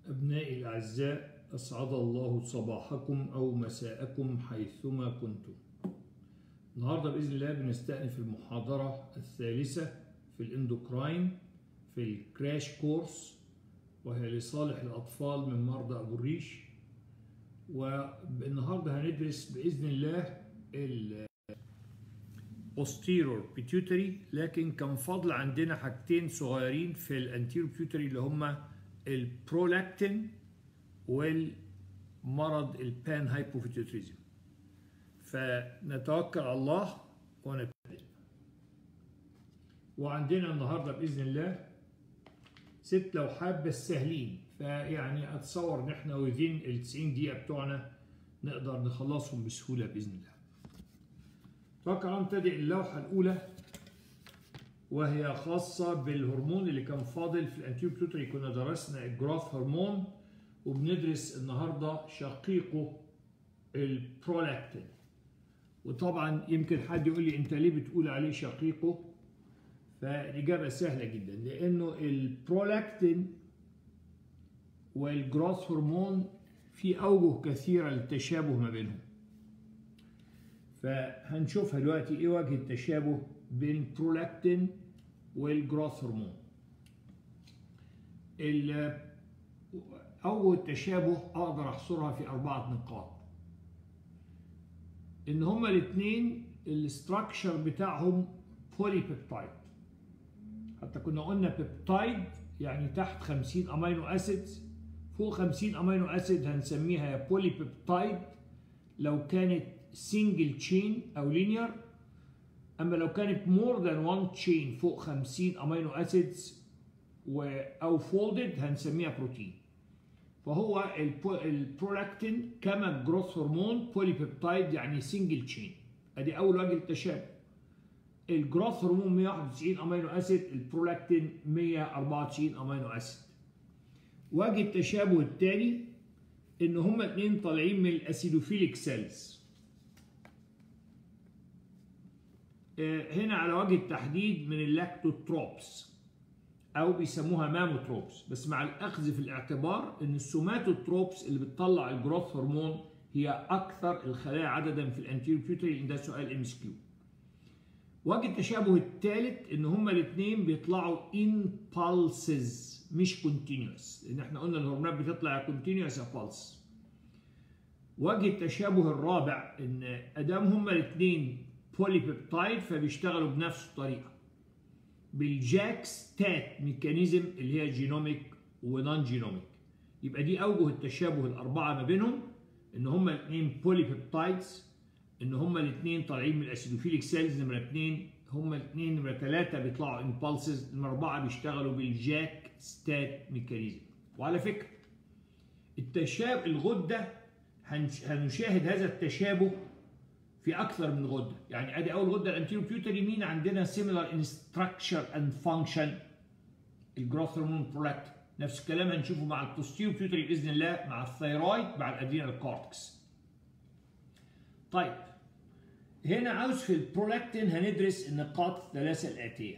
أبنائي الأعزاء أسعد الله صباحكم أو مساءكم حيثما كنتم النهاردة بإذن الله بنستأنف المحاضرة الثالثة في الإندوكراين في الكراش كورس وهي لصالح الأطفال من مرضى أبو الريش والنهاردة هندرس بإذن الله ال posterior pituitary لكن كان فضل عندنا حاجتين صغيرين في الانتيرو pituitary اللي هما البرولاكتين والمرض البان هايبوفيتوتريزم فنتوكل على الله ونبتدئ وعندنا النهارده باذن الله ست لوحات بس سهلين فيعني اتصور ان احنا وذين ال 90 دقيقه بتوعنا نقدر نخلصهم بسهوله باذن الله. توكل على نبتدئ اللوحه الاولى وهي خاصة بالهرمون اللي كان فاضل في الانتيو بيوتري كنا درسنا الجراث هرمون وبندرس النهاردة شقيقه البرولاكتين وطبعا يمكن حد يقول لي انت ليه بتقول عليه شقيقه فالإجابة سهلة جدا لأنه البرولاكتين والجراث هرمون في أوجه كثيرة للتشابه ما بينهم فهنشوفها دلوقتي ايه وجه التشابه بين برولاكتين والجروث هرمون أول تشابه أقدر أحصرها في أربعة نقاط إن هما الاتنين الاستراكشر بتاعهم بولي بيبتايد حتى كنا قلنا بيبتايد يعني تحت 50 أمينو أسيدز فوق 50 أمينو أسيد هنسميها يا بولي بيبتايد لو كانت سنجل تشين أو لينير اما لو كانت مور ذان وان تشين فوق 50 امينو اسيدز او فولدد هنسميها بروتين فهو البرولاكتين كما الجروث هرمون بولي بيبتايد يعني سنجل تشين ادي اول وجه التشابه الجروث هرمون 191 امينو اسيد البرولاكتين 194 امينو اسيد وجه التشابه الثاني ان هما الاثنين طالعين من الاسيدوفيليك سيلز هنا على وجه التحديد من اللاكتوتروبس او بيسموها ماموتروبس بس مع الاخذ في الاعتبار ان السوماتوتروبس اللي بتطلع الجروث هرمون هي اكثر الخلايا عددا في الانتيريو بيوتري لان ده سؤال ام اس كيو وجه التشابه الثالث ان هما الاثنين بيطلعوا ان بالسز مش كونتينوس لان احنا قلنا الهرمونات بتطلع كونتينوس يا بالس وجه التشابه الرابع ان ادام هما الاثنين بولي بيبتايد فبيشتغلوا بنفس الطريقه بالجاك ستات ميكانيزم اللي هي جينوميك ونون جينوميك يبقى دي اوجه التشابه الاربعه ما بينهم ان هما الاثنين بولي بيبتايدز ان هما الاثنين طالعين من الاسيدوفيليك سيلز نمره اثنين هما الاثنين نمره ثلاثه بيطلعوا امبالسز نمره اربعه بيشتغلوا بالجاك ستات ميكانيزم وعلى فكره التشابه الغده هنشاهد هذا التشابه في اكثر من غده يعني ادي اول غده الانتيرو بيوتري مين عندنا سيميلار ان ستراكشر اند فانكشن الجروث هرمون برولاكتين نفس الكلام هنشوفه مع البوستيرو بيوتري باذن الله مع الثيرويد مع الادرينال كورتكس طيب هنا عاوز في البرولاكتين هندرس النقاط الثلاثه الاتيه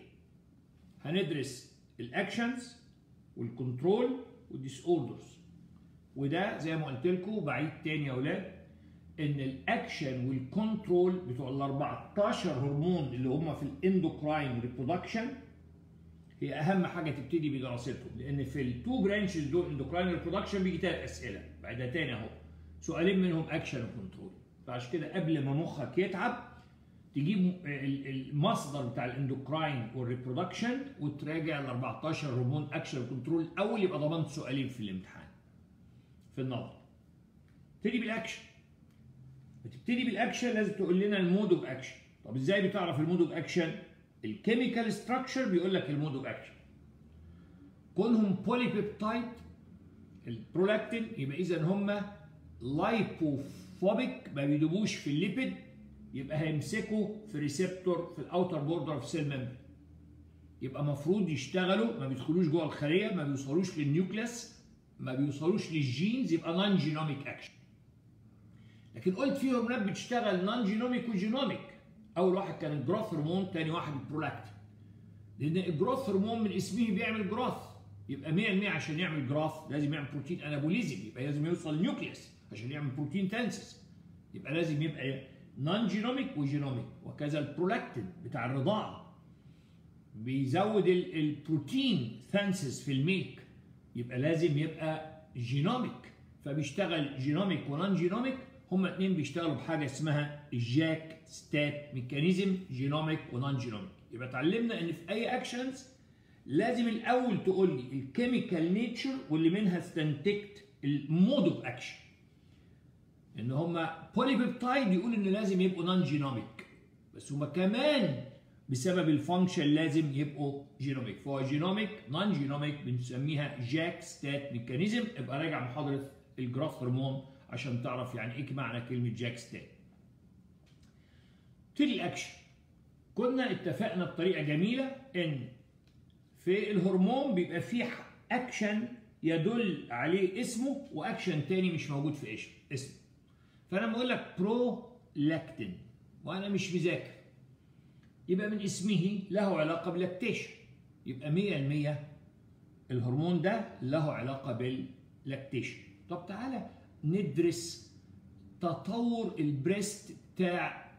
هندرس الاكشنز والكنترول والديس اوردرز وده زي ما قلت لكم بعيد تاني يا اولاد ان الاكشن والكنترول بتوع ال 14 هرمون اللي هم في الاندوكراين ريبرودكشن هي اهم حاجه تبتدي بدراستهم لان في التو برانشز دول اندوكراين ريبرودكشن بيجي ثلاث اسئله بعدها تاني اهو سؤالين منهم اكشن وكنترول فعشان كده قبل ما مخك يتعب تجيب المصدر بتاع الاندوكراين والريبرودكشن وتراجع ال 14 هرمون اكشن وكنترول الاول يبقى ضمنت سؤالين في الامتحان في النظر تبتدي بالاكشن بتبتدي بالاكشن لازم تقول لنا المود اوف اكشن طب ازاي بتعرف المود اوف اكشن الكيميكال ستراكشر بيقول لك المود اوف اكشن كونهم بولي بيبتايد البرولاكتين يبقى اذا هم لايبوفوبيك ما بيدوبوش في الليبيد يبقى هيمسكوا في ريسبتور في الاوتر بوردر اوف سيل ممبر يبقى المفروض يشتغلوا ما بيدخلوش جوه الخليه ما بيوصلوش للنيوكليس ما بيوصلوش للجينز يبقى نون جينوميك اكشن لكن قلت في هرمونات بتشتغل نون جينوميك وجينوميك اول واحد كان الجروث هرمون ثاني واحد البرولاكتين لان الجروث هرمون من اسمه بيعمل جروث يبقى 100% عشان يعمل جراف لازم يعمل بروتين انابوليزم يبقى لازم يوصل النيوكليوس عشان يعمل بروتين تنسس يبقى لازم يبقى نون جينوميك وجينوميك وكذا البرولاكتين بتاع الرضاعه بيزود البروتين ثانسس في الميلك يبقى لازم يبقى جينوميك فبيشتغل جينوميك ونون جينوميك هما اتنين بيشتغلوا بحاجه اسمها الجاك ستات ميكانيزم جينوميك ونون جينوميك يبقى اتعلمنا ان في اي اكشنز لازم الاول تقول لي الكيميكال نيتشر واللي منها استنتجت المود اوف اكشن ان هما بولي بيبتايد يقول ان لازم يبقوا نون جينوميك بس هما كمان بسبب الفانكشن لازم يبقوا جينوميك فهو جينوميك نون جينوميك بنسميها جاك ستات ميكانيزم ابقى راجع محاضره الجراف هرمون عشان تعرف يعني ايه معنى كلمه جاك ستات تيجي الاكشن كنا اتفقنا بطريقه جميله ان في الهرمون بيبقى فيه اكشن يدل عليه اسمه واكشن تاني مش موجود في اسمه فانا بقول لك برولاكتين وانا مش مذاكر يبقى من اسمه له علاقه بلاكتيشن يبقى 100% الهرمون ده له علاقه باللاكتيشن طب تعالى ندرس تطور البريست بتاع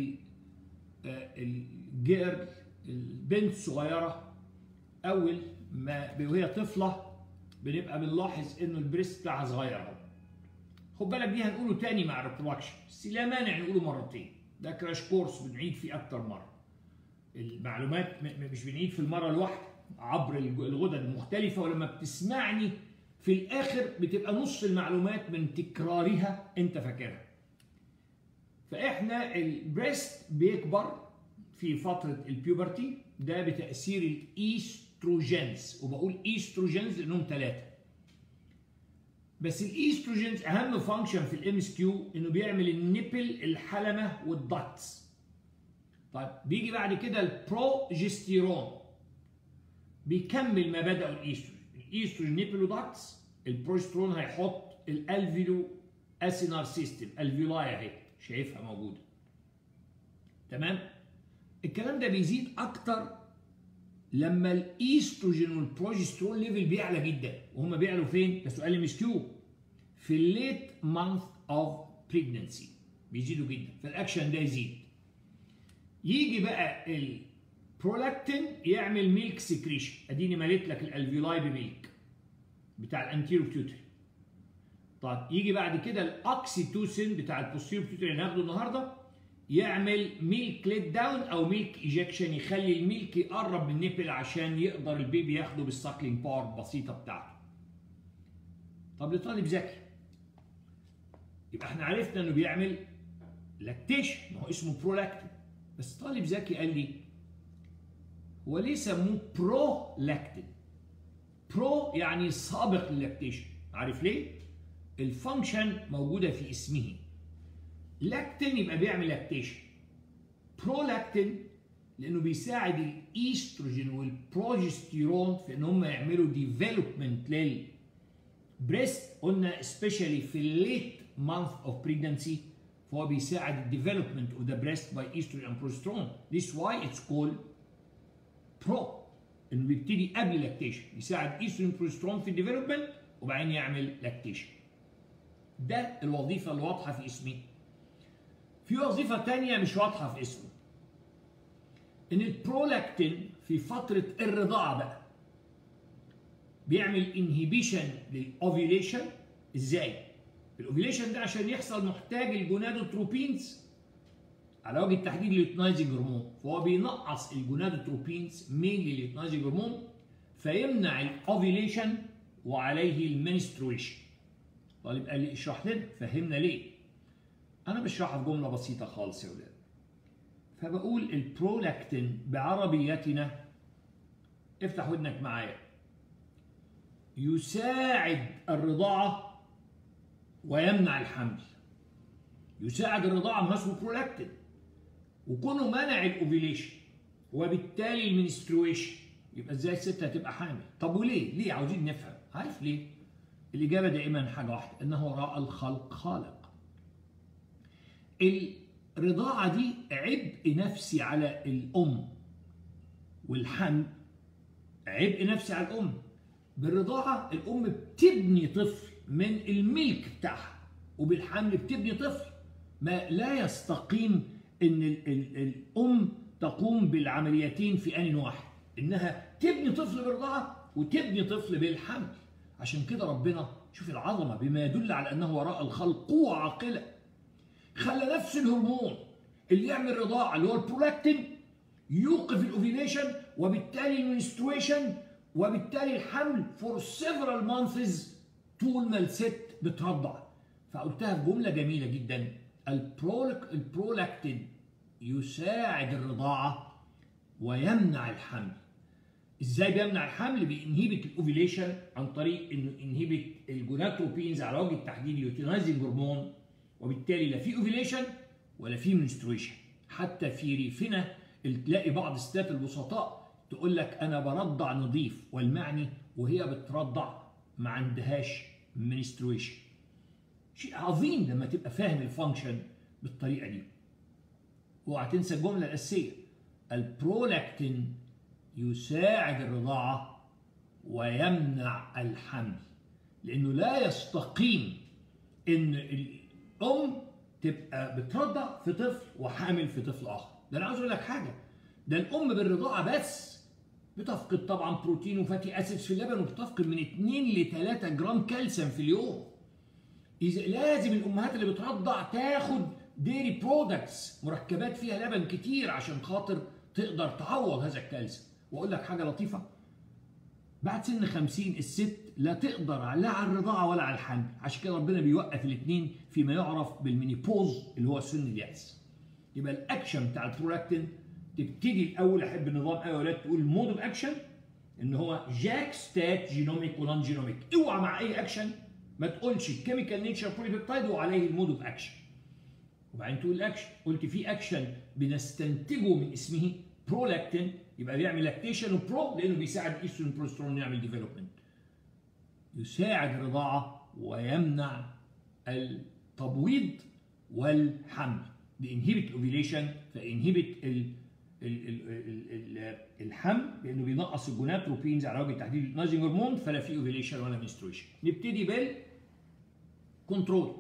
الجيرل البنت الصغيره اول ما وهي طفله بنبقى بنلاحظ انه البريست بتاعها صغير اهو خد بالك دي هنقوله تاني مع الريبرودكشن بس لا مانع نقوله مرتين ده كراش كورس بنعيد فيه اكتر مره المعلومات مش بنعيد في المره الواحده عبر الغدد المختلفه ولما بتسمعني في الاخر بتبقى نص المعلومات من تكرارها انت فاكرها فاحنا البريست بيكبر في فتره البيوبرتي ده بتاثير الايستروجينز وبقول ايستروجينز لانهم ثلاثه بس الايستروجينز اهم فانكشن في الام اس كيو انه بيعمل النبل الحلمه والضغط طيب بيجي بعد كده البروجستيرون بيكمل ما بدا الايستروجين الايستروجين نيبل وداكتس البروجسترون هيحط الالفيلو اسينار سيستم الفيولاي اهي شايفها موجوده تمام الكلام ده بيزيد اكتر لما الايستروجين والبروجسترون ليفل بيعلى جدا وهم بيعلوا فين ده سؤال ام اس كيو في الليت مانث اوف بريجننسي بيزيدوا جدا فالاكشن ده يزيد يجي بقى البرولاكتين يعمل ميلك سكريشن اديني مليت لك الالفيولاي بميلك بتاع الانتيرو بيوتري طيب يجي بعد كده الاكسيتوسين بتاع البوستيرو بيوتري اللي هناخده النهارده يعمل ميلك ليت داون او ميلك ايجكشن يخلي الميلك يقرب من النبل عشان يقدر البيبي ياخده بالساكلينج باور البسيطه بتاعته طب لطالب ذكي يبقى احنا عرفنا انه بيعمل لاكتيشن ما هو اسمه برولاكتين بس طالب ذكي قال لي هو ليه سموه برو لاكتين برو يعني سابق للاكتيشن عارف ليه الفانكشن موجوده في اسمه لاكتين يبقى بيعمل لاكتيشن برولاكتين لانه بيساعد الايستروجين والبروجستيرون في ان هم يعملوا ديفلوبمنت للبريست قلنا سبيشالي في الليت مانث اوف بريجنسي فهو بيساعد الديفلوبمنت اوف ذا بريست باي ايستروجين اند بروجسترون ذيس واي اتس كولد برو انه بيبتدي قبل لاكتيشن يساعد ايستروجين بروجسترون في الديفلوبمنت وبعدين يعمل لاكتيشن ده الوظيفه اللي واضحه في اسمه في وظيفه ثانيه مش واضحه في اسمه ان البرولاكتين في فتره الرضاعه بقى بيعمل انهيبيشن للاوفيليشن ازاي الاوفيليشن ده عشان يحصل محتاج الجونادوتروبينز على وجه التحديد لليوتنايزنج هرمون فهو بينقص الجونادوتروبينز مين لليوتنايزنج هرمون فيمنع الاوفيليشن وعليه المنسترويشن طالب قال لي اشرح لنا فهمنا ليه انا بشرحها في جمله بسيطه خالص يا ولاد فبقول البرولاكتين بعربيتنا افتح ودنك معايا يساعد الرضاعه ويمنع الحمل يساعد الرضاعه ما اسمه برولاكتين وكونه منع الاوفيليشن وبالتالي المنسترويشن يبقى ازاي الست هتبقى حامل طب وليه ليه عاوزين نفهم عارف ليه الاجابه دائما حاجه واحده انه وراء الخلق خالق الرضاعه دي عبء نفسي على الام والحمل عبء نفسي على الام بالرضاعه الام بتبني طفل من الملك بتاعها وبالحمل بتبني طفل ما لا يستقيم ان ال ال الام تقوم بالعمليتين في ان واحد انها تبني طفل بالرضاعه وتبني طفل بالحمل عشان كده ربنا شوف العظمه بما يدل على انه وراء الخلق قوه عاقله خلى نفس الهرمون اللي يعمل رضاعه اللي هو البرولاكتين يوقف الاوفيليشن وبالتالي المنسترويشن وبالتالي الحمل فور سيفرال مانثز طول ما الست بترضع فقلتها في جمله جميله جدا البرولاكتين يساعد الرضاعه ويمنع الحمل ازاي بيمنع الحمل بينهبت الاوفيليشن عن طريق انه انهبت الجوناتروبينز على وجه التحديد اليوتينايزنج هرمون وبالتالي لا في اوفيليشن ولا في منسترويشن حتى في ريفنا تلاقي بعض الستات البسطاء تقول لك انا برضع نظيف والمعني وهي بترضع ما عندهاش منسترويشن شيء عظيم لما تبقى فاهم الفانكشن بالطريقه دي اوعى تنسى الجمله الاساسيه البرولاكتين يساعد الرضاعه ويمنع الحمل لانه لا يستقيم ان الام تبقى بترضع في طفل وحامل في طفل اخر ده انا عاوز اقول لك حاجه ده الام بالرضاعه بس بتفقد طبعا بروتين وفاتي اسيدز في اللبن وبتفقد من 2 ل 3 جرام كالسيوم في اليوم إذا لازم الامهات اللي بترضع تاخد ديري برودكتس مركبات فيها لبن كتير عشان خاطر تقدر تعوض هذا الكالسيوم واقول لك حاجه لطيفه بعد سن 50 الست لا تقدر لا على الرضاعه ولا على الحمل عشان كده ربنا بيوقف الاثنين فيما يعرف بالمينيبوز اللي هو سن اليأس يبقى الاكشن بتاع البرولاكتين تبتدي الاول احب النظام قوي يا ولاد تقول مود اوف اكشن ان هو جاك ستات جينوميك ونون جينوميك اوعى مع اي اكشن ما تقولش الكيميكال نيتشر بوليبيبتايد وعليه المود اوف اكشن وبعدين تقول الاكشن قلت في اكشن بنستنتجه من اسمه برولاكتين يبقى بيعمل لاكتيشن وبرو لانه بيساعد الايستروجين بروسترون يعمل ديفلوبمنت يساعد الرضاعه ويمنع التبويض والحمل بينهبت اوفيليشن فانهبت ال ال ال ال ال الحمل لانه بينقص الجوناتروبينز على وجه التحديد النايزنج هرمون فلا في اوفيليشن ولا منسترويشن نبتدي بال كنترول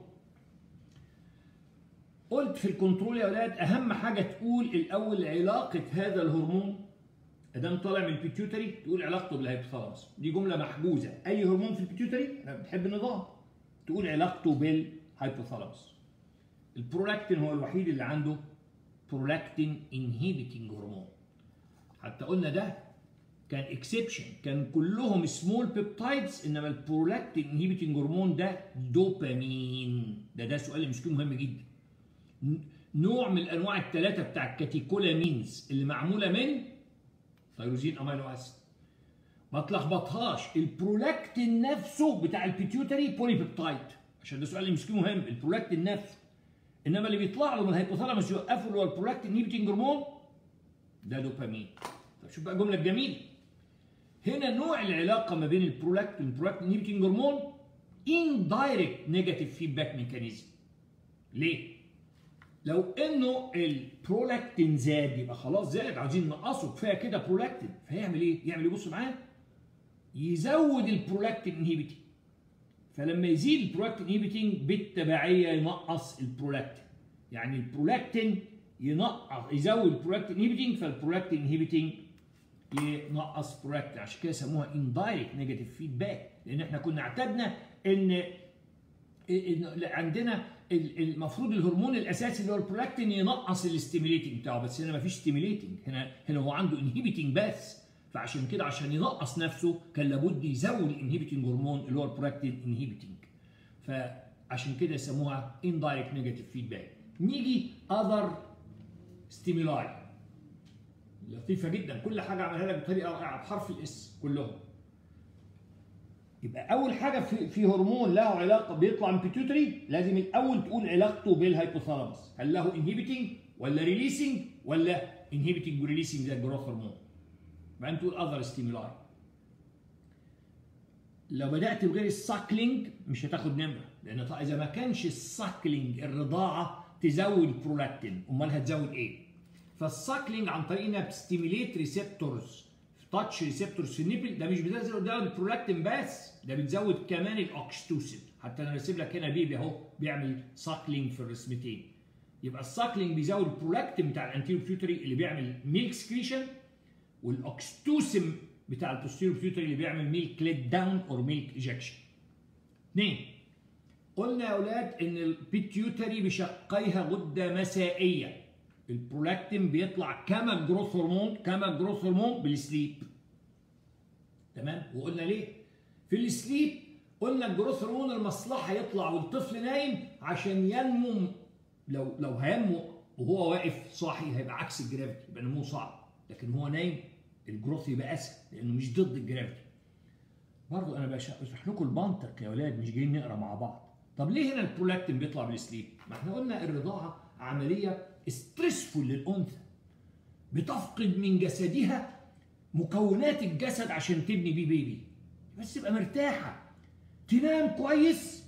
قلت في الكنترول يا اولاد اهم حاجه تقول الاول علاقه هذا الهرمون ادام طالع من البيتيوتري تقول علاقته بالهيبوثالاموس دي جمله محجوزه اي هرمون في البيتيوتري احنا بنحب النظام تقول علاقته بالهيبوثالاموس البرولاكتين هو الوحيد اللي عنده برولاكتين انهيبيتنج هرمون حتى قلنا ده كان اكسبشن كان كلهم سمول بيبتايدز انما البرولاكتين انهيبيتنج هرمون ده دوبامين ده ده سؤال مسكين مهم جدا نوع من الانواع الثلاثه بتاع الكاتيكولامينز اللي معموله من تيروزين امينو اسيد ما تلخبطهاش البرولاكتين نفسه بتاع البيتيوتري بولي بيبتايد عشان ده سؤال مسكين مهم البرولاكتين نفسه انما اللي بيطلع له من الهيبوثالاموس يوقفه اللي هو البرولاكتين انهيبيتنج هرمون ده دوبامين طب شوف بقى الجمله الجميله هنا نوع العلاقه ما بين البرولاكتين والبرولاكتين انهيبيتنج هرمون indirect نيجاتيف فيدباك ميكانيزم ليه؟ لو انه البرولاكتين زاد يبقى خلاص زاد عايزين نقصه كفايه كده برولاكتين فيعمل ايه؟ يعمل يبص معايا يزود البرولاكتين انهيبيتنج فلما يزيد البرولاكتين انهيبيتنج بالتبعيه ينقص البرولاكتين يعني البرولاكتين ينقص يزود البرولاكتين انهيبيتنج فالبرولاكتين انهيبيتنج ينقص برولاكتين عشان كده سموها اندايركت نيجاتيف فيدباك لان احنا كنا اعتدنا ان عندنا المفروض الهرمون الاساسي اللي هو البرولاكتين ينقص الاستيميليتنج بتاعه بس هنا مفيش ستيميليتنج هنا هنا هو عنده انهيبيتنج بس فعشان كده عشان ينقص نفسه كان لابد يزود الانهيبيتنج هرمون اللي هو البرولاكتين انهيبيتنج فعشان كده يسموها indirect negative feedback نيجي other stimuli لطيفه جدا كل حاجه عملها لك بطريقه رائعه بحرف الاس كلهم يبقى اول حاجه في, في هرمون له علاقه بيطلع من بيتيوتري لازم الاول تقول علاقته بالهيبوثالاموس هل له انهيبيتنج ولا ريليسنج ولا انهيبيتنج وريليسنج زي الجروث هرمون بعدين تقول اذر ستيمولاي لو بدات بغير الساكلينج مش هتاخد نمره لان اذا ما كانش الساكلينج الرضاعه تزود برولاكتين امال هتزود ايه فالساكلينج عن طريق انها بتستيميليت ريسبتورز تاتش ريسبتورز في النيبل ده مش بيزود ده البرولاكتين بس ده بتزود كمان الاوكستوسين حتى انا راسم لك هنا بيبي اهو بيعمل ساكلينج في الرسمتين يبقى الساكلينج بيزود البرولاكتين بتاع الانتيريور بيوتري اللي بيعمل ميلك سكريشن والاوكستوسين بتاع البوستيريور بيوتري اللي بيعمل ميلك ليت داون اور ميلك ايجكشن اثنين قلنا يا اولاد ان البيتيوتري بشقيها غده مسائيه البرولاكتين بيطلع كما جروث هرمون كما جروث هرمون بالسليب تمام وقلنا ليه في السليب قلنا الجروث هرمون المصلحه يطلع والطفل نايم عشان ينمو لو لو هينمو وهو واقف صاحي هيبقى عكس الجرافيتي يبقى نموه صعب لكن هو نايم الجروث يبقى اسهل لانه مش ضد الجرافيتي برضه انا بشرح لكم المنطق يا اولاد مش جايين نقرا مع بعض طب ليه هنا البرولاكتين بيطلع بالسليب ما احنا قلنا الرضاعه عمليه ستريسفول للانثى بتفقد من جسدها مكونات الجسد عشان تبني بيه بيبي بس تبقى مرتاحه تنام كويس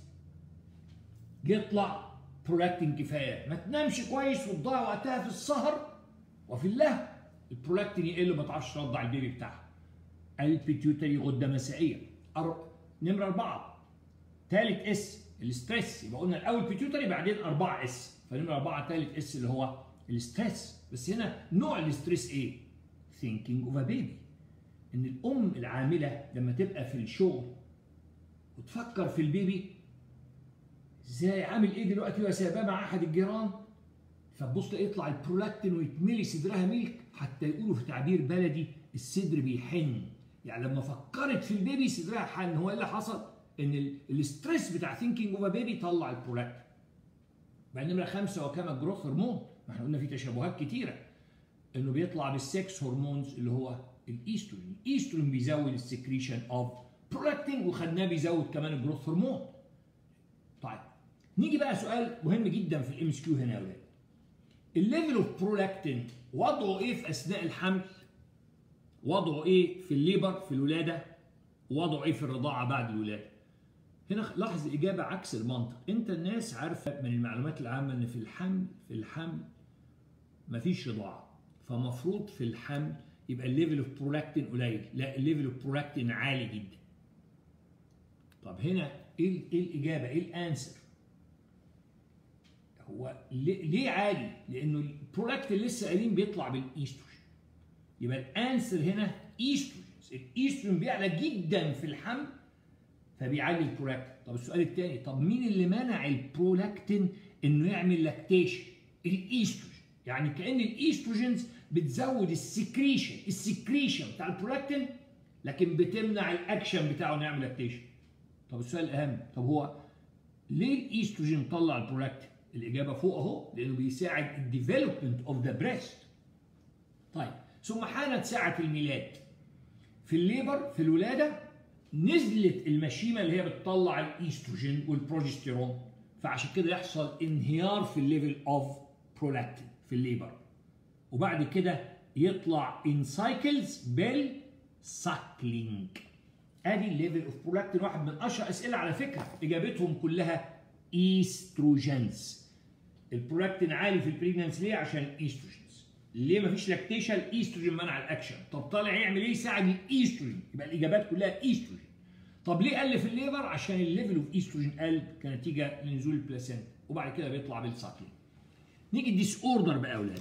يطلع برولاكتين كفايه ما تنامش كويس وتضيع وقتها في السهر وفي اللهو البرولاكتين يقل ما تعرفش ترضع البيبي بتاعها البيتيوتري غده مسائيه أر... نمره اربعه ثالث اس الستريس يبقى قلنا الاول بيتيوتري بعدين 4 اس فنمره 4 ثالث اس اللي هو الستريس بس هنا نوع الستريس ايه؟ thinking of a baby ان الام العامله لما تبقى في الشغل وتفكر في البيبي ازاي عامل ايه دلوقتي وهي سايباه مع احد الجيران فتبص تلاقي يطلع البرولاكتين ويتملي صدرها ميلك حتى يقولوا في تعبير بلدي الصدر بيحن يعني لما فكرت في البيبي صدرها حن هو ايه اللي حصل؟ ان الاستريس بتاع ثينكينج اوف بيبي طلع البرولاكتين بقى نمره خمسه وكما جروث هرمون ما احنا قلنا في تشابهات كتيره انه بيطلع بالسكس هرمونز اللي هو الايستروجين الايستروجين بيزود السكريشن اوف برولاكتين وخدناه بيزود كمان الجروث هرمون طيب نيجي بقى سؤال مهم جدا في الام اس كيو هنا يا ولاد الليفل اوف برولاكتين وضعه ايه في اثناء الحمل وضعه ايه في الليبر في الولاده وضعه ايه في الرضاعه بعد الولاده هنا لاحظ الاجابه عكس المنطق انت الناس عارفه من المعلومات العامه ان في الحمل في الحمل مفيش رضاعه فمفروض في الحمل يبقى الليفل اوف برولاكتين قليل لا الليفل اوف برولاكتين عالي جدا طب هنا ايه ايه الاجابه ايه الانسر هو ليه عالي لانه البرولاكتين لسه قايلين بيطلع بالايستروجين يبقى الانسر هنا ايستروجين الايستروجين بيعلى جدا في الحمل فبيعلي البرولاكتين طب السؤال الثاني طب مين اللي منع البرولاكتين انه يعمل لاكتيشن الايستروجين يعني كان الايستروجينز بتزود السكريشن السكريشن بتاع البرولاكتين لكن بتمنع الاكشن بتاعه انه يعمل لاكتيشن طب السؤال الاهم طب هو ليه الايستروجين طلع البرولاكتين الاجابه فوق اهو لانه بيساعد الديفلوبمنت اوف ذا بريست طيب ثم حانت ساعه الميلاد في الليبر في الولاده نزلت المشيمه اللي هي بتطلع الايستروجين والبروجستيرون فعشان كده يحصل انهيار في الليفل اوف برولاكتين في الليبر وبعد كده يطلع ان سايكلز بالساكلينج ادي الليفل اوف برولاكتين واحد من اشهر اسئله على فكره اجابتهم كلها ايستروجينز البرولاكتين عالي في البريجنانس ليه عشان الايستروجينز ليه مفيش لاكتيشن الايستروجين منع الاكشن طب طالع يعمل ايه يساعد الايستروجين يبقى الاجابات كلها ايستروجين طب ليه قل في الليفر عشان الليفل اوف ايستروجين قل كنتيجه لنزول البلاسينتا وبعد كده بيطلع بالساكلين نيجي الديس اوردر بقى يا اولاد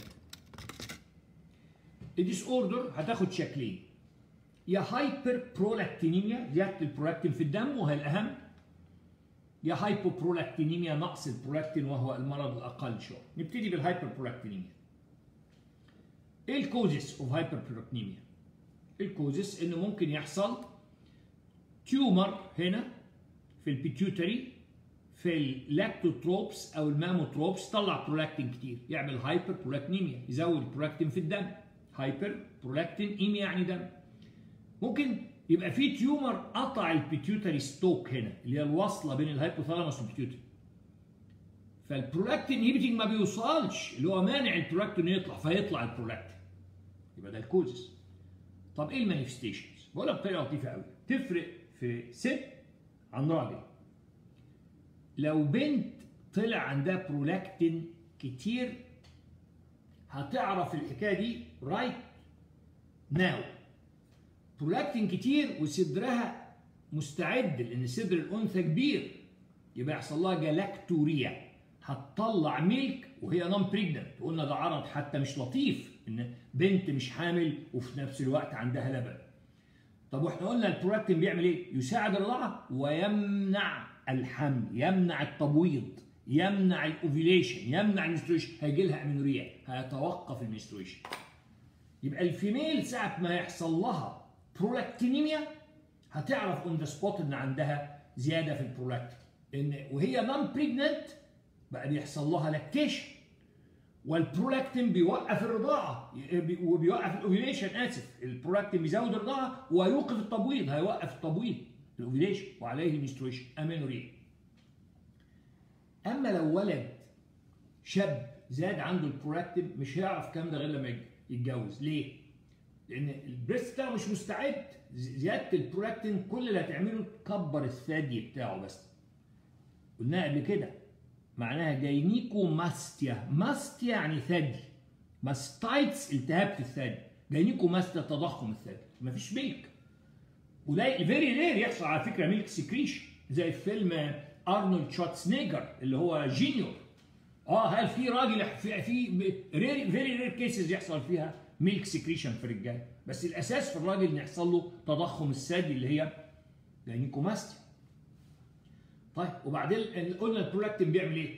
الديس اوردر هتاخد شكلين يا هايبر برولاكتينيميا زياده البرولاكتين في الدم وهي الاهم يا هايبوبرولاكتينيميا نقص البرولاكتين وهو المرض الاقل شويه نبتدي بالهايبر برولاكتينيميا ايه الكوزس اوف هايبر برولاكتينيميا الكوزس انه ممكن يحصل تيومر هنا في البيتيوتري في اللاكتوتروبس او الماموتروبس طلع برولاكتين كتير يعمل هايبر برولاكتينيميا يزود البرولاكتين في الدم هايبر برولاكتين ايميا يعني دم ممكن يبقى في تيومر قطع البيتيوتري ستوك هنا اللي هي الوصله بين الهايبوثالاموس والبيتيوتري فالبرولاكتين انهبيتنج ما بيوصلش اللي هو مانع البرولاكتين يطلع فيطلع البرولاكتين يبقى ده الكوزس طب ايه المانيفستيشنز بقولها بطريقه لطيفه قوي تفرق في ست عن راجل لو بنت طلع عندها برولاكتين كتير هتعرف الحكايه دي رايت ناو برولاكتين كتير وصدرها مستعد لان صدر الانثى كبير يبقى يحصل لها جلاكتوريا هتطلع ميلك وهي نون بريجننت قلنا ده عرض حتى مش لطيف ان بنت مش حامل وفي نفس الوقت عندها لبن طب واحنا قلنا البرولاكتين بيعمل ايه يساعد الرضاعه ويمنع الحمل يمنع التبويض يمنع الاوفيليشن يمنع المنستريشن هيجي لها امينوريا هيتوقف المنستريشن يبقى الفيميل ساعه ما يحصل لها برولاكتينيميا هتعرف اون ذا سبوت ان عندها زياده في البرولاكتين ان وهي نون بريجننت بقى بيحصل لها لاكتيشن والبرولاكتين بيوقف الرضاعه وبيوقف الاوفيليشن اسف البرولاكتين بيزود الرضاعه ويوقف التبويض هيوقف التبويض الاوفيليشن وعليه المنستريشن امينوريا اما لو ولد شاب زاد عنده البرولاكتين مش هيعرف الكلام ده غير لما يتجوز ليه؟ لان البريست بتاعه مش مستعد زياده البرولاكتين كل اللي هتعمله تكبر الثدي بتاعه بس قلناها قبل كده معناها جاينيكو ماستيا ماستيا يعني ثدي ماستايتس التهاب في الثدي جاينيكو ماستيا تضخم الثدي مفيش ميلك وده فيري رير يحصل على فكره ميلك سكريشن زي فيلم ارنولد شوتسنيجر اللي هو جينيور اه هل في راجل في في رير فيري رير كيسز يحصل فيها ميلك سكريشن في الرجال بس الاساس في الراجل ان يحصل له تضخم الثدي اللي هي جاينيكوماستيا طيب وبعدين قلنا البرولاكتين بيعمل ايه؟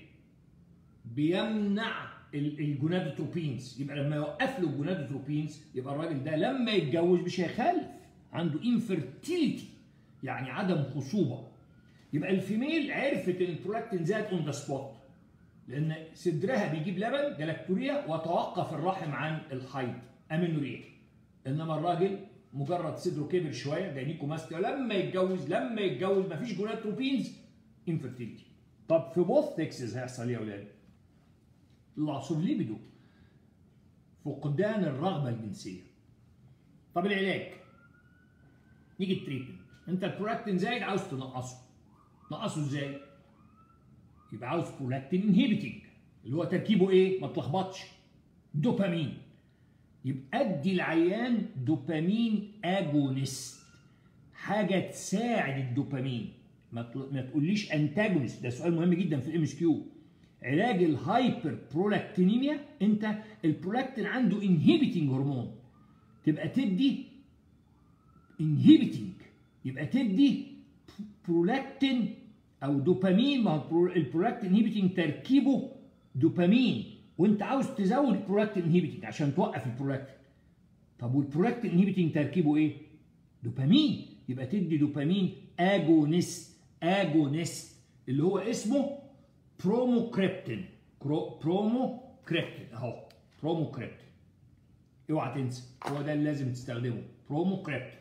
بيمنع الجونادوتروبينز يبقى لما يوقف له الجونادوتروبينز يبقى الراجل ده لما يتجوز مش هيخلف عنده انفيرتيليتي يعني عدم خصوبه يبقى الفيميل عرفت ان البرولاكتين زاد اون ذا سبوت لان صدرها بيجيب لبن جلاكتوريا وتوقف الرحم عن الحيض امينوريا انما الراجل مجرد صدره كبر شويه جاينيكو ماستيا لما يتجوز لما يتجوز مفيش جونادوتروبينز انفيرتيليتي طب في بوث سكسز هيحصل ايه يا اولاد؟ loss of libido فقدان الرغبه الجنسيه طب العلاج نيجي التريتمنت انت البرولاكتين زايد عاوز تنقصه نقصه ازاي؟ يبقى عاوز برولاكتين انهيبيتنج اللي هو تركيبه ايه؟ ما تلخبطش دوبامين يبقى ادي العيان دوبامين اجونست حاجه تساعد الدوبامين ما تقوليش انتاجونست ده سؤال مهم جدا في الام اس كيو علاج الهايبر برولكتينيميا انت البرولاكتين عنده انهيبيتنج هرمون تبقى تدي انهيبيتنج يبقى تدي برولاكتين او دوبامين ما هو البرولاكتين انهيبيتنج تركيبه دوبامين وانت عاوز تزود البرولاكتين انهيبيتنج عشان توقف البرولاكتين طب والبرولاكتين انهيبيتنج تركيبه ايه؟ دوبامين يبقى تدي دوبامين اجونست اجونست اللي هو اسمه بروموكريبتين بروموكريبتين اهو بروموكريبتين اوعى تنسى هو ده اللي لازم تستخدمه بروموكريبتين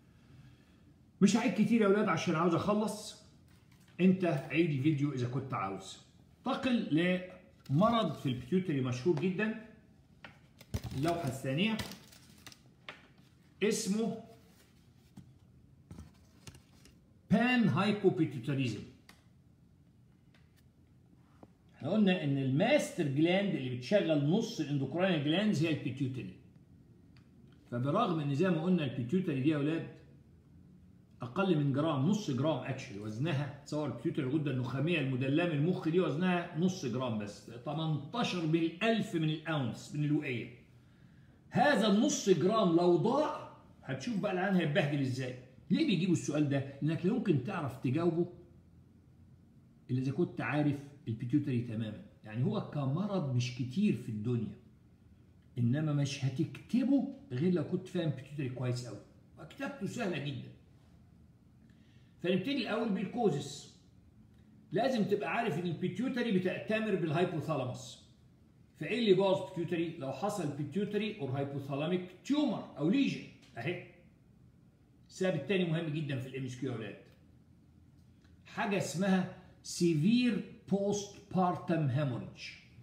مش هعيد كتير يا اولاد عشان عاوز اخلص انت عيد الفيديو اذا كنت عاوز انتقل لمرض في البيتيوتري مشهور جدا اللوحه الثانيه اسمه بان هايبوبيتيوتريزم احنا قلنا ان الماستر جلاند اللي بتشغل نص الاندوكراين جلاندز هي البيتيوتري فبرغم ان زي ما قلنا البيتيوتري دي يا اولاد اقل من جرام نص جرام اكشلي وزنها تصور البيتيوتري الغده النخاميه المدلاه من المخ دي وزنها نص جرام بس 18 بالالف من الاونس من الوقيه هذا النص جرام لو ضاع هتشوف بقى العيان هيتبهدل ازاي ليه بيجيبوا السؤال ده لانك لا يمكن تعرف تجاوبه الا اذا كنت عارف البيتيوتري تماما يعني هو كمرض مش كتير في الدنيا انما مش هتكتبه غير لو كنت فاهم بيتيوتري كويس قوي وكتابته سهله جدا فنبتدي الاول بالكوزس لازم تبقى عارف ان البيتيوتري بتأتمر بالهايبوثالاموس فايه اللي يبوظ البيتيوتري لو حصل بيتيوتري اور هايبوثالاميك تيومر او ليجن اهي السبب الثاني مهم جدا في الام اس كيو يا اولاد حاجه اسمها سيفير بوست بارتم هيموريدج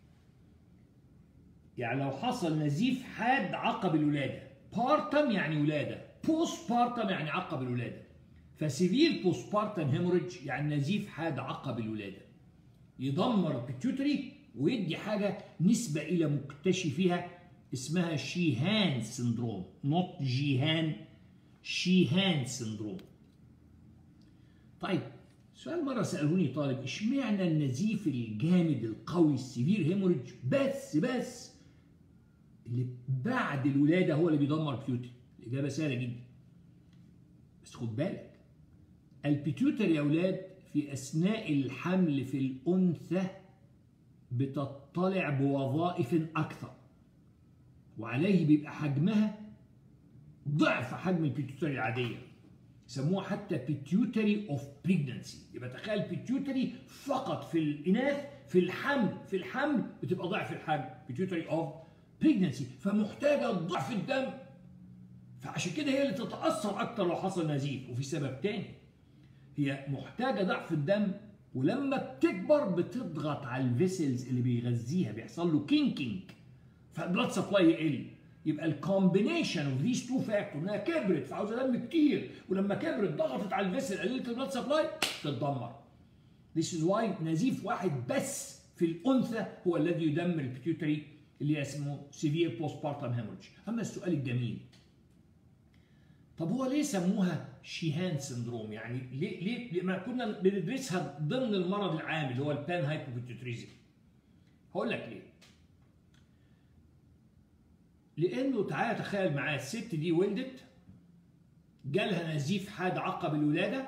يعني لو حصل نزيف حاد عقب الولاده بارتم يعني ولاده بوست بارتم يعني عقب الولاده فسيفير بوست بارتم هيموريدج يعني نزيف حاد عقب الولاده يدمر البيتيوتري ويدي حاجه نسبه الى مكتشفيها اسمها شيهان سندروم نوت جيهان شيهان سندروم طيب سؤال مره سالوني طالب اشمعنى النزيف الجامد القوي السيفير هيموريج بس بس اللي بعد الولاده هو اللي بيدمر بيوتي الاجابه سهله جدا بس خد بالك البيتيوتر يا اولاد في اثناء الحمل في الانثى بتطلع بوظائف اكثر وعليه بيبقى حجمها ضعف حجم البيتيوتري العاديه يسموها حتى بيتيوتري اوف بريجنسي يبقى تخيل بيتيوتري فقط في الاناث في الحمل في الحمل بتبقى ضعف الحجم بيتيوتري اوف بريجنسي فمحتاجه ضعف الدم فعشان كده هي اللي تتاثر اكتر لو حصل نزيف وفي سبب تاني هي محتاجه ضعف الدم ولما بتكبر بتضغط على الفيسلز اللي بيغذيها بيحصل له كينكينج فالبلاد سبلاي يقل يبقى الكومبينيشن اوف ذيس تو فاكتور انها كبرت فعاوزه دم كتير ولما كبرت ضغطت على الفيسل قللت البلاد سبلاي تتدمر This is why نزيف واحد بس في الانثى هو الذي يدمر البيتيوتري اللي اسمه سيفير بوست بارتم هيموريج اما السؤال الجميل طب هو ليه سموها شيهان سندروم يعني ليه ليه ما كنا بندرسها ضمن المرض العام اللي هو البان هايبوبيتيوتريزم هقول لك ليه لانه تعالى تخيل معايا الست دي ولدت جالها نزيف حاد عقب الولاده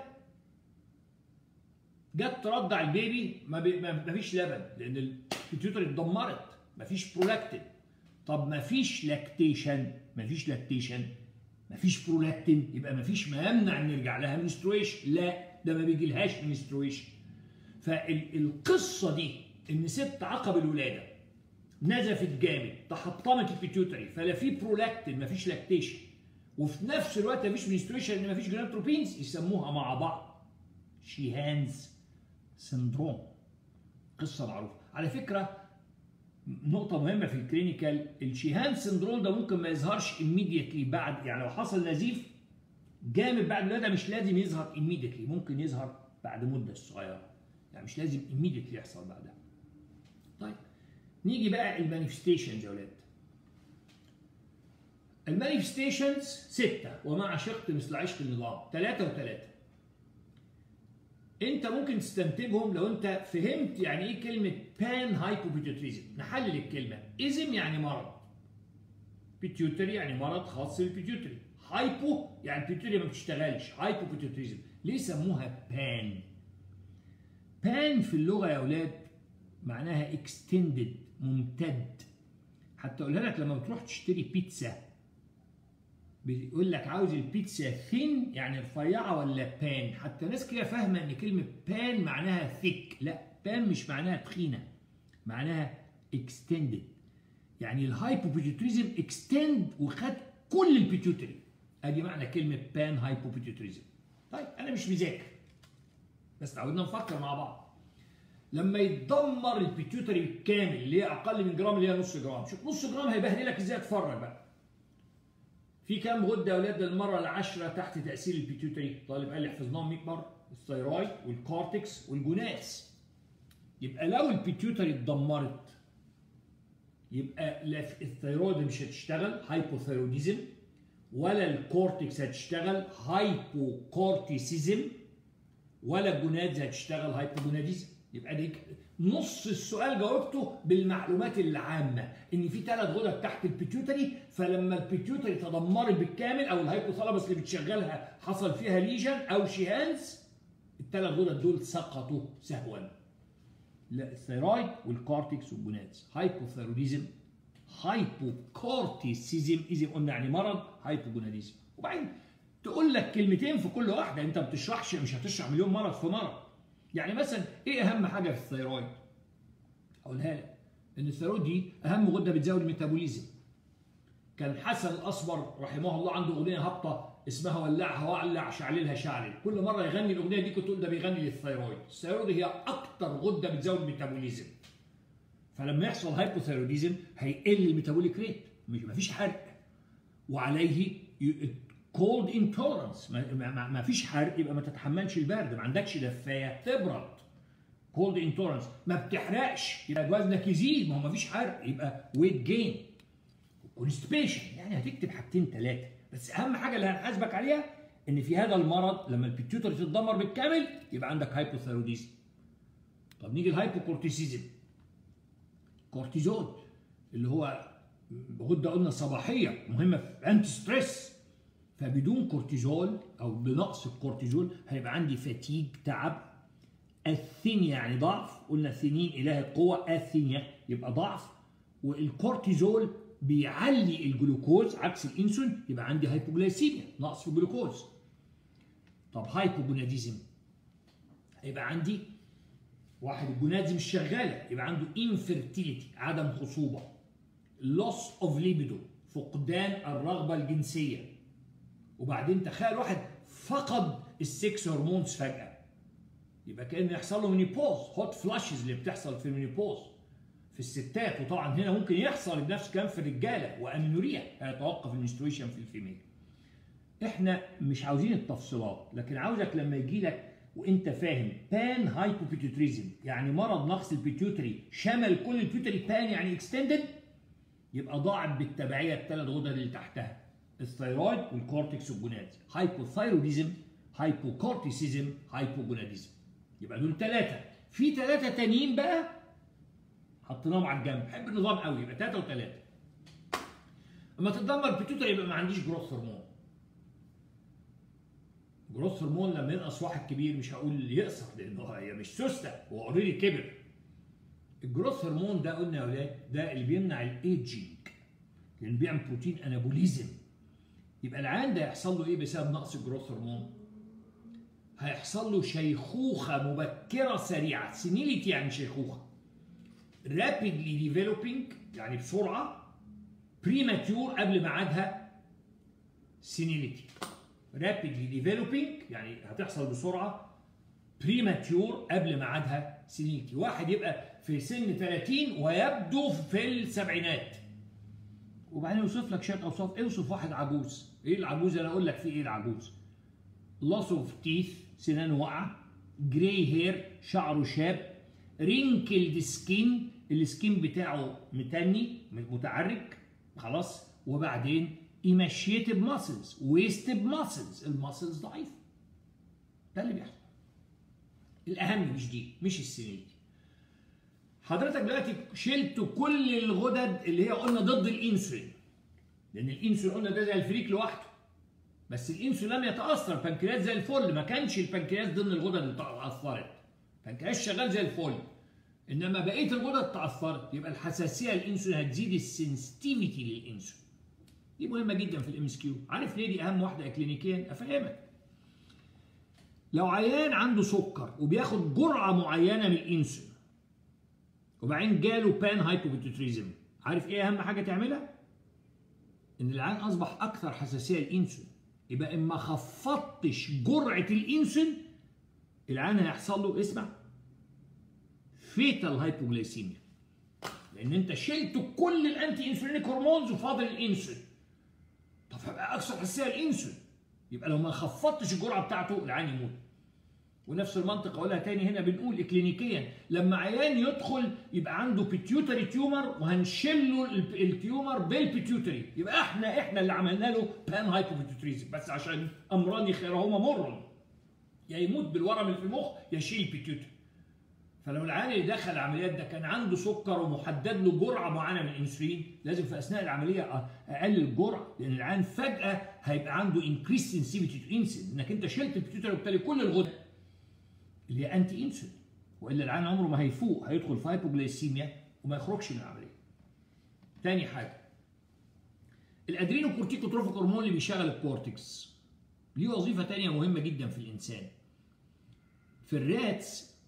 جت ترضع البيبي ما, بي ما فيش لبن لان البيتيوتري اتدمرت ما فيش برولاكتين طب ما فيش لاكتيشن ما فيش لاكتيشن ما فيش برولاكتين يبقى ما فيش ما يمنع ان يرجع لها منسترويشن لا ده ما بيجيلهاش منسترويشن فالقصه دي ان ست عقب الولاده نزفت جامد تحطمت البيتيوتري فلا في برولاكتين ما فيش لاكتيشن وفي نفس الوقت ما فيش منسترويشن لان ما فيش جرانتروبينز يسموها مع بعض شيهانز سندروم قصه معروفه على فكره نقطة مهمة في الكلينيكال الشيهان سندروم ده ممكن ما يظهرش immediately بعد يعني لو حصل نزيف جامد بعد الولادة مش لازم يظهر immediately ممكن يظهر بعد مدة صغيرة يعني مش لازم immediately يحصل بعدها. طيب نيجي بقى المانيفستيشنز يا ولاد. المانيفستيشنز ستة وما عشقت مثل عشق النظام ثلاثة وثلاثة. انت ممكن تستنتجهم لو انت فهمت يعني ايه كلمه بان هايبوبيتيوتريزم نحلل الكلمه ازم يعني مرض بيتيوتري يعني مرض خاص بالبيتيوتري هايبو يعني البيتيوتري ما بتشتغلش هايبوبيتيوتريزم ليه سموها بان بان في اللغه يا اولاد معناها اكستندد ممتد حتى اقولها لك لما بتروح تشتري بيتزا بيقول لك عاوز البيتزا ثين يعني رفيعه ولا بان حتى ناس كده فاهمه ان كلمه بان معناها ثيك لا بان مش معناها تخينه معناها اكستندد يعني الهايبوبيتيوتريزم اكستند وخد كل البيتيوتري ادي معنى كلمه بان هايبوبيتيوتريزم طيب انا مش مذاكر بس تعودنا نفكر مع بعض لما يتدمر البيتيوتري بالكامل اللي هي اقل من جرام اللي هي نص جرام شوف نص جرام هيبهدلك ازاي اتفرج بقى في كام غده يا اولاد المره العشره تحت تاثير البيتيوتري طالب قال لي حفظناهم 100 مره الثيرويد والكورتكس والجوناس يبقى لو البيتيوتري اتدمرت يبقى لا الثيرويد مش هتشتغل هايبوثيروديزم ولا الكورتكس هتشتغل هايبوكورتيسيزم ولا الجونادز هتشتغل هايبوجوناديزم يبقى دي نص السؤال جاوبته بالمعلومات العامه ان في ثلاث غدد تحت البيتيوتري فلما البيتيوتري تدمرت بالكامل او الهايبوثالاموس اللي بتشغلها حصل فيها ليجن او شيهانز الثلاث غدد دول سقطوا سهوا لا الثيرويد والكورتكس والجونادز هايبوثيروديزم هايبوكورتيسيزم اذا قلنا يعني مرض هايبوجوناديزم وبعدين تقول لك كلمتين في كل واحده انت ما بتشرحش مش هتشرح مليون مرض في مرض يعني مثلا ايه اهم حاجه في الثيرويد اقولها لك ان الثيرويد دي اهم غده بتزود الميتابوليزم كان حسن الاصبر رحمه الله عنده اغنيه هابطه اسمها ولعها ولع شعللها شعلل كل مره يغني الاغنيه دي كنت تقول ده بيغني للثيرويد الثيرويد هي اكتر غده بتزود الميتابوليزم فلما يحصل هايبوثيروديزم هيقل الميتابوليك ريت ما فيش حرق وعليه كولد انتولرنس ما, ما فيش حرق يبقى ما تتحملش البرد ما عندكش دفايه تبرد كولد انتولرنس ما بتحرقش يبقى وزنك يزيد ما هو ما فيش حرق يبقى ويت جين كونستيبيشن يعني هتكتب حاجتين ثلاثه بس اهم حاجه اللي هنحاسبك عليها ان في هذا المرض لما البيتيوتري تتدمر بالكامل يبقى عندك هايبوثايروديزم طب نيجي الهايبوكورتيسيزم كورتيزول اللي هو غده قلنا صباحيه مهمه في انتي ستريس فبدون كورتيزول او بنقص الكورتيزول هيبقى عندي فتيج تعب الثينيا يعني ضعف قلنا الثنين اله القوه الثينيا يبقى ضعف والكورتيزول بيعلي الجلوكوز عكس الانسولين يبقى عندي هايبوجلايسيميا نقص في الجلوكوز طب هايبوجوناديزم هيبقى عندي واحد الجونادز مش شغاله يبقى عنده انفيرتيليتي عدم خصوبه لوس اوف ليبيدو فقدان الرغبه الجنسيه وبعدين تخيل واحد فقد السكس هرمونز فجاه يبقى كان يحصل له مينيبوز هوت فلاشز اللي بتحصل في المينيبوز في الستات وطبعا هنا ممكن يحصل بنفس الكلام في الرجاله وامينوريا هيتوقف المنستريشن في الفيميل احنا مش عاوزين التفصيلات لكن عاوزك لما يجي لك وانت فاهم بان هايبوبيتوتريزم يعني مرض نقص البيتيوتري شمل كل البيتيوتري بان يعني اكستندد يبقى ضاعت بالتبعيه الثلاث غدد اللي تحتها الثيرويد والكورتكس والجوناد هايبوثايروديزم هايبوكورتيسيزم هايبوجوناديزم يبقى دول ثلاثه في ثلاثه تانيين بقى حطيناهم على الجنب بحب النظام قوي يبقى ثلاثه وثلاثه اما تتدمر البيتيوتري يبقى ما عنديش جروث هرمون جروث هرمون لما ينقص واحد كبير مش هقول يقصر لانه هي مش سوسته هو اوريدي كبر الجروث هرمون ده قلنا يا ولاد ده اللي بيمنع الايجينج لان بيعمل بروتين انابوليزم يبقى العيان ده يحصل له ايه بسبب نقص الجروث هرمون هيحصل له شيخوخه مبكره سريعه سينيليتي يعني شيخوخه رابيدلي ديفلوبينج يعني بسرعه بريماتيور قبل ميعادها سينيليتي رابيدلي ديفلوبينج يعني هتحصل بسرعه بريماتيور قبل ميعادها سينيليتي واحد يبقى في سن 30 ويبدو في السبعينات وبعدين يوصف لك شويه اوصاف اوصف واحد عجوز ايه العجوز انا اقول لك في ايه العجوز loss of teeth سنانه واقعه جراي هير شعره شاب رينكلد سكين السكين بتاعه متني متعرج خلاص وبعدين ايماشيتد ماسلز ويستد ماسلز الماسلز ضعيفه ده اللي بيحصل الاهم مش دي مش السنين حضرتك دلوقتي شلت كل الغدد اللي هي قلنا ضد الانسولين لان الانسولين قلنا ده زي الفريك لوحده بس الانسولين لم يتاثر البنكرياس زي الفل ما كانش البنكرياس ضمن الغدد اللي تاثرت البنكرياس شغال زي الفل انما بقيه الغدد تاثرت يبقى الحساسيه للانسولين هتزيد السنسيتيفيتي للانسولين دي مهمه جدا في الام اس كيو عارف ليه دي اهم واحده كلينيكيا افهمك لو عيان عنده سكر وبياخد جرعه معينه من الانسولين وبعدين جاله بان هايبوبيتوتريزم عارف ايه اهم حاجه تعملها ان العيان اصبح اكثر حساسيه للانسولين يبقى اما خفضتش جرعه الانسولين العيان هيحصل له اسمع فيتال هايبوجلايسيميا لان انت شلت كل الانتي انسولينيك هرمونز وفاضل الانسولين طب هيبقى اكثر حساسيه للانسولين يبقى لو ما خفضتش الجرعه بتاعته العيان يموت ونفس المنطق اقولها تاني هنا بنقول اكلينيكيا لما عيان يدخل يبقى عنده بيتيوتري تيومر وهنشيل له التيومر بالبيتيوتري يبقى احنا احنا اللي عملنا له بان هايبوبيتيوتريزم بس عشان امران خيرهما مر يا يموت بالورم اللي في المخ يا يشيل البيتيوتري فلو العيان اللي دخل العمليات ده كان عنده سكر ومحدد له جرعه معينه من الانسولين لازم في اثناء العمليه اقلل الجرعه لان العيان فجاه هيبقى عنده انكريس سنسيفيتي تو انسولين انك انت شلت البيتيوتري وبالتالي كل الغدد اللي هي انتي انسولين والا العيان عمره ما هيفوق هيدخل في هايبوجلايسيميا وما يخرجش من العمليه. تاني حاجه الادرينو كورتيكوتروفيك هرمون اللي بيشغل الكورتكس ليه وظيفه تانية مهمه جدا في الانسان. في الراتس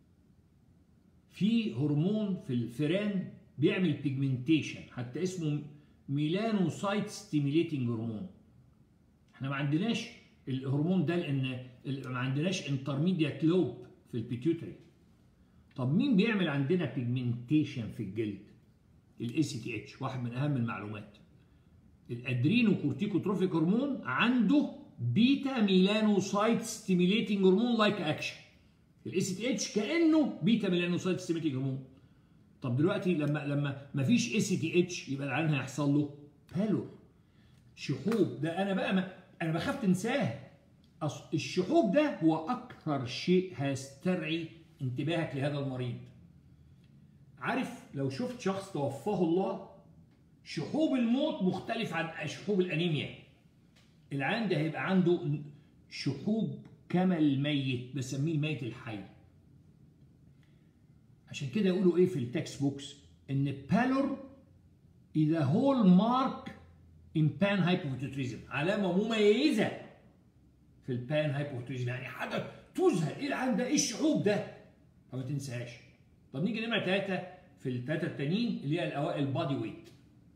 في هرمون في الفئران بيعمل بيجمنتيشن حتى اسمه ميلانوسايت ستيميليتنج هرمون. احنا ما عندناش الهرمون ده لان ما عندناش انترميديات لوب في البيتيوتري طب مين بيعمل عندنا بيجمنتيشن في الجلد الاي سي تي اتش واحد من اهم المعلومات الادرينو كورتيكوتروفيك هرمون عنده بيتا ميلانوسايت ستيميليتنج هرمون لايك اكشن الاي سي تي اتش كانه بيتا ميلانوسايت ستيميليتنج هرمون طب دلوقتي لما لما ما فيش اي سي تي اتش يبقى العيان هيحصل له بالور شحوب ده انا بقى ما انا بخاف تنساه أصل الشحوب ده هو اكثر شيء هيسترعي انتباهك لهذا المريض عارف لو شفت شخص توفاه الله شحوب الموت مختلف عن شحوب الانيميا العيان ده هيبقى عنده شحوب كما الميت بسميه الميت الحي عشان كده يقولوا ايه في التكست بوكس ان بالور اذا هول مارك ان بان هايبوثيتريزم علامه مميزه في البان هايبوثيتريزم يعني حاجه تزهق ايه العام ده ايه الشعوب ده فما تنساهاش طب نيجي نمره ثلاثه في الثلاثه التانيين اللي هي الاوائل البادي ويت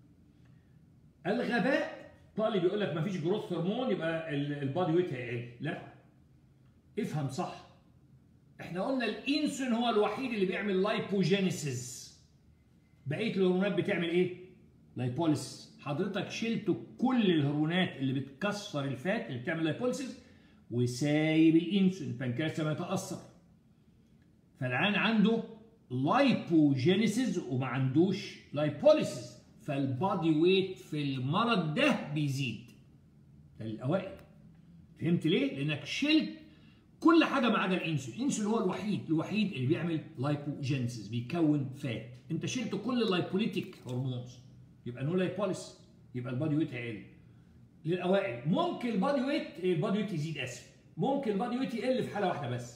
الغباء طالب يقول لك ما فيش جروث هرمون يبقى البادي ويت هيقل لا افهم صح احنا قلنا الانسولين هو الوحيد اللي بيعمل لايبوجينيسيس بقيه الهرمونات بتعمل ايه لايبوليسيس حضرتك شلت كل الهرمونات اللي بتكسر الفات اللي بتعمل لايبوليسيس وسايب الانسولين البنكرياس ما يتاثر فالعيان عنده لايبوجينيسيس وما عندوش لايبوليسيس فالبادي ويت في المرض ده بيزيد ده الاوائل فهمت ليه لانك شلت كل حاجه ما عدا الانسولين الانسولين هو الوحيد الوحيد اللي بيعمل لايبوجينيسيس بيكون فات انت شلت كل اللايبوليتيك هرمونز يبقى نو لايبوليس يبقى البادي ويت هيقل للاوائل ممكن البادي ويت البادي ويت يزيد اسف ممكن البادي ويت يقل في حاله واحده بس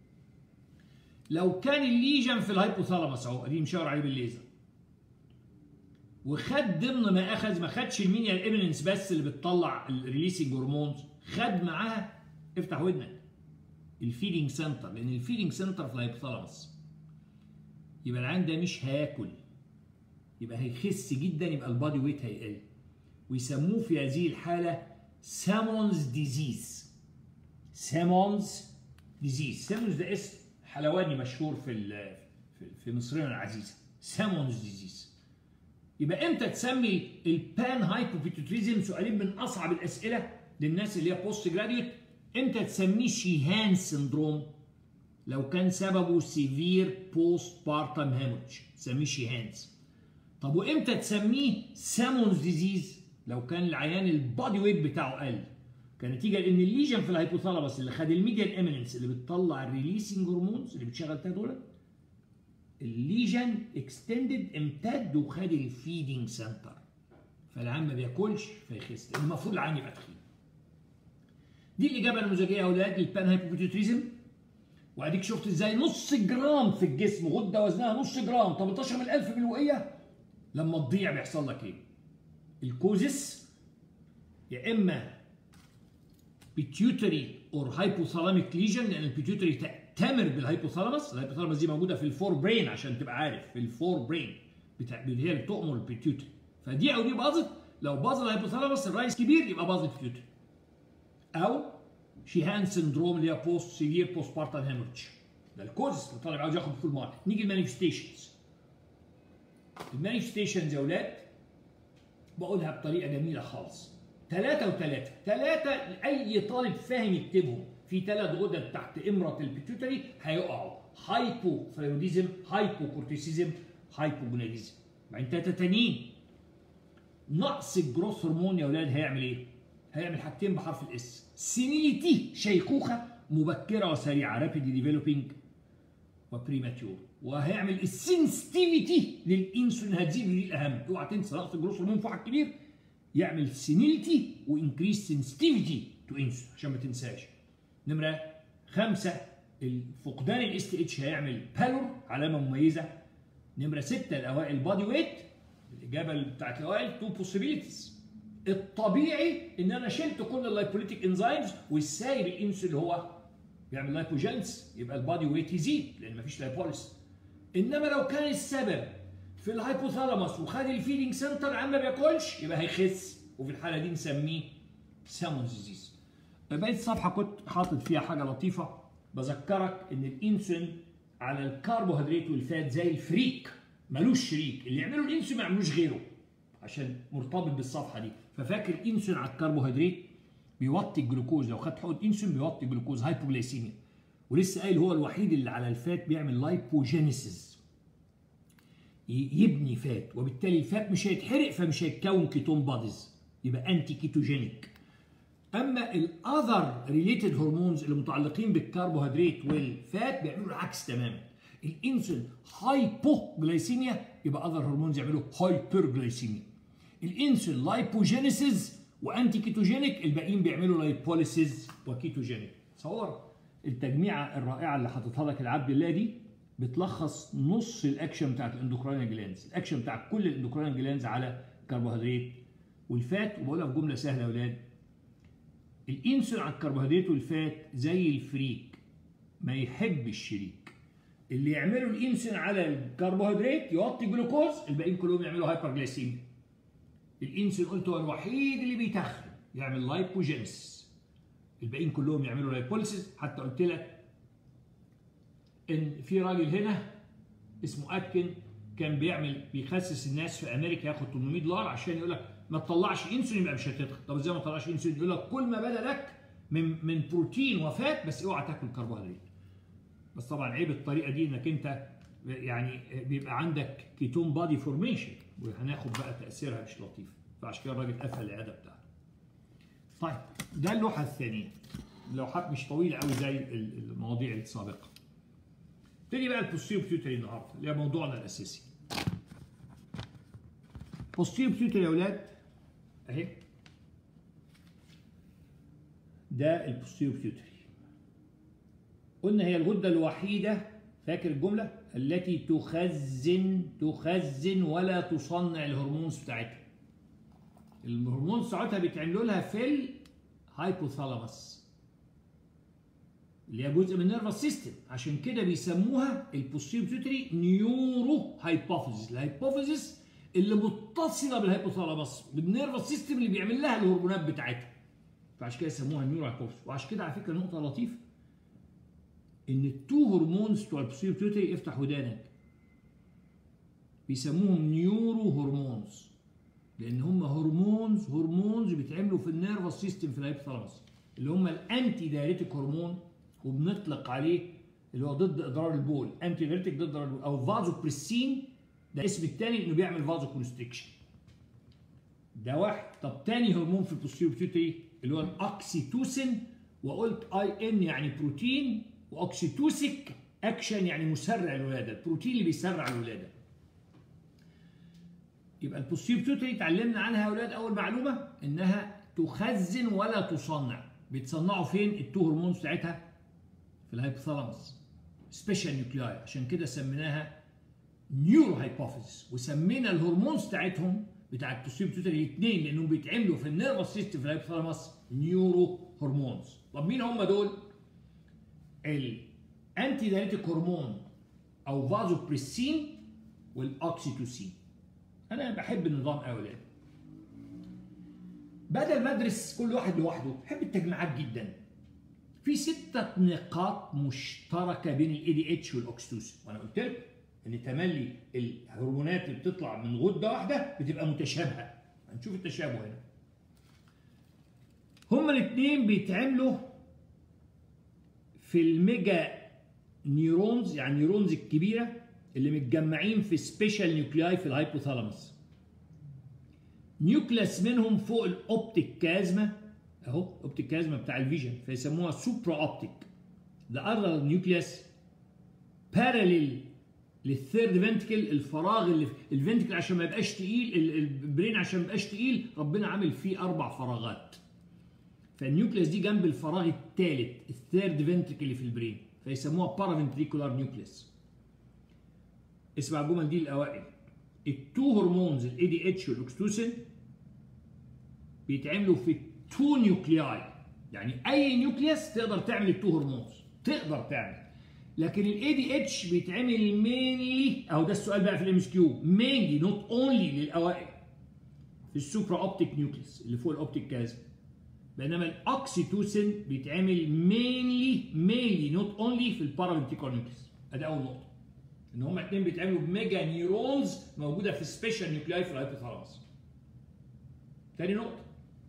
لو كان الليجن في الهايبوثالاموس اهو ادي مشاور عليه بالليزر وخد ضمن ما اخذ ما خدش المينيا الاميننس بس اللي بتطلع الريليسنج هرمونز خد معاها افتح ودنك الفيدنج سنتر لان الفيدنج سنتر في الهايبوثالاموس يبقى العين ده مش هياكل يبقى هيخس جدا يبقى البادي ويت هيقل ويسموه في هذه الحاله سامونز ديزيز سامونز ديزيز سامونز ده اسم حلواني مشهور في في مصرنا العزيزه سامونز ديزيز يبقى امتى تسمي البان هايبوبيتوتريزم سؤالين من اصعب الاسئله للناس اللي هي بوست جراديوت امتى تسميه شيهان سندروم لو كان سببه سيفير بوست بارتم هيموريدج تسميه شيهانز طب وامتى تسميه سامونز ديزيز لو كان العيان البادي ويت بتاعه قل كنتيجه لان الليجن في الهايبوثالاموس اللي خد الميديال اميننس اللي بتطلع الريليسنج هرمونز اللي بتشغل فيها دول الليجن اكستندد امتد وخد الفيدنج سنتر فالعيان ما بياكلش فيخس لان المفروض العيان يبقى تخين دي الاجابه النموذجيه يا اولاد للبان هايبوبيتوتريزم واديك شفت ازاي نص جرام في الجسم غده وزنها نص جرام 18 من 1000 بالوقيه لما تضيع بيحصل لك ايه؟ الكوزس يا اما بيتيوتري اور هايبوثالاميك ليجن لان البيتيوتري تأتمر بالهايبوثالاموس الهايبوثالاموس دي موجوده في الفور برين عشان تبقى عارف في الفور برين بتاع هي اللي بتؤمر البيتيوتري فدي او دي باظت لو باظ الهايبوثالاموس الرايس كبير يبقى باظ البيتيوتري او شيهان سندروم اللي هي بوست سيفير بوست بارتم هيموريدج ده الكوز اللي طالب عاوز ياخد فول مارك نيجي المانيفستيشنز المانيفستيشنز يا اولاد بقولها بطريقه جميله خالص ثلاثة وثلاثة ثلاثة أي طالب فاهم يكتبهم في ثلاث غدد تحت إمرة البيتيوتري هيقعوا هايبو ثايروديزم هايبو كورتيسيزم هايبوجوناديزم بعدين ثلاثة تانيين نقص الجروث هرمون يا أولاد هيعمل إيه؟ هيعمل حاجتين بحرف الاس سينيليتي شيخوخة مبكرة وسريعة رابيدلي ديفلوبينج وبريماتيور وهيعمل السنسيتيفيتي للانسولين هتزيد ودي الاهم اوعى تنسى نقص الجروث هرمون فوق كبير يعمل سينيلتي وانكريس سنسيتيفيتي تو انسولين عشان ما تنساش نمره خمسه فقدان الاس تي اتش هيعمل بالور علامه مميزه نمره سته الاوائل بادي ويت الاجابه بتاعت الاوائل تو بوسيبيليتيز الطبيعي ان انا شلت كل اللايبوليتيك انزيمز والسايب الانسولين هو بيعمل لايبوجينس يبقى البادي ويت يزيد لان مفيش لايبوليس انما لو كان السبب في الهايبوثالاموس وخد الفيدنج سنتر عم ما بياكلش يبقى هيخس وفي الحاله دي نسميه سامونز ديزيز بقيت الصفحه كنت حاطط فيها حاجه لطيفه بذكرك ان الانسولين على الكربوهيدرات والفات زي الفريك ملوش شريك اللي يعملوا الانسولين ما يعملوش غيره عشان مرتبط بالصفحه دي ففاكر الانسولين على الكربوهيدرات بيوطي الجلوكوز لو خدت حقنه انسولين بيوطي الجلوكوز هايبوجلايسيميا ولسه قايل هو الوحيد اللي على الفات بيعمل لايبوجينيسيس يبني فات وبالتالي الفات مش هيتحرق فمش هيتكون كيتون باديز يبقى انتي كيتوجينيك اما الاذر ريليتد هرمونز اللي متعلقين بالكربوهيدرات والفات بيعملوا العكس تماما الانسولين هايبوجلايسيميا يبقى اذر هرمونز يعملوا هايبرجلايسيميا الانسولين لايبوجينيسيس وانتي كيتوجينيك الباقيين بيعملوا لايبوليسيز وكيتوجينيك تصور التجميعه الرائعه اللي حاططها لك العبد الله دي بتلخص نص الاكشن بتاعت الاندوكراين جلاندز الاكشن بتاع كل الاندوكراين جلاندز على الكربوهيدرات والفات وبقولها في جمله سهله يا اولاد الانسولين على الكربوهيدرات والفات زي الفريك ما يحب الشريك اللي يعملوا الانسولين على الكربوهيدرات يوطي الجلوكوز الباقيين كلهم يعملوا هايبرجلايسيميا الانسولين قلت هو الوحيد اللي بيتخن يعمل لايبوجينس الباقيين كلهم يعملوا لايبوليسيس حتى قلت لك ان في راجل هنا اسمه اتكن كان بيعمل بيخسس الناس في امريكا ياخد 800 دولار عشان يقول لك ما تطلعش انسولين يبقى مش هتتخن طب ازاي ما تطلعش انسولين يقول لك كل ما بدا لك من من بروتين وفات بس اوعى تاكل كربوهيدرات بس طبعا عيب الطريقه دي انك انت يعني بيبقى عندك كيتون بادي فورميشن وهناخد بقى تاثيرها مش لطيف فعشان كده الراجل قفل العياده بتاعته طيب ده اللوحه الثانيه اللوحات مش طويله قوي زي المواضيع السابقه نبتدي بقى البوستيريو بيوتري النهارده اللي هي موضوعنا الاساسي بوستيريو بيوتري يا اولاد اهي ده البوستيريو بيوتري قلنا هي الغده الوحيده فاكر الجمله التي تخزن تخزن ولا تصنع الهرمونز بتاعتها الهرمونز بتاعتها بيتعملوا لها في الهايبوثالاموس اللي هي جزء من النيرفس سيستم عشان كده بيسموها البوستيريو بيوتري نيورو هايبوفيزيس الهايبوفيزيس اللي متصله بالهايبوثالاموس بالنيرفس سيستم اللي بيعمل لها الهرمونات بتاعتها فعشان كده يسموها نيورو هايبوفيزيس وعشان كده على فكره نقطه لطيفه ان التو هرمونز بتوع البوستيريو بيوتري افتح ودانك بيسموهم نيورو هرمونز لان هم هرمونز هرمونز بيتعملوا في النيرفس سيستم في الهايبوثالاموس اللي هم الانتي دايريتيك هرمون وبنطلق عليه اللي هو ضد اضرار البول انتي دايريتيك ضد اضرار البول او فازو بريسين ده اسم الثاني انه بيعمل فازو كونستريكشن ده واحد طب تاني هرمون في البوستيريو بيوتري اللي هو الاكسيتوسين وقلت اي ان يعني بروتين واكسيتوسيك اكشن يعني مسرع الولاده البروتين اللي بيسرع الولاده يبقى البوستيريو بيوتري اتعلمنا عنها يا اولاد اول معلومه انها تخزن ولا تصنع بيتصنعوا فين التو هرمونز بتاعتها في الهايبوثالاموس سبيشال نيوكلياي عشان كده سميناها نيورو هايبوفيزيس وسمينا الهرمونز بتاعتهم بتاع البوستيريو بيوتري الاثنين لانهم بيتعملوا في النيرفس سيستم في الهايبوثالاموس نيورو هرمونز طب مين هم دول؟ الانتي دايريتيك هرمون او فازو بريسين والاوكسيتوسين انا بحب النظام قوي بدل ما ادرس كل واحد لوحده بحب التجميعات جدا في ستة نقاط مشتركة بين الاي دي اتش والاوكسيتوسين وانا قلت لكم ان تملي الهرمونات اللي بتطلع من غدة واحدة بتبقى متشابهة هنشوف التشابه هنا هما الاثنين بيتعملوا في الميجا نيورونز يعني نيورونز الكبيره اللي متجمعين في سبيشال نيوكلياي في الهايبوثالاموس نيوكلاس منهم فوق الاوبتيك كازما اهو اوبتيك كازما بتاع الفيجن فيسموها سوبرا اوبتيك ذا اذر نيوكلياس باراليل للثيرد فنتكل الفراغ اللي في الفنتكل عشان ما يبقاش تقيل البرين عشان ما يبقاش تقيل ربنا عامل فيه اربع فراغات فالنيوكليس دي جنب الفراغ الثالث الثيرد فنتريكل اللي في البرين فيسموها بارافنتريكولار نيوكليس اسمع الجمل دي الاوائل التو هرمونز الاي دي اتش والاكستوسين بيتعملوا في تو نيوكلياي يعني اي نيوكليس تقدر تعمل التو هرمونز تقدر تعمل لكن الاي دي اتش بيتعمل مينلي اهو ده السؤال بقى في الام اس كيو مينلي نوت اونلي للاوائل في السوبرا اوبتيك نيوكليس اللي فوق الاوبتيك كازم بينما الاوكسيتوسين بيتعمل مينلي مينلي نوت اونلي في البارافنتيكول نيوكليس ادي اول نقطه ان هما الاثنين بيتعملوا بميجا نيورونز موجوده في سبيشال نيوكلاي في الهايبوثالاموس تاني نقطه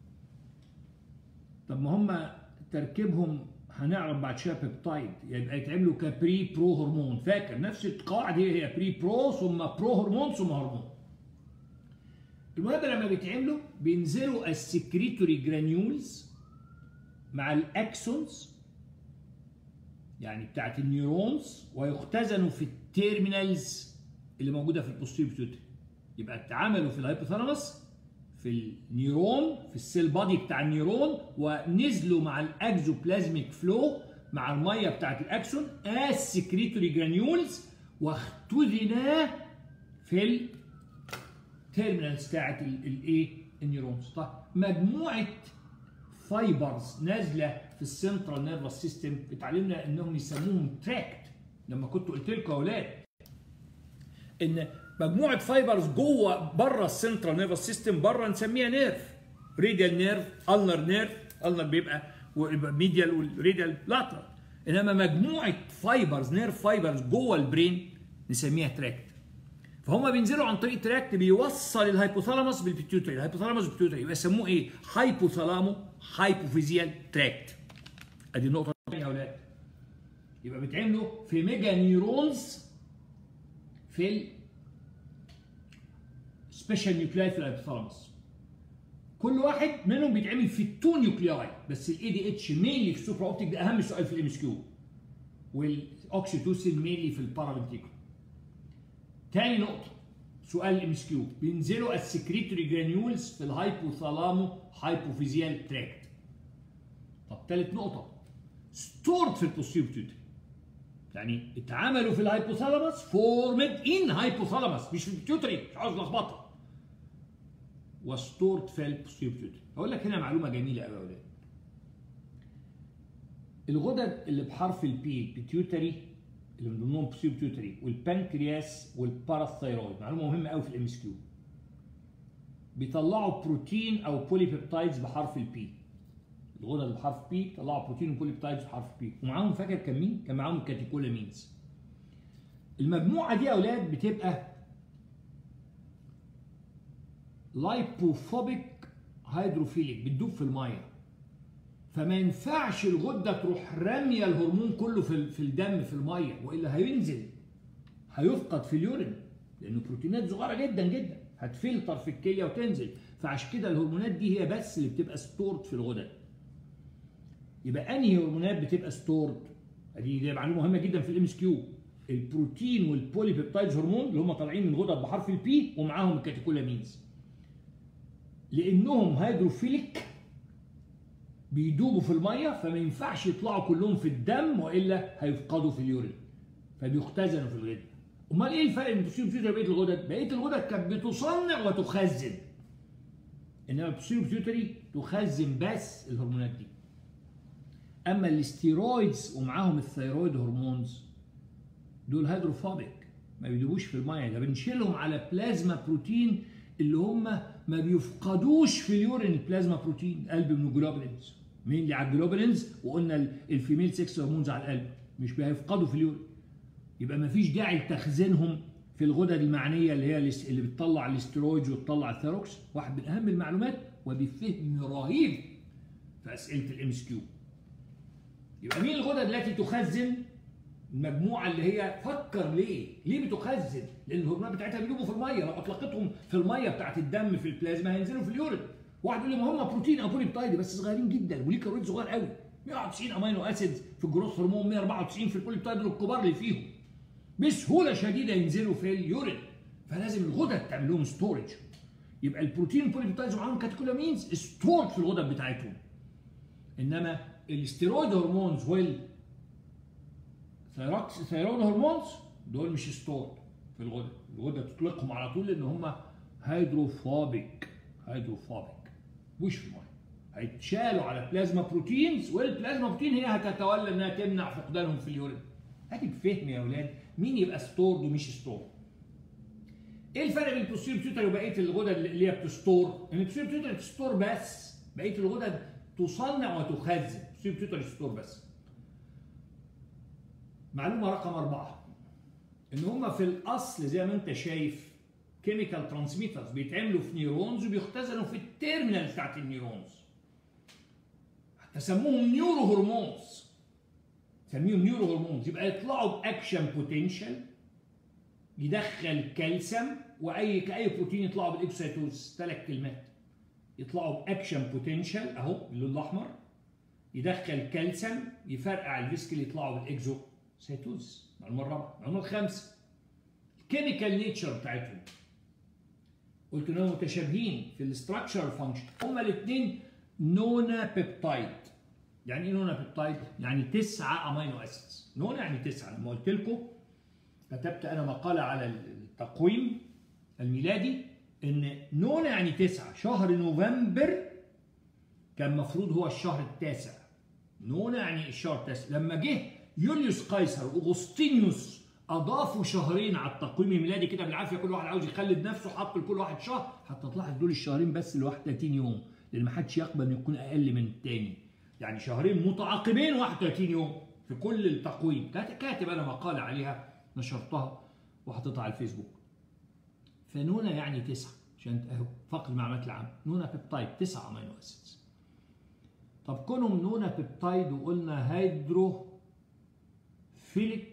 طب ما هما تركيبهم هنعرف بعد شويه بيبتايد يبقى يتعملوا كبري برو هرمون فاكر نفس القاعده هي بري برو ثم برو هرمون ثم هرمون المهم لما بيتعملوا بينزلوا السكريتوري جرانيولز مع الاكسونز يعني بتاعت النيورونز ويختزنوا في التيرمينالز اللي موجوده في البوستيريور بيتيوتري يبقى اتعملوا في الهايبوثالاموس في النيورون في السيل بادي بتاع النيورون ونزلوا مع الاكزوبلازميك فلو مع الميه بتاعت الاكسون السكريتوري جرانيولز واختزنا في التيرمينالز بتاعت الايه النيورونز طيب مجموعه فايبرز نازله في السنترال نيرفس سيستم اتعلمنا انهم يسموهم تراكت لما كنت قلت لكم يا اولاد ان مجموعه فايبرز جوه بره السنترال نيرفس سيستم بره نسميها نيرف ريديال نيرف النر نيرف النر بيبقى ميديال والريديال لاترال انما مجموعه فايبرز نيرف فايبرز جوه البرين نسميها تراكت فهم بينزلوا عن طريق تراكت بيوصل الهايبوثالاموس بالبيتيوتري الهايبوثالاموس بالبيتيوتري يبقى يسموه ايه هايبوثالامو هايبوفيزيال تراكت ادي النقطه الثانيه يا اولاد يبقى بيتعملوا في ميجا نيورونز في السبيشال نيوكلاي في الهايبوثالاموس كل واحد منهم بيتعمل في التو نيوكلياي بس الاي دي اتش مينلي في السوبر اوبتيك ده اهم سؤال في الام اس كيو والاوكسيتوسين مينلي في البارافنتيكول تاني نقطة سؤال الام اس كيو بينزلوا السكريتوري جرانيولز في الهايبوثالامو هايبوفيزيال تراكت طب تالت نقطة ستورد في البوستيريور بيتيوتري يعني اتعملوا في الهايبوثالاموس فورمد ان هايبوثالاموس مش في البيتيوتري مش عاوز لخبطه وستورد في البوستيريور بيتيوتري اقول لك هنا معلومه جميله قوي يا اولاد الغدد اللي بحرف البي البيتيوتري اللي من ضمنهم بوستيريور بيتيوتري والبنكرياس والباراثايرويد معلومه مهمه قوي في الام اس كيو بيطلعوا بروتين او بوليبيبتايدز بحرف البي الغدد اللي بحرف بي طلعوا بروتين وبوليبتايدز بحرف بي ومعاهم فاكر كان مين؟ كان معاهم الكاتيكولامينز المجموعه دي يا اولاد بتبقى لايبوفوبيك هيدروفيليك بتدوب في الميه فما ينفعش الغده تروح راميه الهرمون كله في في الدم في الميه والا هينزل هيفقد في اليورين لانه بروتينات صغيره جدا جدا هتفلتر في الكليه وتنزل فعشان كده الهرمونات دي هي بس اللي بتبقى ستورد في الغدد يبقى انهي هرمونات بتبقى ستورد دي دي معلومه مهمه جدا في الام اس كيو البروتين والبوليبيبتايدز هرمون اللي هم طالعين من الغدد بحرف البي ومعاهم الكاتيكولامينز لانهم هيدروفيليك بيدوبوا في الميه فما ينفعش يطلعوا كلهم في الدم والا هيفقدوا في اليورين فبيختزنوا في الغدة امال ايه الفرق بين البوستيريور بيتيوتري وبقيه الغدد بقيه الغدد كانت بتصنع وتخزن انما البوستيريور بيتيوتري تخزن بس الهرمونات دي اما الاستيرويدز ومعاهم الثيرويد هرمونز دول هيدروفوبيك ما بيدوبوش في الميه ده بنشيلهم على بلازما بروتين اللي هم ما بيفقدوش في اليورين البلازما بروتين قلب من الجلوبولينز مين اللي على الجلوبولينز وقلنا الفيميل سكس هرمونز على القلب مش بيفقدوا في اليورين يبقى ما فيش داعي لتخزينهم في الغدد المعنيه اللي هي اللي بتطلع الاسترويدز وتطلع الثيروكس واحد من اهم المعلومات وبفهم رهيب في اسئله الام اس كيو يبقى مين الغدد التي تخزن المجموعه اللي هي فكر ليه؟ ليه بتخزن؟ لان الهرمونات بتاعتها بيدوبوا في الميه لو اطلقتهم في الميه بتاعت الدم في البلازما هينزلوا في اليورين. واحد يقول لي ما هم بروتين او بوليبتايد بس صغيرين جدا وليه كاربوهيدرات صغير قوي 190 امينو اسيدز في الجروث هرمون 194 في البوليبتايد الكبار اللي فيهم. بسهوله شديده ينزلوا في اليورين فلازم الغدد تعمل لهم ستورج. يبقى البروتين والبوليبتايدز ومعاهم كاتيكولامينز ستورد في الغدد بتاعتهم. انما الاستيرويد هرمونز وال ثيرويد هرمونز دول مش ستورد في الغدد الغدة تطلقهم على طول لان هم هيدروفوبيك هيدروفوبيك مش في الميه هيتشالوا على بلازما بروتينز والبلازما بروتين هي هتتولى انها تمنع فقدانهم في اليورين ادي بفهم يا اولاد مين يبقى ستورد ومش ستورد ايه الفرق بين البوستيريور بيتيوتري وبقيه الغدد اللي هي بتستور؟ ان البوستيريور بيتيوتري بتستور بس بقيه الغدد تصنع وتخزن البوستيريور بيتيوتري ستور بس معلومة رقم أربعة إن هما في الأصل زي ما أنت شايف كيميكال ترانسميترز بيتعملوا في نيورونز وبيختزنوا في التيرمينال بتاعت النيورونز حتى سموهم نيورو هرمونز سميهم نيورو هرمونز يبقى يطلعوا بأكشن بوتنشال يدخل كالسيوم واي اي بروتين يطلعوا بالاكسيتوز ثلاث كلمات يطلعوا باكشن بوتنشال اهو باللون الاحمر يدخل كالسيوم يفرقع الفيسكل يطلعوا بالاكزو سيتوز المعلومه الرابعه المعلومه الخامسه الكيميكال نيتشر بتاعتهم قلت انهم متشابهين في الاستراكشر فانكشن هما الاثنين نونا بيبتايد يعني ايه نونا بيبتايد؟ يعني تسعه امينو اسيدز نونا يعني تسعه لما قلت لكم كتبت انا مقاله على التقويم الميلادي ان نونا يعني تسعه شهر نوفمبر كان المفروض هو الشهر التاسع نونا يعني الشهر التاسع لما جه يوليوس قيصر واغسطينيوس اضافوا شهرين على التقويم الميلادي كده بالعافيه كل واحد عاوز يخلد نفسه حط لكل واحد شهر حتى تلاحظ دول الشهرين بس ل 31 يوم لان ما حدش يقبل انه يكون اقل من الثاني يعني شهرين متعاقبين 31 يوم في كل التقويم كاتب انا مقاله عليها نشرتها وحطيتها على الفيسبوك فنونا يعني تسعه عشان اهو فقد المعلومات العامه نونا بيبتايد تسعه امينو اسيدز طب كونهم نونا بيبتايد وقلنا هيدرو فيليك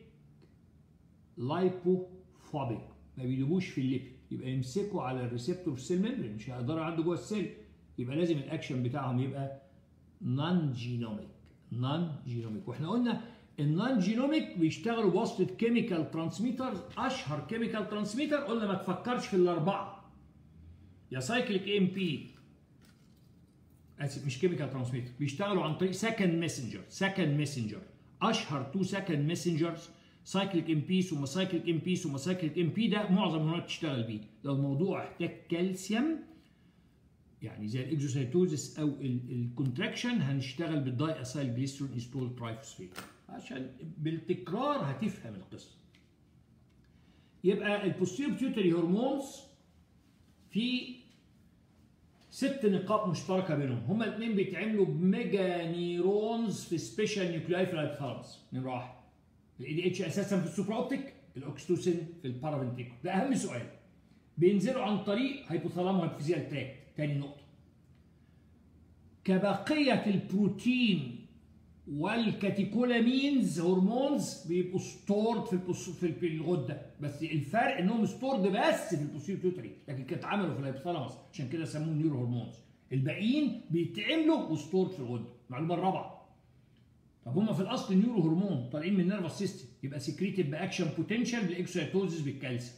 لايبوفوبيك ما بيدوبوش في الليبيد يبقى يمسكوا على الريسبتور في السيل ميمبرين مش هيقدروا يعدوا جوه السيل يبقى لازم الاكشن بتاعهم يبقى نون جينوميك نون جينوميك واحنا قلنا النون جينوميك بيشتغلوا بواسطه كيميكال ترانسميترز اشهر كيميكال ترانسميتر قلنا ما تفكرش في الاربعه يا سايكليك ام بي اسف مش كيميكال ترانسميتر بيشتغلوا عن طريق سكند ميسنجر سكند ميسنجر اشهر تو سكند ميسنجرز سايكليك ام بي ثم سايكليك ام بي ثم سايكليك ام بي ده معظم الهرمونات تشتغل بيه لو الموضوع احتاج كالسيوم يعني زي الاكزوسايتوزس او الكونتراكشن هنشتغل بالداي اسايل جليسرول انستول ترايفوسفيت عشان بالتكرار هتفهم القصه يبقى البوستيريور بيوتري هرمونز في ست نقاط مشتركه بينهم هما الاثنين بيتعملوا بميجا نيرونز في سبيشال نيوكلاي في الهايبوثالاموس نمره واحد الاي دي اتش اساسا في السوبر اوبتيك الاوكستوسين في البارافنتيكو ده اهم سؤال بينزلوا عن طريق هايبوثالامو هايبوفيزيال تراكت تاني نقطه كبقيه البروتين والكاتيكولامينز هرمونز بيبقوا ستورد في البص... في الغده بس الفرق انهم ستورد بس في البوستيريور بيوتري لكن كانت اتعملوا في الهايبوثالاموس عشان كده سموهم نيورو هرمونز الباقيين بيتعملوا وستورد في الغده المعلومه الرابعه طب هم في الاصل نيورو هرمون طالعين من النيرفس سيستم يبقى سكريتد باكشن بوتنشال بالاكسويتوزيس بالكالسيوم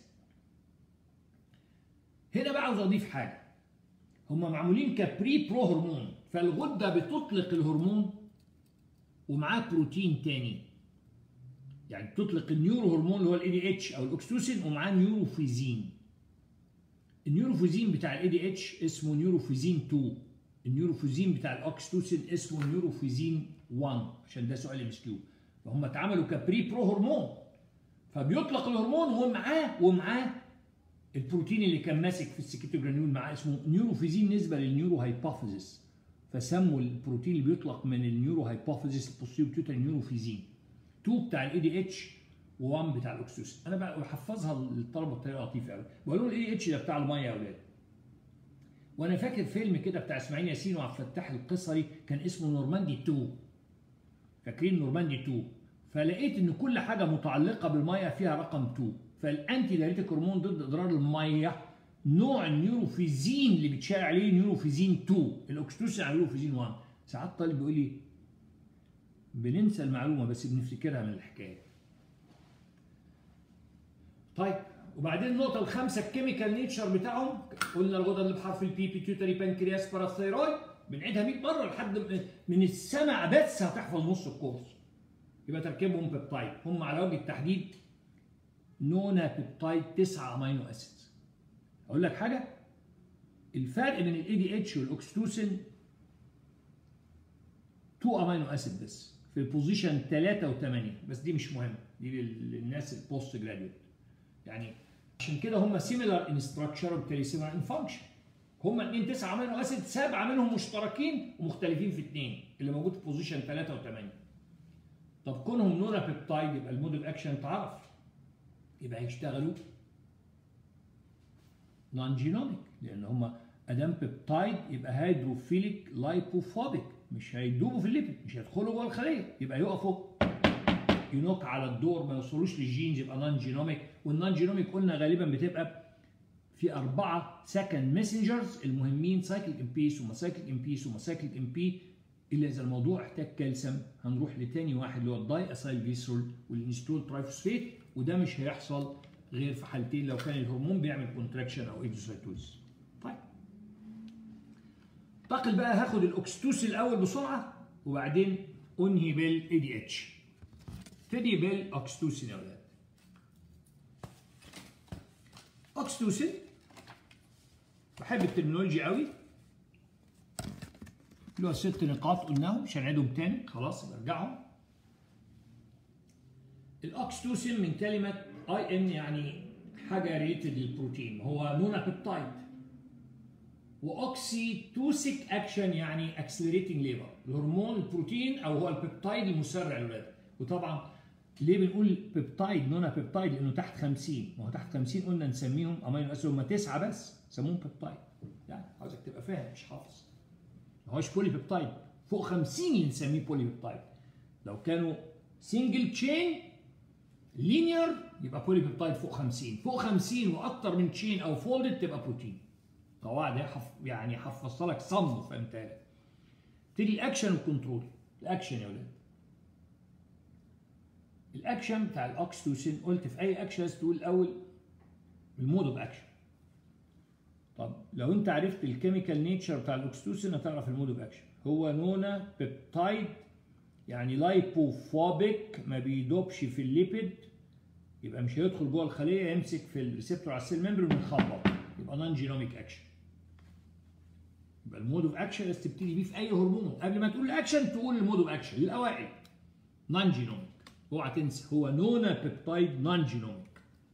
هنا بقى عاوز اضيف حاجه هم معمولين كبري برو هرمون فالغده بتطلق الهرمون ومعاه بروتين تاني يعني بتطلق النيورو هرمون اللي هو الاي دي اتش او الاكستوسين ومعاه نيوروفيزين النيوروفيزين بتاع الاي دي اتش اسمه نيوروفيزين 2 النيوروفيزين بتاع الاكستوسين اسمه نيوروفيزين 1 عشان ده سؤال ام اس كيو فهم اتعملوا كبري برو هرمون فبيطلق الهرمون ومعاه ومعاه البروتين اللي كان ماسك في السكيتوجرانيول معاه اسمه نيوروفيزين نسبه للنيورو هايبوفيزيس فسموا البروتين اللي بيطلق من النيورو هايبوفيزيس البوستيريور بيوتري نيوروفيزين 2 بتاع الاي دي اتش و1 بتاع الاكسوسين انا بقى بحفظها للطلبه بطريقه لطيفه قوي بقول لهم الاي دي اتش ده بتاع الميه يا اولاد وانا فاكر فيلم كده بتاع اسماعيل ياسين وعبد الفتاح القصري كان اسمه نورماندي 2 فاكرين نورماندي 2 فلقيت ان كل حاجه متعلقه بالميه فيها رقم 2 فالانتي دايريتيك هرمون ضد اضرار الميه نوع النيوروفيزين اللي بيتشال عليه نيوروفيزين 2 الاكستوسين على نيوروفيزين 1 ساعات طالب بيقول لي بننسى المعلومه بس بنفتكرها من الحكايه طيب وبعدين النقطة الخامسة الكيميكال نيتشر بتاعهم قلنا الغدد اللي بحرف البي بيتيوتري بانكرياس باراثيرويد بنعيدها 100 مرة لحد من السمع بس هتحفظ نص الكورس يبقى تركيبهم بيبتايد هم على وجه التحديد نونا بيبتايد 9 امينو اسيدز اقول لك حاجة الفرق بين الاي دي اتش والاكستوسين 2 امينو اسيد بس في البوزيشن 3 و8 بس دي مش مهمة دي للناس البوست جراديويت يعني عشان كده هم سيميلار ان ستراكشر وبالتالي سيميلار ان فانكشن هم اثنين 9 امينو اسيد سبعه منهم مشتركين ومختلفين في اثنين اللي موجود في بوزيشن 3 و8 طب كونهم نورا بيبتايد يبقى المود اوف اكشن اتعرف يبقى هيشتغلوا نون جينوميك لان هم ادام بيبتايد يبقى هيدروفيليك لايبوفوبيك مش هيدوبوا في الليبيد مش هيدخلوا جوه الخليه يبقى يقفوا ينوك على الدور ما يوصلوش للجينز يبقى نون جينوميك والنون جينوميك قلنا غالبا بتبقى في أربعة سكند ميسنجرز المهمين سايكليك ام بيس ومسايكليك ام بيس ومسايكليك ام بي الا اذا الموضوع احتاج كالسيوم هنروح لتاني واحد اللي هو الداي اسايل جليسرول والانستول ترايفوسفيت وده مش هيحصل غير في حالتين لو كان الهرمون بيعمل كونتراكشن او اكزوسايتوز طيب انتقل بقى هاخد الاكستوسين الاول بسرعه وبعدين انهي بالاي دي اتش ابتدي بالاكستوسين يا اولاد اوكستوسين بحب الترمينولوجي قوي اللي هو ست نقاط قلناهم مش هنعيدهم تاني خلاص نرجعهم الاوكستوسين من كلمه اي ان يعني حاجه ريليتد للبروتين هو نونا بيبتايد واوكسيتوسيك اكشن يعني اكسلريتنج ليبر الهرمون البروتين او هو البيبتايد المسرع للولاده وطبعا ليه بنقول بيبتايد نونا بيبتايد لانه تحت 50 ما هو تحت 50 قلنا نسميهم امينو اسيد هم تسعه بس سموهم بيبتايد يعني عاوزك تبقى فاهم مش حافظ ما هوش بولي بيبتايد فوق 50 اللي نسميه بولي بيبتايد لو كانوا سنجل تشين لينير يبقى بولي بيبتايد فوق 50 فوق 50 واكتر من تشين او فولدد تبقى بروتين قواعد حف يعني حفظت لك صم وفهمتها لك تيجي الاكشن والكنترول الاكشن يا ولاد الاكشن بتاع الاوكستوسين قلت في اي اكشن لازم تقول الاول المود اوف اكشن طب لو انت عرفت الكيميكال نيتشر بتاع الاوكستوسين هتعرف المود اوف اكشن هو نونا بيبتايد يعني لايبوفوبيك ما بيدوبش في الليبيد يبقى مش هيدخل جوه الخليه يمسك في الريسبتور على السيل ممبرين ويخبط يبقى نون جينوميك اكشن يبقى المود اوف اكشن لازم تبتدي بيه في اي هرمون قبل ما تقول الاكشن تقول المود اوف اكشن للاوائل نون جينوميك اوعى تنسى هو نونا بيبتايد نون جينوميك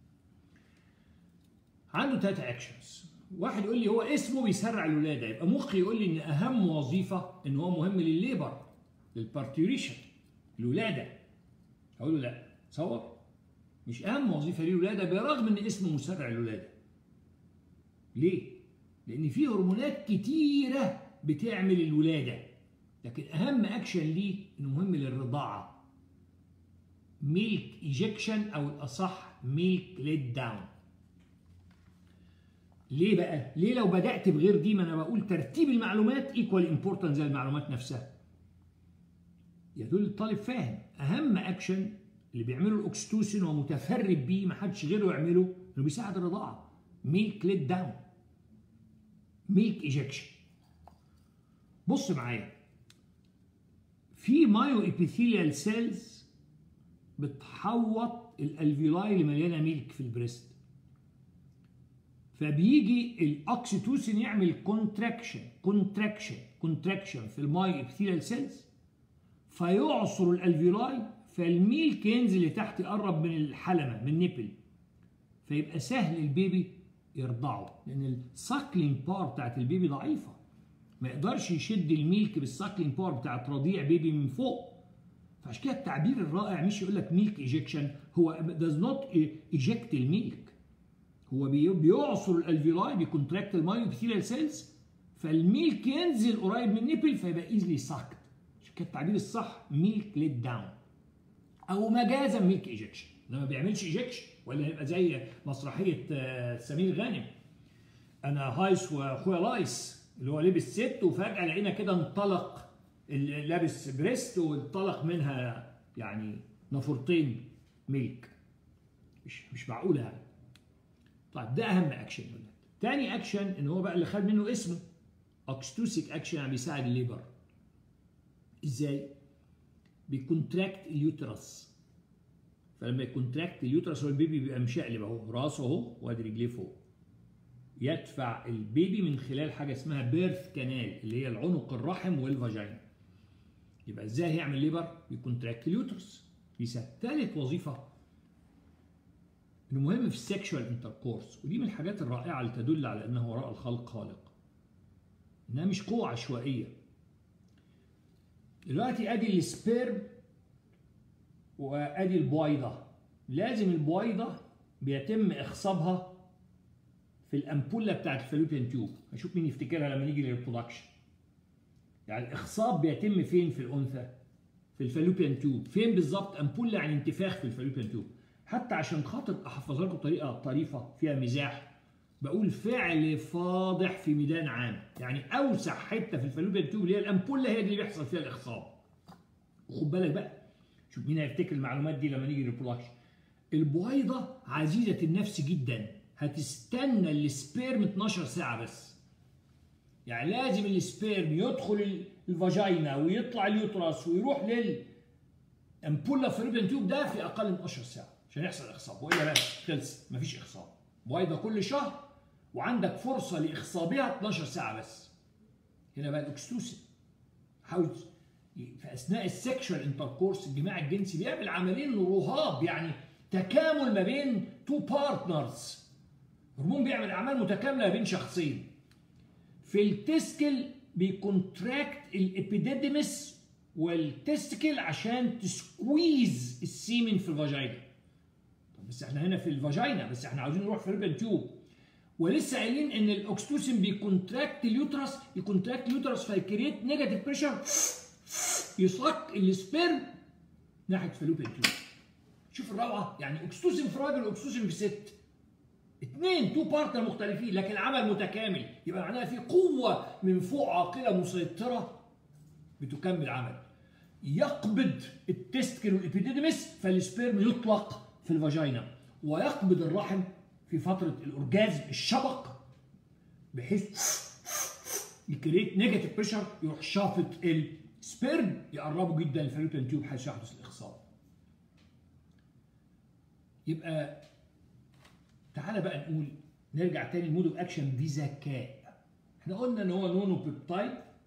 عنده ثلاثة اكشنز واحد يقول لي هو اسمه بيسرع الولاده يبقى مخي يقول لي ان اهم وظيفه ان هو مهم للليبر للبارتيوريشن الولاده اقول له لا تصور مش اهم وظيفه ليه الولاده برغم ان اسمه مسرع الولاده ليه لان في هرمونات كتيره بتعمل الولاده لكن اهم اكشن ليه انه مهم للرضاعه ميلك ايجكشن او الاصح ميلك ليت داون ليه بقى؟ ليه لو بدأت بغير دي ما انا بقول ترتيب المعلومات ايكوال امبورتنت زي المعلومات نفسها. يدل الطالب فاهم اهم اكشن اللي بيعمله الاكستوسين ومتفرد بيه ما حدش غيره يعمله انه بيساعد الرضاعه. ميلك ليت داون. ميلك ايجكشن. بص معايا. في مايو ابيثيليال سيلز بتحوط الالفيولاي اللي مليانه ميلك في البريست. فبيجي الاكسيتوسين يعمل كونتراكشن كونتراكشن كونتراكشن في الماي ابثيليال سيلز فيعصر الالفيولاي فالميلك ينزل لتحت يقرب من الحلمه من النبل فيبقى سهل البيبي يرضعه لان الساكلينج باور بتاعت البيبي ضعيفه ما يقدرش يشد الميلك بالساكلينج باور بتاعت رضيع بيبي من فوق فعشان كده التعبير الرائع مش يقول لك ميلك ايجكشن هو does not eject الميلك هو بيعصر الالفيولاي بيكونتراكت المايو ابيثيليال سيلز فالميلك ينزل قريب من النبل فيبقى ايزلي ساكت عشان كده التعبير الصح ميلك ليت داون او مجازا ميلك ايجكشن ده ما بيعملش ايجكشن ولا هيبقى زي مسرحيه سمير غانم انا هايس واخويا لايس اللي هو لبس ست وفجاه لقينا كده انطلق لابس بريست وانطلق منها يعني نافورتين ميلك مش مش معقوله يعني طيب ده اهم اكشن يقول لك تاني اكشن ان هو بقى اللي خد منه اسمه اوكستوسيك اكشن يعني بيساعد الليبر ازاي بيكونتراكت اليوترس فلما يكونتراكت اليوترس هو البيبي بيبقى مشقلب اهو راسه اهو وادي رجليه فوق يدفع البيبي من خلال حاجه اسمها بيرث كانال اللي هي العنق الرحم والفاجينا يبقى ازاي هيعمل ليبر بيكونتراكت اليوترس دي ثالث وظيفه انه مهم في السكشوال انتركورس ودي من الحاجات الرائعه اللي تدل على انه وراء الخلق خالق انها مش قوه عشوائيه دلوقتي ادي السبيرم وادي البويضه لازم البويضه بيتم اخصابها في الامبوله بتاعت الفالوبيان تيوب هشوف مين يفتكرها لما نيجي للريبرودكشن يعني الاخصاب بيتم فين في الانثى في الفالوبيان تيوب فين بالظبط امبوله يعني انتفاخ في الفالوبيان تيوب حتى عشان خاطر احفظها لكم بطريقه طريفه فيها مزاح بقول فعل فاضح في ميدان عام يعني اوسع حته في الفالوبيان تيوب اللي هي الامبوله هي دي اللي بيحصل فيها الاخصاب وخد بالك بقى شوف مين هيفتكر المعلومات دي لما نيجي ريبرودكشن البويضه عزيزه النفس جدا هتستنى السبيرم 12 ساعه بس يعني لازم السبيرم يدخل الفاجينا ويطلع اليوترس ويروح للامبولا فالوبيان تيوب ده في اقل من 12 ساعه عشان يحصل اخصاب والا بس خلص مفيش اخصاب بويضه كل شهر وعندك فرصه لاخصابها 12 ساعه بس هنا بقى الاكستوسين حاول في اثناء السكشوال انتركورس الجماع الجنسي بيعمل عملين رهاب يعني تكامل ما بين تو بارتنرز هرمون بيعمل اعمال متكامله ما بين شخصين في التسكل بيكونتراكت الابيديديمس والتستكل عشان تسكويز السيمن في الفاجينا طب بس احنا هنا في الفاجينا بس احنا عاوزين نروح في الريبن تيوب ولسه قايلين ان الاكستوسين بيكونتراكت اليوترس يكونتراكت اليوترس فيكريت نيجاتيف بريشر يصك السبيرم ناحيه فالوبيان تيوب شوف الروعه يعني اكستوسين في راجل واكستوسين في ست اثنين تو بارتنر مختلفين لكن العمل متكامل يبقى معناها في قوه من فوق عاقله مسيطره بتكمل عمل يقبض التستكل والابيديدمس فالسبيرم يطلق في الفاجينا ويقبض الرحم في فتره الاورجازم الشبق بحيث يكريت نيجاتيف بريشر يروح شافط السبيرم يقربوا جدا الفالوبيان تيوب حيث يحدث الاخصاب يبقى تعالى بقى نقول نرجع تاني لمود اوف اكشن بذكاء احنا قلنا ان هو نونو بيبتايد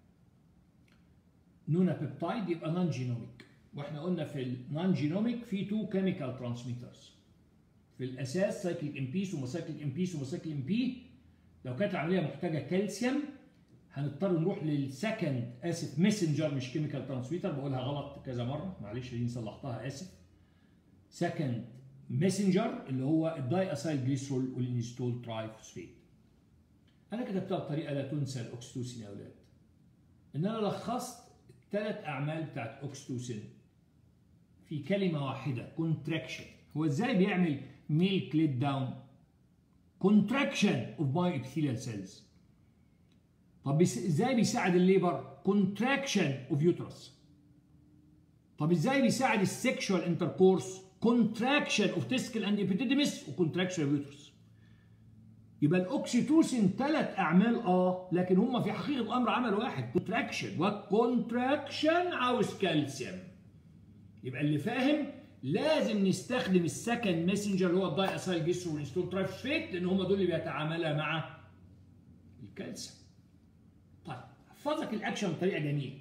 نونا بيبتايد يبقى نون جينوميك واحنا قلنا في النون جينوميك في تو كيميكال ترانسميترز في الاساس سايكليك ام بي ثم سايكليك ام بي ثم سايكليك ام بي لو كانت العمليه محتاجه كالسيوم هنضطر نروح للسكند اسف ميسنجر مش كيميكال ترانسميتر بقولها غلط كذا مره معلش دي صلحتها اسف سكند ميسنجر اللي هو الداي اسايل جليسرول والانستول ترايفوسفيت انا كتبتها بطريقه لا تنسى الاكستوسين يا اولاد ان انا لخصت الثلاث اعمال بتاعت اوكستوسين في كلمه واحده كونتراكشن هو ازاي بيعمل ميلك ليت داون كونتراكشن اوف ماي ابيثيليال سيلز طب ازاي بيساعد الليبر كونتراكشن اوف يوترس طب ازاي بيساعد السكشوال انتركورس كونتراكشن اوف تسكل اند ابيديديمس وكونتراكشن اوف يوترس يبقى الاوكسيتوسين ثلاث اعمال اه لكن هم في حقيقه الامر عمل واحد كونتراكشن والكونتراكشن عاوز كالسيوم يبقى اللي فاهم لازم نستخدم السكند ماسنجر اللي هو الداي اسايل جيسترو والانستول ترايفوسفيت لان هم دول اللي بيتعاملا مع الكالسيوم طيب احفظك الاكشن بطريقه جميله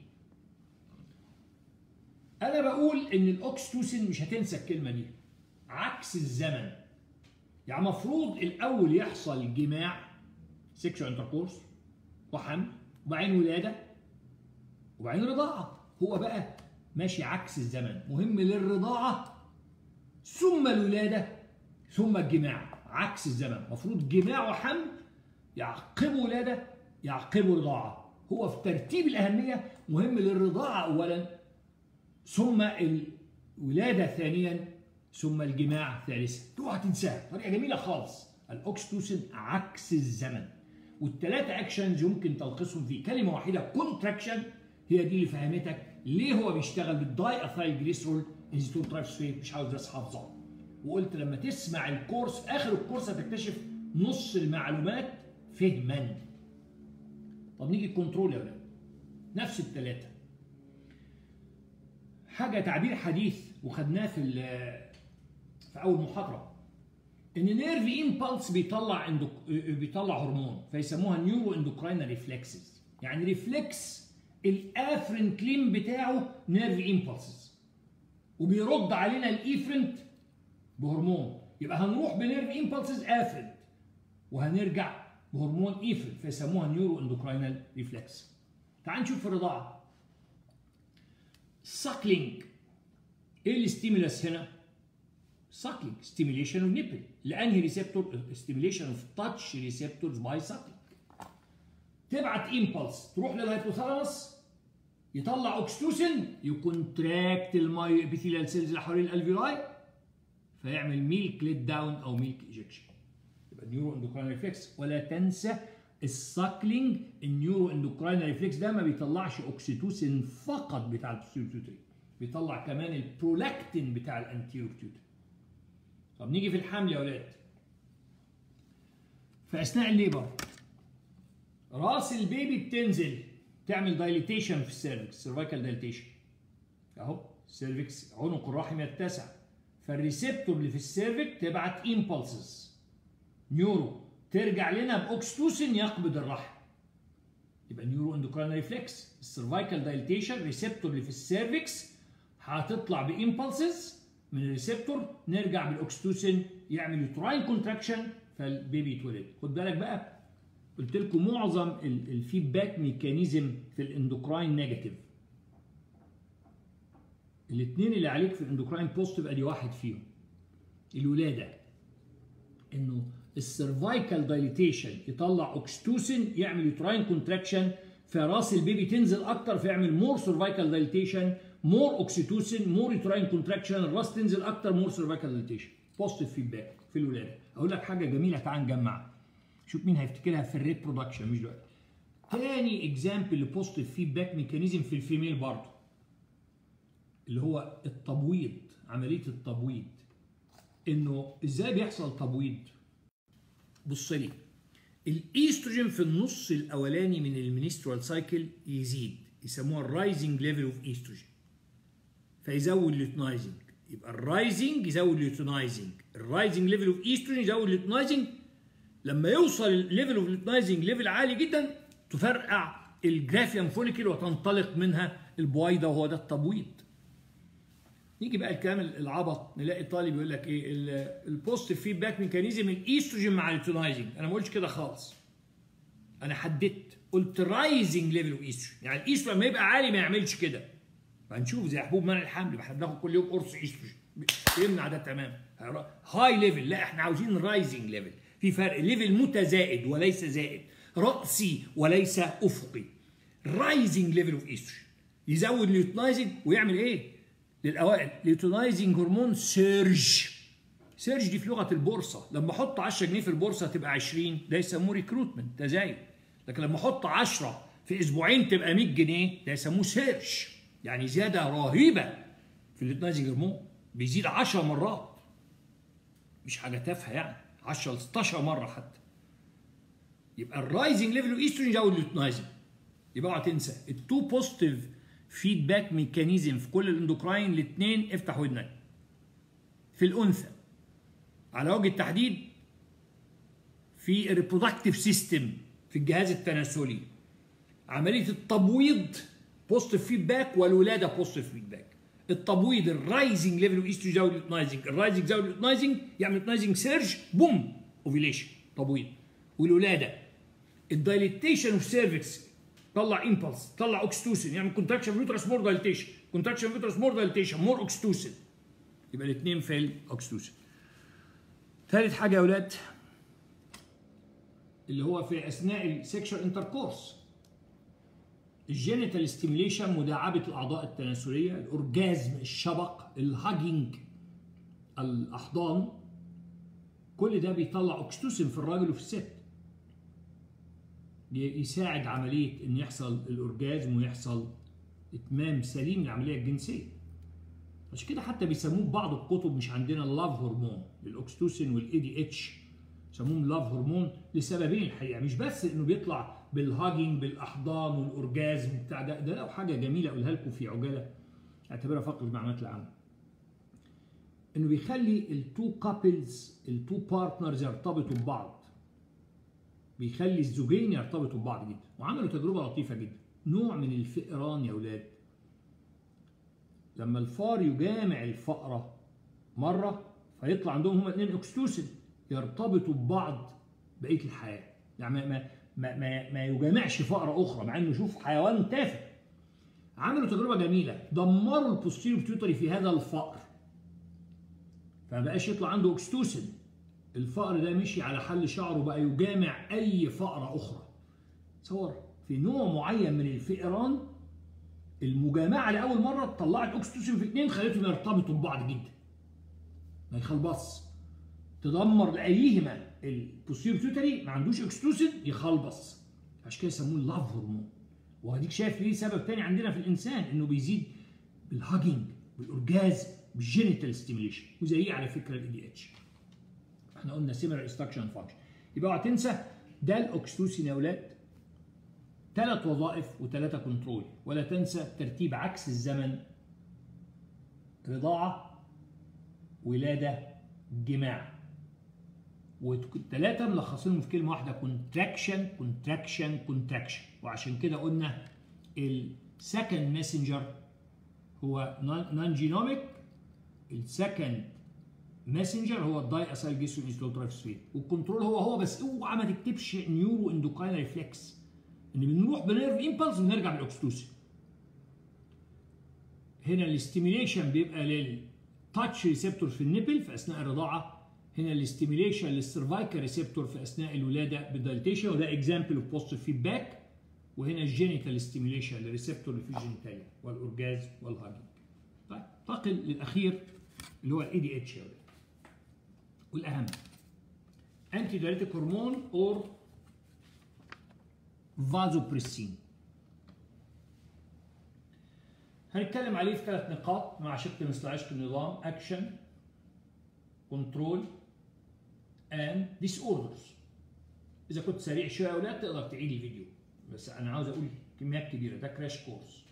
انا بقول ان الاوكستوسين مش هتنسى الكلمه دي عكس الزمن يعني المفروض الاول يحصل جماع سيكشوال انتركورس وحمل وبعدين ولاده وبعدين رضاعه هو بقى ماشي عكس الزمن مهم للرضاعه ثم الولاده ثم الجماع عكس الزمن المفروض جماع وحمل يعقبوا ولاده يعقبوا رضاعه هو في ترتيب الاهميه مهم للرضاعه اولا ثم الولاده ثانيا ثم الجماع ثالثا اوعى تنساها طريقه جميله خالص الاوكستوسين عكس الزمن والثلاثه اكشنز يمكن تلخصهم في كلمه واحده كونتراكشن هي دي اللي فهمتك ليه هو بيشتغل بالداي اثايل جليسرول انستول ترايفوسفيت مش عاوز بس حافظه وقلت لما تسمع الكورس في اخر الكورس هتكتشف نص المعلومات فهما طب نيجي الكنترول يا ولاد نفس الثلاثه حاجه تعبير حديث وخدناه في في اول محاضره ان نيرف امبلس بيطلع اندوك... بيطلع هرمون فيسموها نيورو اندوكراين ريفلكسز يعني ريفلكس الافرنكلين بتاعه نيرف امبلسز وبيرد علينا الايفرنت بهرمون يبقى هنروح بنيرف امبلسز افرنت وهنرجع بهرمون ايفرنت فيسموها نيورو اندوكراينال ريفلكس تعال نشوف الرضاعه ساكلينج ايه الستيمولس هنا ساكلينج ستيميليشن اوف نيبل لانهي ريسبتور ستيميليشن اوف تاتش ريسبتورز باي ساكلينج تبعت امبلس تروح للهيبوثالاموس يطلع اوكستوسين يكونتراكت الماي ابيثيليال سيلز اللي حوالين الالفيولاي فيعمل ميلك ليت داون او ميلك ايجكشن يبقى نيورو اندوكراين ريفلكس ولا تنسى الساكلينج النيورو اندوكراين ريفلكس ده ما بيطلعش اوكسيتوسين فقط بتاع البوستيريور بيطلع كمان البرولاكتين بتاع الانتيريور بيوتري طب نيجي في الحمل يا ولاد في اثناء الليبر راس البيبي بتنزل تعمل دايليتيشن في السيرفكس سيرفيكال دايليتيشن اهو السيرفكس عنق الرحم يتسع فالريسبتور اللي في السيرفك تبعت امبulses نيورو ترجع لنا باوكستوسين يقبض الرحم يبقى نيورو اندوكراين ريفلكس السيرفيكال دايليتيشن ريسبتور اللي في السيرفكس هتطلع بامبulses من الريسبتور نرجع بالاوكستوسين يعمل يوتراين كونتراكشن فالبيبي يتولد خد بالك بقى قلت لكم معظم الفيدباك ميكانيزم في الاندوكراين نيجاتيف الاثنين اللي عليك في الاندوكراين بوزيتيف ادي واحد فيهم الولاده انه السيرفايكال دايليتيشن يطلع اوكستوسين يعمل يوتراين كونتراكشن فراس البيبي تنزل اكتر فيعمل مور سيرفايكال دايليتيشن مور اوكسيتوسين مور يوتراين كونتراكشن الراس تنزل اكتر مور سيرفايكال دايليتيشن بوزيتيف فيدباك في الولاده اقول لك حاجه جميله تعال نجمع شوف مين هيفتكرها في الريبرودكشن مش دلوقتي تاني اكزامبل لبوزيتيف فيدباك ميكانيزم في الفيميل برضه اللي هو التبويض عمليه التبويض انه ازاي بيحصل تبويض بص لي الايستروجين في النص الاولاني من المينسترال سايكل يزيد يسموها الرايزنج ليفل اوف ايستروجين فيزود اليوتنايزنج يبقى الرايزنج يزود اليوتنايزنج الرايزنج ليفل اوف ايستروجين يزود اليوتنايزنج لما يوصل الليفل اوف اليوتنايزنج ليفل عالي جدا تفرقع الجرافيان فوليكل وتنطلق منها البويضه وهو ده التبويض نيجي بقى الكلام العبط نلاقي طالب يقول لك ايه البوزيتيف فيدباك ميكانيزم الايستروجين مع اليوتنايزنج انا ما قلتش كده خالص انا حددت قلت رايزنج ليفل اوف ايستروجين يعني الايستروجين لما يبقى عالي ما يعملش كده هنشوف زي حبوب منع الحمل احنا بناخد كل يوم قرص ايستروجين يمنع ده تمام هاي ليفل لا احنا عاوزين رايزنج ليفل في فرق ليفل متزايد وليس زائد رأسي وليس افقي رايزنج ليفل اوف ايستروجين يزود اليوتنايزنج ويعمل ايه للاوائل اليوتنايزنج هرمون سيرج سيرج دي في لغه البورصه لما احط 10 جنيه في البورصه تبقى 20 ده يسموه ريكروتمنت تزايد لكن لما احط 10 في اسبوعين تبقى 100 جنيه ده يسموه سيرج يعني زياده رهيبه في اليوتنايزنج هرمون بيزيد 10 مرات مش حاجه تافهه يعني 10 ل 16 مره حتى يبقى الرايزنج ليفل اوف ايستروجين يزود اليوتنايزنج يبقى اوعى تنسى التو بوزيتيف فيدباك ميكانيزم في كل الاندوكراين الاثنين افتح ودنك في الانثى على وجه التحديد في الريبرودكتيف سيستم في الجهاز التناسلي عمليه التبويض بوزيتيف فيدباك والولاده بوزيتيف فيدباك التبويض الرايزنج ليفل اوف ايستروجين يزود اليوتنايزنج الرايزنج يزود اليوتنايزنج يعمل يوتنايزنج سيرج بوم اوفيليشن تبويض والولاده الدايليتيشن اوف سيرفكس طلع امبلس طلع اوكستوسين يعمل كونتراكشن فيوترس مور دايليتيشن كونتراكشن فيوترس مور دايليتيشن مور اوكستوسين يبقى الاثنين في الاوكستوسين ثالث حاجه يا اولاد اللي هو في اثناء السكشوال انتركورس الجينيتال ستيميليشن مداعبه الاعضاء التناسليه الاورجازم الشبق الهاجينج الاحضان كل ده بيطلع اوكستوسين في الراجل وفي الست يساعد عمليه ان يحصل الاورجازم ويحصل اتمام سليم للعمليه الجنسيه عشان كده حتى بيسموه بعض الكتب مش عندنا اللاف هرمون الاوكستوسين والاي دي اتش يسموهم لاف هرمون لسببين الحقيقه مش بس انه بيطلع بالهاجينج بالاحضان والاورجازم بتاع ده ده لو حاجه جميله اقولها لكم في عجاله اعتبرها فقره المعلومات العامه انه بيخلي التو كابلز التو بارتنرز يرتبطوا ببعض بيخلي الزوجين يرتبطوا ببعض جدا وعملوا تجربه لطيفه جدا نوع من الفئران يا اولاد لما الفار يجامع الفأرة مرة فيطلع عندهم هما الاثنين اكستوسين يرتبطوا ببعض بقية الحياة يعني ما ما ما, ما يجامعش فأرة أخرى مع إنه يشوف حيوان تافه عملوا تجربة جميلة دمروا البوستيريو بيوتري في هذا الفأر فما بقاش يطلع عنده اكستوسين الفأر ده مشي على حل شعره بقى يجامع أي فأرة أخرى تصور في نوع معين من الفئران المجامعه لاول مره طلعت اوكسيتوسين في اثنين خلتهم يرتبطوا ببعض جدا ما يخلبص تدمر لايهما البوستيريور بيتوتري ما عندوش اوكسيتوسين يخلبص عشان كده يسموه اللاف هرمون وهديك شايف ليه سبب تاني عندنا في الانسان انه بيزيد بالهاجينج بالاورجاز بالجينيتال ستيميليشن وزيه على فكره الاي دي اتش احنا قلنا سيميلر انستراكشن فانكشن يبقى اوعى تنسى ده الاوكسيتوسين يا اولاد ثلاث وظائف وثلاثه كنترول ولا تنسى ترتيب عكس الزمن رضاعه ولاده جماع والثلاثه ملخصينهم في كلمه واحده كونتراكشن كونتراكشن كونتراكشن وعشان كده قلنا السكند ماسنجر هو نون جينوميك السكند ماسنجر هو الداي اسايل جيسون ايستوترايفوسفيت والكنترول هو هو بس اوعى ما تكتبش نيورو اندوكاين ريفلكس ان بنروح بنيرف امبلس ونرجع بالاكستوسين هنا الاستيميليشن بيبقى للتاتش ريسبتور في النبل في اثناء الرضاعه هنا الاستيميليشن للسيرفايكال ريسبتور في اثناء الولاده بالدايليتيشن وده اكزامبل اوف بوزيتيف فيدباك وهنا الجينيتال ستيميليشن للريسبتور اللي في الجينيتاليا والاورجاز والهاجينج طيب انتقل للاخير اللي هو الاي دي اتش والاهم انتي دايريتيك هرمون اور فازوبريسين هنتكلم عليه في ثلاث نقاط مع شق مثل عشق النظام اكشن كنترول اند ديس اوردرز اذا كنت سريع شويه او لا تقدر تعيد الفيديو بس انا عاوز اقول كميات كبيره ده كراش كورس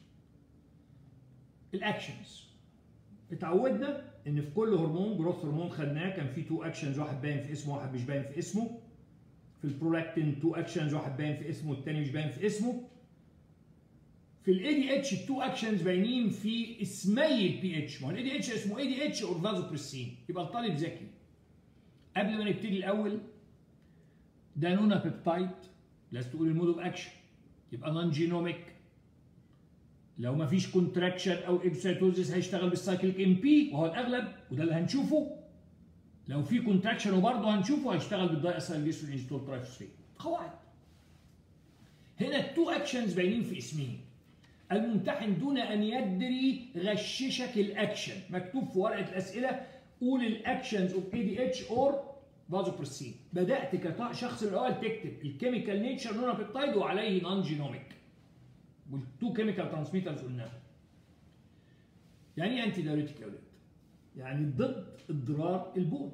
الاكشنز اتعودنا ان في كل هرمون جروث هرمون خدناه كان في تو اكشنز واحد باين في اسمه واحد مش باين في اسمه في البرولاكتين تو اكشنز واحد باين في اسمه والتاني مش باين في اسمه في الاي دي اتش التو اكشنز باينين في اسمي البي اتش ما هو الاي دي اتش اسمه اي دي اتش اور فازوبريسين يبقى الطالب ذكي قبل ما نبتدي الاول ده نونا بيبتايد لازم تقول المود اوف اكشن يبقى نون جينوميك لو ما فيش كونتراكشن او اكسيتوزيس هيشتغل بالسايكليك ام بي وهو الاغلب وده اللي هنشوفه لو في كونتراكشن وبرضه هنشوفه هيشتغل بالداي اسايلجيسون انستول ترايفوسفيت قواعد هنا التو اكشنز باينين في اسمهم الممتحن دون ان يدري غششك الاكشن مكتوب في ورقه الاسئله قول الاكشنز اوف اي دي اتش اور فازوبريسين بدات كشخص الاول تكتب الكيميكال نيتشر نونا بيبتايد وعليه نون جينوميك والتو كيميكال ترانسميترز قلناها يعني ايه انتي دايوريتيك يا ولاد يعني ضد اضرار البول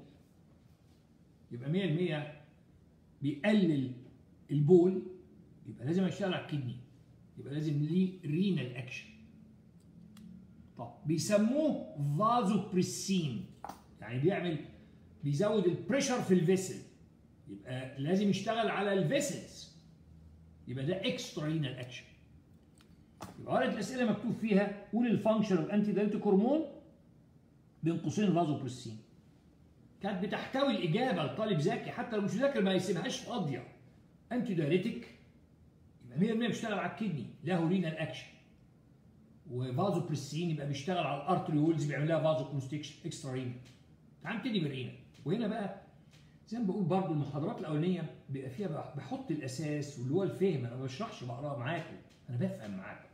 يبقى 100% بيقلل البول يبقى لازم يشتغل على الكدني يبقى لازم ليه رينال اكشن طب بيسموه فازوبريسين يعني بيعمل بيزود البريشر في الفيسل يبقى لازم يشتغل على الفيسلز يبقى ده اكسترا رينال اكشن يبقى ورقه الاسئله مكتوب فيها قول الفانكشن اوف انتي دايريتيك هرمون بين قوسين فازوبريسين كانت بتحتوي الاجابه لطالب ذكي حتى لو مش ذاكر ما يسيبهاش فاضيه انتي دايريتك يبقى 100% بيشتغل على الكدني له رينال اكشن وفازوبريسين يبقى بيشتغل على الارتريولز بيعمل لها فازو كونستكشن اكسترا رينال تعال نبتدي بالرينال وهنا بقى زي ما بقول برضه المحاضرات الاولانيه بيبقى فيها بحط الاساس واللي هو الفهم انا ما بشرحش بقراه معاكم انا بفهم معاكم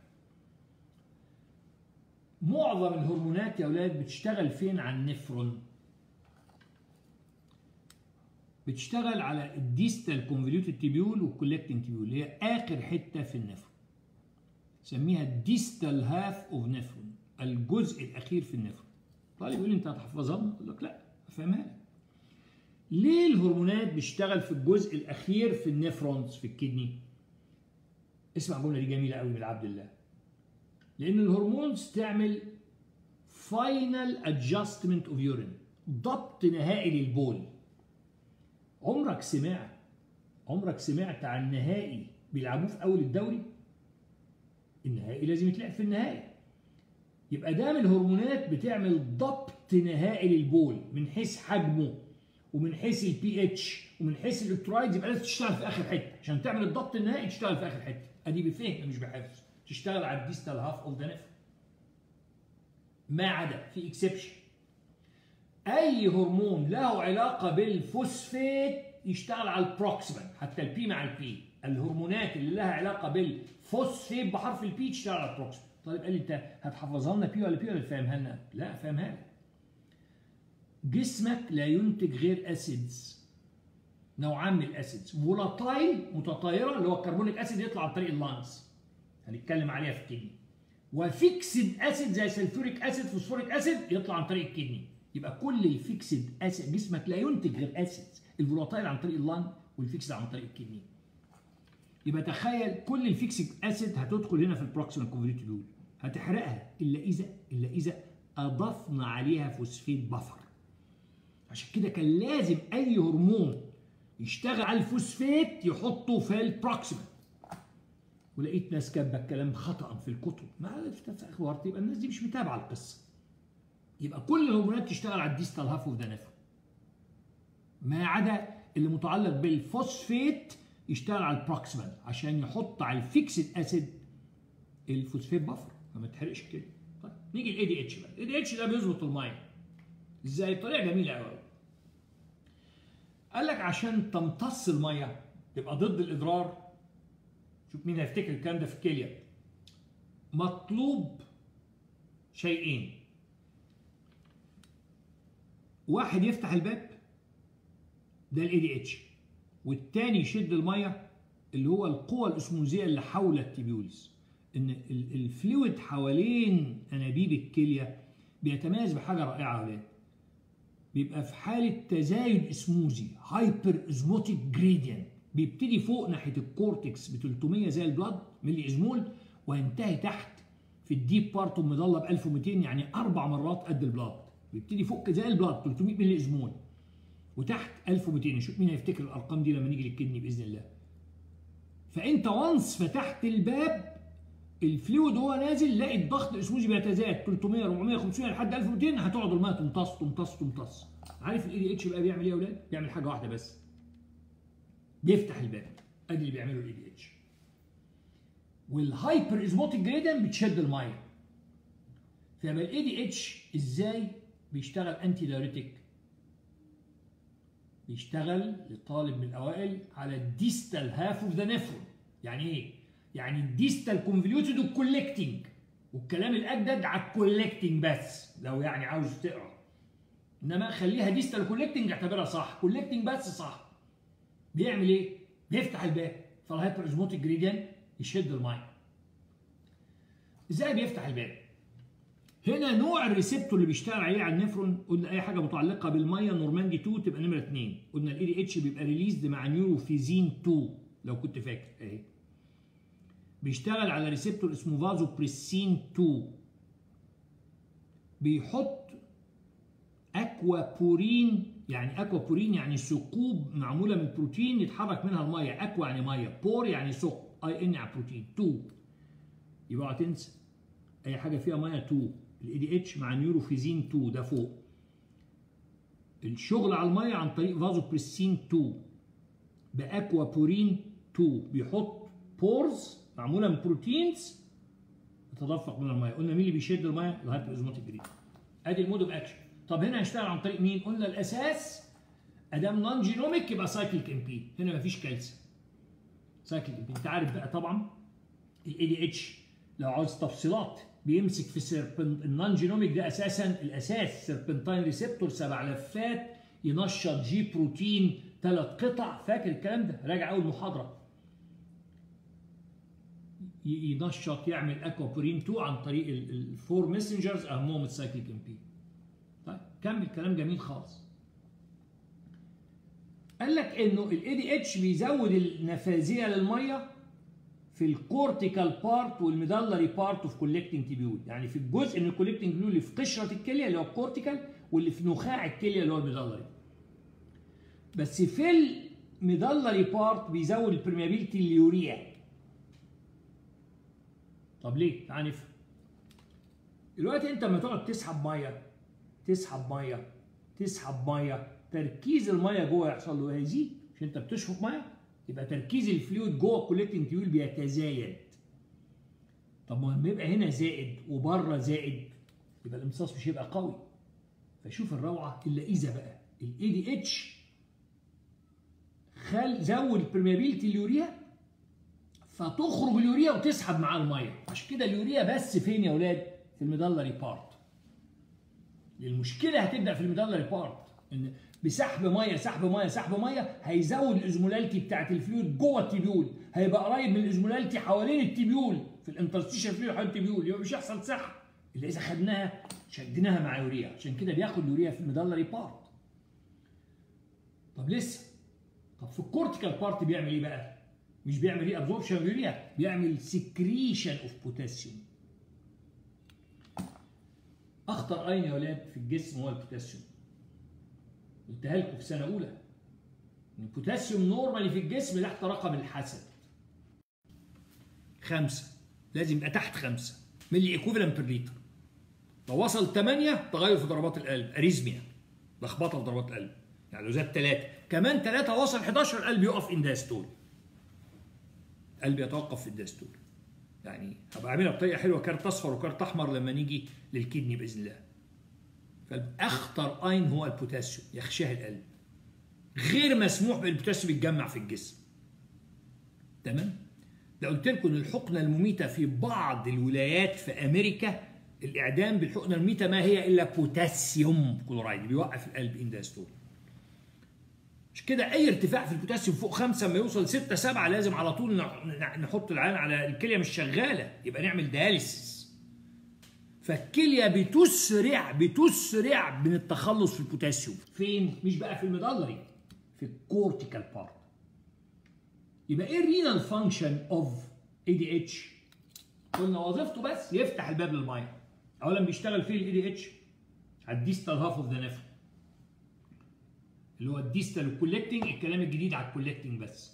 معظم الهرمونات يا اولاد بتشتغل فين على النفرون بتشتغل على الديستال كونفوليوتد تيبيول والكولكتنج تيبيول اللي هي اخر حته في النفرون سميها الديستال هاف اوف نفرون الجزء الاخير في النفرون طالب يقول لي انت هتحفظها اقول لك لا افهمها لك ليه الهرمونات بتشتغل في الجزء الاخير في النفرونز في الكدني اسمع الجمله دي جميله قوي من عبد الله لان الهرمونز تعمل فاينل ادجستمنت اوف يورين ضبط نهائي للبول عمرك سمعت عمرك سمعت عن نهائي بيلعبوه في اول الدوري النهائي لازم يتلعب في النهائي يبقى دام الهرمونات بتعمل ضبط نهائي للبول من حيث حجمه ومن حيث البي اتش ومن حيث الالكترولايتس يبقى لازم تشتغل في اخر حته عشان تعمل الضبط النهائي تشتغل في اخر حته ادي بفهم مش بحفظ تشتغل على الديستال هاف اوف ذا نفر ما عدا في اكسبشن اي هرمون له علاقه بالفوسفات يشتغل على البروكسيمال حتى البي مع البي الهرمونات اللي لها علاقه بالفوسفات بحرف البي تشتغل على البروكسيمال طالب قال لي انت هتحفظها لنا بي ولا بي ولا فاهمها لنا لا فاهمها لك جسمك لا ينتج غير اسيدز نوعان من الاسيدز فولاتايل متطايره اللي هو الكربونيك اسيد يطلع عن طريق اللانس هنتكلم عليها في الكدني وفيكسد اسيد زي سلفوريك اسيد فوسفوريك اسيد يطلع عن طريق الكدني يبقى كل الفيكسد اسيد جسمك لا ينتج غير اسيدز الفولاتايل عن طريق اللان والفيكسد عن طريق الكدني يبقى تخيل كل الفيكسد اسيد هتدخل هنا في البروكسيمال كونفوليوتيد هتحرقها الا اذا الا اذا اضفنا عليها فوسفيت بفر عشان كده كان لازم اي هرمون يشتغل على الفوسفات يحطه في البروكسيمال ولقيت ناس كاتبه الكلام خطا في الكتب ما عرفت اخبارت يبقى الناس دي مش متابعه القصه يبقى كل الهرمونات تشتغل على الديستال هاف اوف ذا نفر ما عدا اللي متعلق بالفوسفات يشتغل على البروكسيمال عشان يحط على الفيكسد اسيد الفوسفات بفر فما تحرقش كده طيب نيجي الاي دي اتش بقى الاي دي اتش ده بيظبط الميه ازاي طريقه جميله قوي قال لك عشان تمتص الميه تبقى ضد الاضرار شوف مين هيفتكر الكلام ده في الكليه مطلوب شيئين واحد يفتح الباب ده الاي دي اتش والتاني يشد الميه اللي هو القوة الاسموزية اللي حول التبيولز ان الفلويد حوالين انابيب الكليه بيتميز بحاجه رائعه يا ولاد بيبقى في حاله تزايد اسموزي هايبر ازموتيك جريدينت بيبتدي فوق ناحيه الكورتكس ب 300 زي البلاد ملي ازمول وينتهي تحت في الديب بارت المضله ب 1200 يعني اربع مرات قد البلاد بيبتدي فوق زي البلاد 300 ملي ازمول وتحت 1200 نشوف مين هيفتكر الارقام دي لما نيجي للكدني باذن الله فانت وانس فتحت الباب الفلويد وهو نازل لاقي الضغط الاسموزي بيتزايد 300 400 500 لحد 1200 هتقعد الميه تمتص تمتص تمتص عارف الاي دي اتش بقى بيعمل ايه يا اولاد؟ بيعمل حاجه واحده بس بيفتح الباب ادي اللي بيعمله الاي دي اتش والهايبر ازموتيك جريدن بتشد الميه فيبقى الاي دي اتش ازاي بيشتغل انتي دايوريتك بيشتغل لطالب من الاوائل على الديستال هاف اوف ذا نفرون يعني ايه يعني الديستال كونفوليوتد والكولكتنج والكلام الاجدد على الكولكتنج بس لو يعني عاوز تقرا انما خليها ديستال كولكتنج اعتبرها صح كولكتنج بس صح بيعمل ايه بيفتح الباب فالهايبر ازموتيك جريديان يشد الميه ازاي بيفتح الباب هنا نوع الريسبتور اللي بيشتغل عليه على النفرون قلنا اي حاجه متعلقه بالميه نورماندي 2 تبقى نمره 2 قلنا الاي دي اتش بيبقى ريليزد مع نيوروفيزين 2 لو كنت فاكر اهي بيشتغل على ريسبتور اسمه فازو بريسين 2 بيحط اكوابورين يعني اكوابورين يعني ثقوب معموله من بروتين يتحرك منها الميه اكوا يعني ميه بور يعني ثقب اي ان يعني بروتين 2 يبقى تنسى اي حاجه فيها ميه 2 الاي دي اتش مع نيوروفيزين 2 ده فوق الشغل على الميه عن طريق فازو بريسين 2 باكوابورين 2 بيحط بورز معموله من بروتينز تتدفق من الميه قلنا مين اللي بيشد الميه الهايبر ازموتيك جريد ادي المود اوف اكشن طب هنا هيشتغل عن طريق مين قلنا الاساس ادام نون جينوميك يبقى سايكليك ام بي هنا مفيش كالسيوم سايكليك ام بي انت عارف بقى طبعا الاي دي اتش لو عاوز تفصيلات بيمسك في سيربن النون جينوميك ده اساسا الاساس سيربنتاين ريسبتور سبع لفات ينشط جي بروتين ثلاث قطع فاكر الكلام ده راجع اول محاضره ينشط يعمل اكوابورين 2 عن طريق الفور ميسنجرز اهمهم السايكليك ام بي طيب كمل كلام جميل خالص قال لك انه الاي دي اتش بيزود النفاذيه للميه في الكورتيكال بارت والميدالري بارت اوف كولكتنج تيبيول يعني في الجزء من الكولكتنج تيبيول اللي في قشره الكليه اللي هو الكورتيكال واللي في نخاع الكليه اللي هو الميدالري بس في الميدالري بارت بيزود البرميابيلتي اليوريا طب ليه؟ تعال نفهم. دلوقتي انت لما تقعد تسحب ميه تسحب ميه تسحب ميه تركيز الميه جوه يحصل له هيزيد مش انت بتشفط ميه يبقى تركيز الفلويد جوه الكوليكتنج تيول بيتزايد طب ما لما يبقى هنا زائد وبره زائد يبقى الامتصاص مش هيبقى قوي فشوف الروعه الا اذا بقى الاي دي اتش خل زود البرميابيلتي اليوريا فتخرج اليوريا وتسحب معاه الميه عشان كده اليوريا بس فين يا اولاد في الميدالري بارت المشكله هتبدا في الميدالري بارت ان بسحب ميه سحب ميه سحب ميه هيزود الازمولالتي بتاعت الفلويد جوه التبيول هيبقى قريب من الازمولالتي حوالين التبيول في الانترستيشن فلويد حوالين التبيول يبقى مش هيحصل سحب اللي اذا خدناها شدناها مع يوريا عشان كده بياخد يوريا في الميدالري بارت طب لسه طب في الكورتيكال بارت بيعمل ايه بقى مش بيعمل ايه ابزوربشن يوريا بيعمل سكريشن اوف بوتاسيوم اخطر اين يا ولاد في الجسم هو البوتاسيوم قلتها لكم في سنه اولى ان البوتاسيوم نورمالي في الجسم تحت رقم الحسد خمسة لازم يبقى تحت خمسة ملي ايكوفالنت بير لتر لو وصل 8 تغير في ضربات القلب اريزميا لخبطه في ضربات القلب يعني لو زاد 3 كمان 3 وصل 11 القلب يقف ان داستول القلب يتوقف في الداستول يعني هبقى اعملها بطريقه حلوه كارت اصفر وكارت احمر لما نيجي للكدني باذن الله فاخطر اين هو البوتاسيوم يخشاه القلب غير مسموح بالبوتاسيوم يتجمع في الجسم تمام ده قلت لكم ان الحقنه المميته في بعض الولايات في امريكا الاعدام بالحقنه المميته ما هي الا بوتاسيوم كلورايد بيوقف القلب ان داستول مش كده اي ارتفاع في البوتاسيوم فوق خمسة ما يوصل ستة سبعة لازم على طول نحط العين على الكليه مش شغاله يبقى نعمل دياليسيس فالكليه بتسرع بتسرع من التخلص في البوتاسيوم فين مش بقى في الميدالري في الكورتيكال بارت يبقى ايه الرينال فانكشن اوف اي دي اتش قلنا وظيفته بس يفتح الباب للميه اولا بيشتغل فيه الاي دي اتش على الديستال هاف اوف ذا نفر اللي هو الديستال والكولكتنج الكلام الجديد على الكولكتنج بس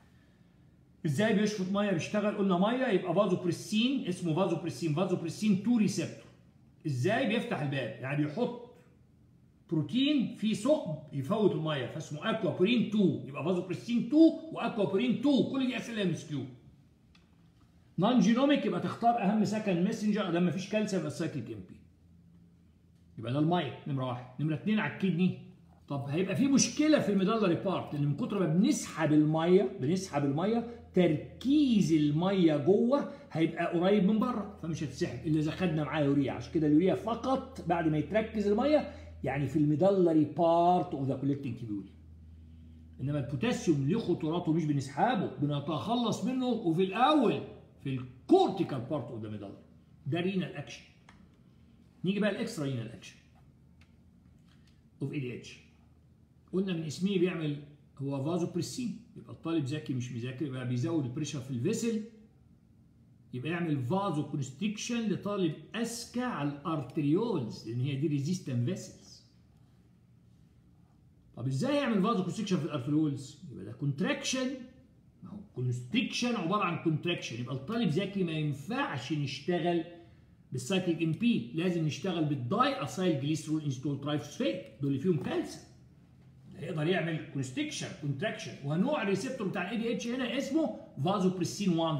ازاي بيشفط ميه بيشتغل قلنا ميه يبقى فازو بريسين اسمه فازو بريسين فازو بريسين 2 ريسبتور ازاي بيفتح الباب يعني بيحط بروتين في ثقب يفوت الميه فاسمه اكوابورين 2 يبقى فازو بريسين 2 واكوابورين 2 كل دي اسئله ام اس كيو نون جينوميك يبقى تختار اهم سكند ميسنجر لما فيش كالسيوم يبقى السايكليك ام بي يبقى ده الميه نمره واحد نمره اثنين على الكدني طب هيبقى في مشكله في الميدالري بارت لان من كتر ما بنسحب الميه بنسحب الميه تركيز الميه جوه هيبقى قريب من بره فمش هتسحب الا اذا خدنا معاه يوريا عشان كده اليوريا فقط بعد ما يتركز الميه يعني في الميدالري بارت اوف ذا كولكتنج تيبيول انما البوتاسيوم ليه خطوراته مش بنسحبه بنتخلص منه وفي الاول في الكورتيكال بارت اوف ذا ميدالري ده رينال اكشن نيجي بقى الاكسترا رينال اكشن اوف اي دي اتش قلنا من اسمه بيعمل هو فازو بريسين يبقى الطالب ذكي مش مذاكر يبقى بيزود البريشر في الفيسل يبقى يعمل فازو كونستريكشن لطالب اذكى على الارتريولز لان هي دي ريزيستنت فيسلز طب ازاي يعمل فازو كونستريكشن في الارتريولز يبقى ده كونتراكشن ما هو كونستريكشن عباره عن كونتراكشن يبقى الطالب ذكي ما ينفعش نشتغل بالسايكليك ام بي لازم نشتغل بالداي اسايل جليسرول انستول ترايفوسفيت دول اللي فيهم كالسيوم يقدر يعمل كونستريكشن كونتراكشن ونوع الريسبتور بتاع الاي دي اتش هنا اسمه فازو بريسين 1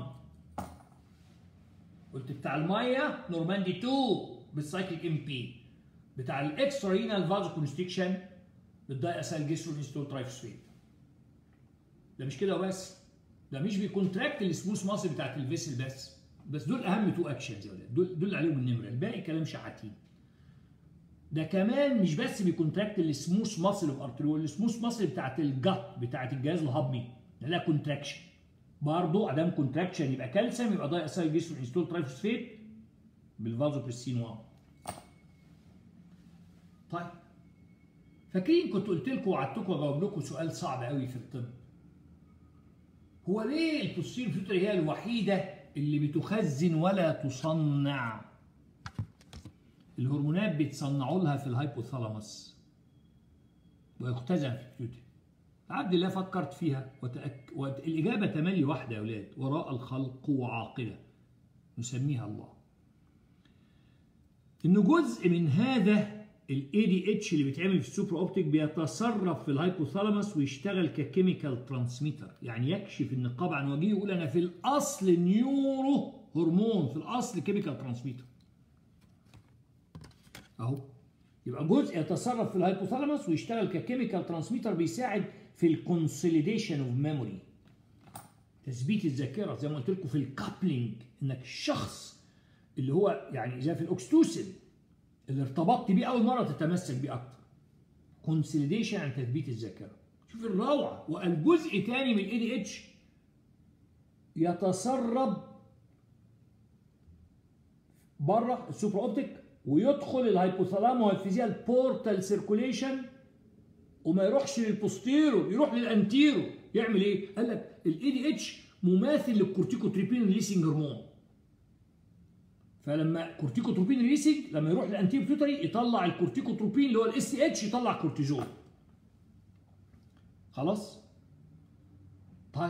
قلت بتاع الميه نورماندي 2 بالسايكليك ام بي بتاع الاكسترا رينال فازو كونستريكشن بالداي اسايل جليسرول انستول ترايفوسفيت ده مش كده وبس ده مش بيكونتراكت السموث ماسل بتاعت الفيسل بس بس دول اهم تو اكشنز يا ولاد دول دول عليهم النمره الباقي كلام شحاتين ده كمان مش بس بيكونتراكت السموث ماسل اوف ارتريول السموث ماسل بتاعت الجت بتاعت الجهاز الهضمي لها كونتراكشن برضه ادام كونتراكشن يبقى كالسيوم يبقى ضايق اسايل جسم انستول ترايفوسفيت بالفازو بريسين 1 طيب فاكرين كنت قلت لكم وعدتكم اجاوب لكم سؤال صعب قوي في الطب هو ليه البوستيريور فيوتر هي الوحيده اللي بتخزن ولا تصنع الهرمونات بيتصنعوا لها في الهايبوثالاموس ويختزن في الفيوتر عبد الله فكرت فيها وتأك... وت... الإجابة تملي واحدة يا أولاد وراء الخلق وعاقلة نسميها الله إنه جزء من هذا ال ADH اللي بيتعمل في السوبر أوبتيك بيتصرف في الهايبوثالاموس ويشتغل ككيميكال ترانسميتر يعني يكشف النقاب عن وجهه يقول أنا في الأصل نيورو هرمون في الأصل كيميكال ترانسميتر اهو يبقى جزء يتصرف في الهايبوثالاموس ويشتغل ككيميكال ترانسميتر بيساعد في الكونسوليديشن اوف ميموري تثبيت الذاكره زي ما قلت لكم في الكابلينج انك الشخص اللي هو يعني زي في الاكستوسين اللي ارتبطت بيه اول مره تتمسك بيه اكتر كونسوليديشن عن تثبيت الذاكره شوف الروعه والجزء تاني من الاي دي اتش يتسرب بره السوبر اوبتيك ويدخل الهايبوثالامو والفيزيال بورتال سيركوليشن وما يروحش للبوستيرو يروح للانتيرو يعمل ايه؟ قال لك الاي دي اتش مماثل للكورتيكوتريبين ريليسنج هرمون فلما كورتيكوتروبين ريليسنج لما يروح للانتيرو بيوتري يطلع الكورتيكوتروبين اللي هو الاس تي اتش يطلع كورتيزون خلاص؟ طيب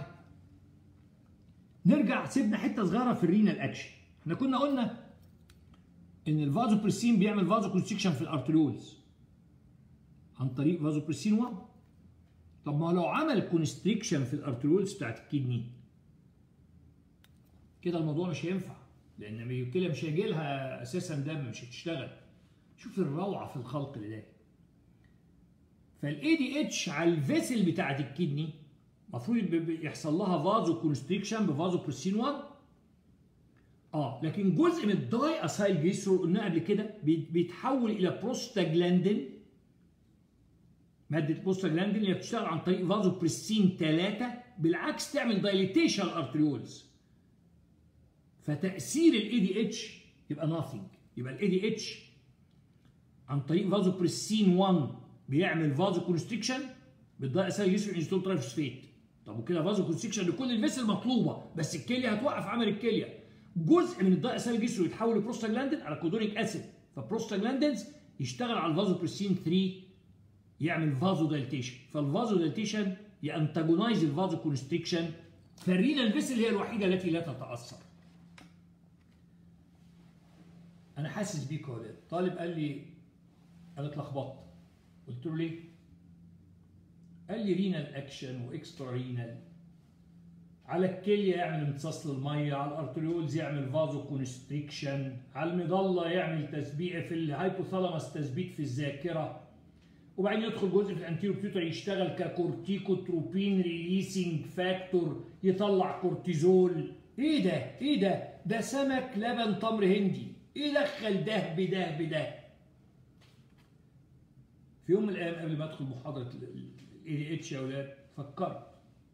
نرجع سيبنا حته صغيره في الرينال اكشن احنا كنا قلنا ان الفازوبريسين بيعمل فازو كونستريكشن في الارتريولز عن طريق فازوبريسين 1 طب ما لو عمل كونستريكشن في الارتريولز بتاعت الكدني كده الموضوع مش هينفع لان الكليه مش هيجي لها اساسا دم مش هتشتغل شوف الروعه في الخلق اللي ده فالاي دي اتش على الفيسل بتاعت الكدني المفروض يحصل لها فازو كونستريكشن بفازو بريسين 1 اه لكن جزء من الداي اسايل جيسترو قلنا قبل كده بيتحول الى بروستاجلاندين ماده بروستاجلاندين اللي بتشتغل عن طريق فازو بريسين 3 بالعكس تعمل دايليتيشن الارتريولز فتاثير الاي دي اتش يبقى ناثينج يبقى الاي دي اتش عن طريق فازو بريسين 1 بيعمل فازو كونستريكشن بالداي اسايل جيسترو انستول ترايفوسفيت طب وكده فازو كونستريكشن لكل الفيسل مطلوبه بس الكليه هتوقف عمل الكليه جزء من الداء اسال جسره يتحول لبروستاجلاندين على كودونيك اسيد فبروستاجلاندينز يشتغل على الفازوبريسين 3 يعمل فازو دايلتيشن فالفازو دايلتيشن يانتاجونايز الفازو كونستريكشن فالرينال فيسل هي الوحيده التي لا تتاثر انا حاسس بيك يا ولاد طالب قال لي انا اتلخبطت قلت له ليه قال لي رينال اكشن واكسترا رينال على الكليه يعمل امتصاص للميه على الارتريولز يعمل فازو كونستريكشن على المظله يعمل تثبيت في الهايبوثالاموس تثبيت في الذاكره وبعدين يدخل جزء في الانتيرو بيوتر يشتغل ككورتيكوتروبين ريليسنج فاكتور يطلع كورتيزول ايه ده ايه ده ده سمك لبن تمر هندي ايه دخل ده بده بده في يوم من الايام قبل ما ادخل محاضره الاي دي اتش يا اولاد فكرت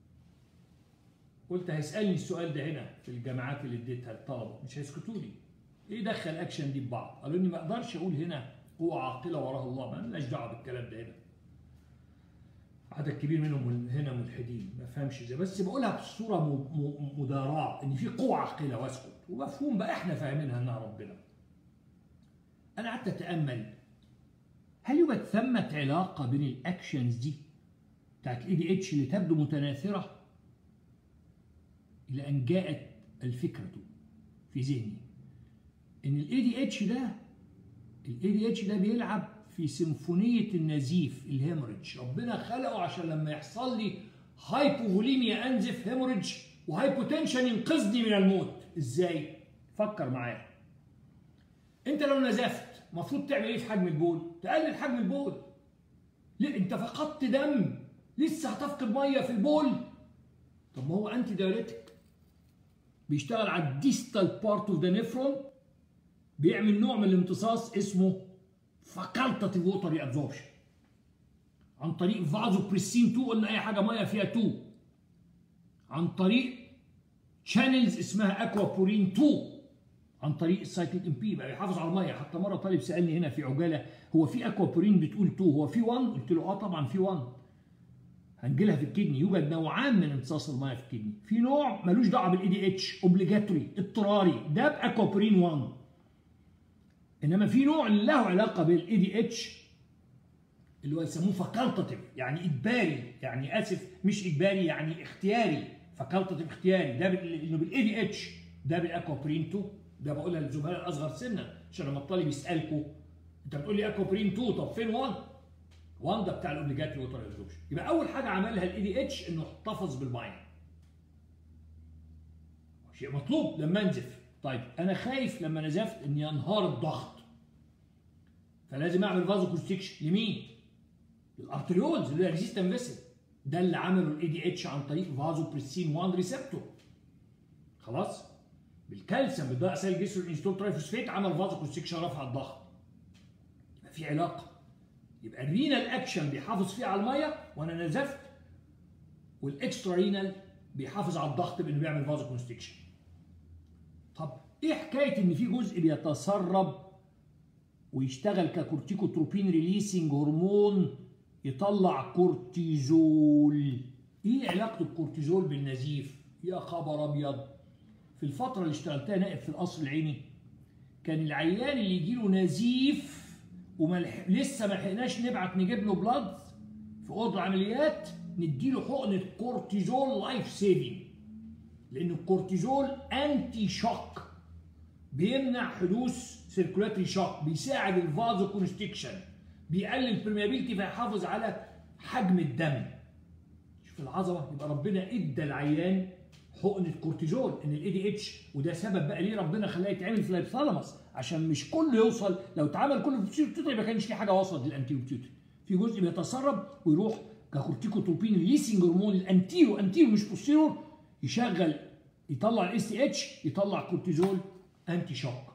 قلت هيسالني السؤال ده هنا في الجامعات اللي اديتها للطلبه مش هيسكتوا لي ايه دخل اكشن دي ببعض قالوا لي ما اقدرش اقول هنا قوه عاقله وراها الله ما لناش دعوه بالكلام ده هنا عدد كبير منهم من هنا ملحدين ما فهمش ازاي بس بقولها بصوره مداراه ان في قوه عاقله واسكت ومفهوم بقى احنا فاهمينها انها ربنا انا قعدت اتامل هل يوجد ثمه علاقه بين الاكشنز دي بتاعت الاي دي اتش اللي تبدو متناثره إلى أن جاءت الفكرة في ذهني إن الاي دي اتش ده الاي دي اتش ده بيلعب في سيمفونية النزيف الهيموريدج ربنا خلقه عشان لما يحصل لي هايبوفوليميا أنزف هيموريدج وهايبوتنشن ينقذني من الموت إزاي؟ فكر معايا أنت لو نزفت المفروض تعمل إيه في حجم البول؟ تقلل حجم البول ليه أنت فقدت دم لسه هتفقد مية في البول طب ما هو انتي دايوريتك بيشتغل على الديستال بارت اوف ذا نيفرون بيعمل نوع من الامتصاص اسمه فاكولتاتيف ووتر ري ابزوربشن عن طريق فازو بريسين 2 قلنا اي حاجه ميه فيها 2 عن طريق شانلز اسمها اكوا بورين 2 عن طريق السايكليك ام بي بقى يحافظ على الميه حتى مره طالب سالني هنا في عجاله هو في اكوا بورين بتقول 2 هو في 1 قلت له اه طبعا في 1 هنجيلها في الكدني يوجد نوعان من امتصاص الميه في الكدني في نوع ملوش دعوه بالاي دي اتش اوبليجاتوري اضطراري ده باكوبرين 1 انما في نوع له علاقه بالاي دي اتش اللي هو يسموه فاكولتاتيف يعني اجباري يعني اسف مش اجباري يعني اختياري فاكولتاتيف اختياري ده اللي بالاي دي اتش ده بالاكوبرين 2 ده بقولها للزملاء الاصغر سنا عشان لما الطالب يسالكم انت بتقول لي اكوبرين 2 طب فين 1 1 ده بتاع الاوبليجاتري ووتر ابزوربشن يبقى اول حاجه عملها الاي دي اتش انه احتفظ بالميه شيء مطلوب لما انزف طيب انا خايف لما نزفت ان ينهار الضغط فلازم اعمل فازو كونستريكشن لمين؟ للارتريولز اللي هي ريزيستنت فيسل ده اللي عمله الاي دي اتش عن طريق فازو بريسين 1 ريسبتور خلاص بالكالسيوم بالضغط اسال الجسر الانستول ترايفوسفيت عمل فازو كونستكشن رفع الضغط يبقى في علاقه يبقى الرينال اكشن بيحافظ فيه على الميه وانا نزفت والاكسترا رينال بيحافظ على الضغط بانه بيعمل فازو كونستكشن طب ايه حكايه ان في جزء بيتسرب ويشتغل ككورتيكوتروبين ريليسنج هرمون يطلع كورتيزول ايه علاقه الكورتيزول بالنزيف يا خبر ابيض في الفتره اللي اشتغلتها نائب في القصر العيني كان العيان اللي يجيله نزيف وما لسه ما لحقناش نبعت نجيب له بلاد في اوضه العمليات نديله حقنه كورتيزول لايف سيفنج لان الكورتيزول انتي شوك بيمنع حدوث سيركولاتري شوك بيساعد الفازو كونستكشن بيقلل البرميابيلتي فيحافظ على حجم الدم شوف العظمه يبقى ربنا ادى العيان حقنه كورتيزول ان الاي دي اتش وده سبب بقى ليه ربنا خلاه يتعمل في الهيبوثالاموس عشان مش كله يوصل لو اتعمل كله في البيوتيوتري ما كانش في حاجه وصلت للانتيرو بيوتيوتري في جزء بيتسرب ويروح ككورتيكوتروبين ريليسنج هرمون الانتيرو انتيرو مش بوستيرور يشغل يطلع الاس تي اتش يطلع كورتيزول انتي شوك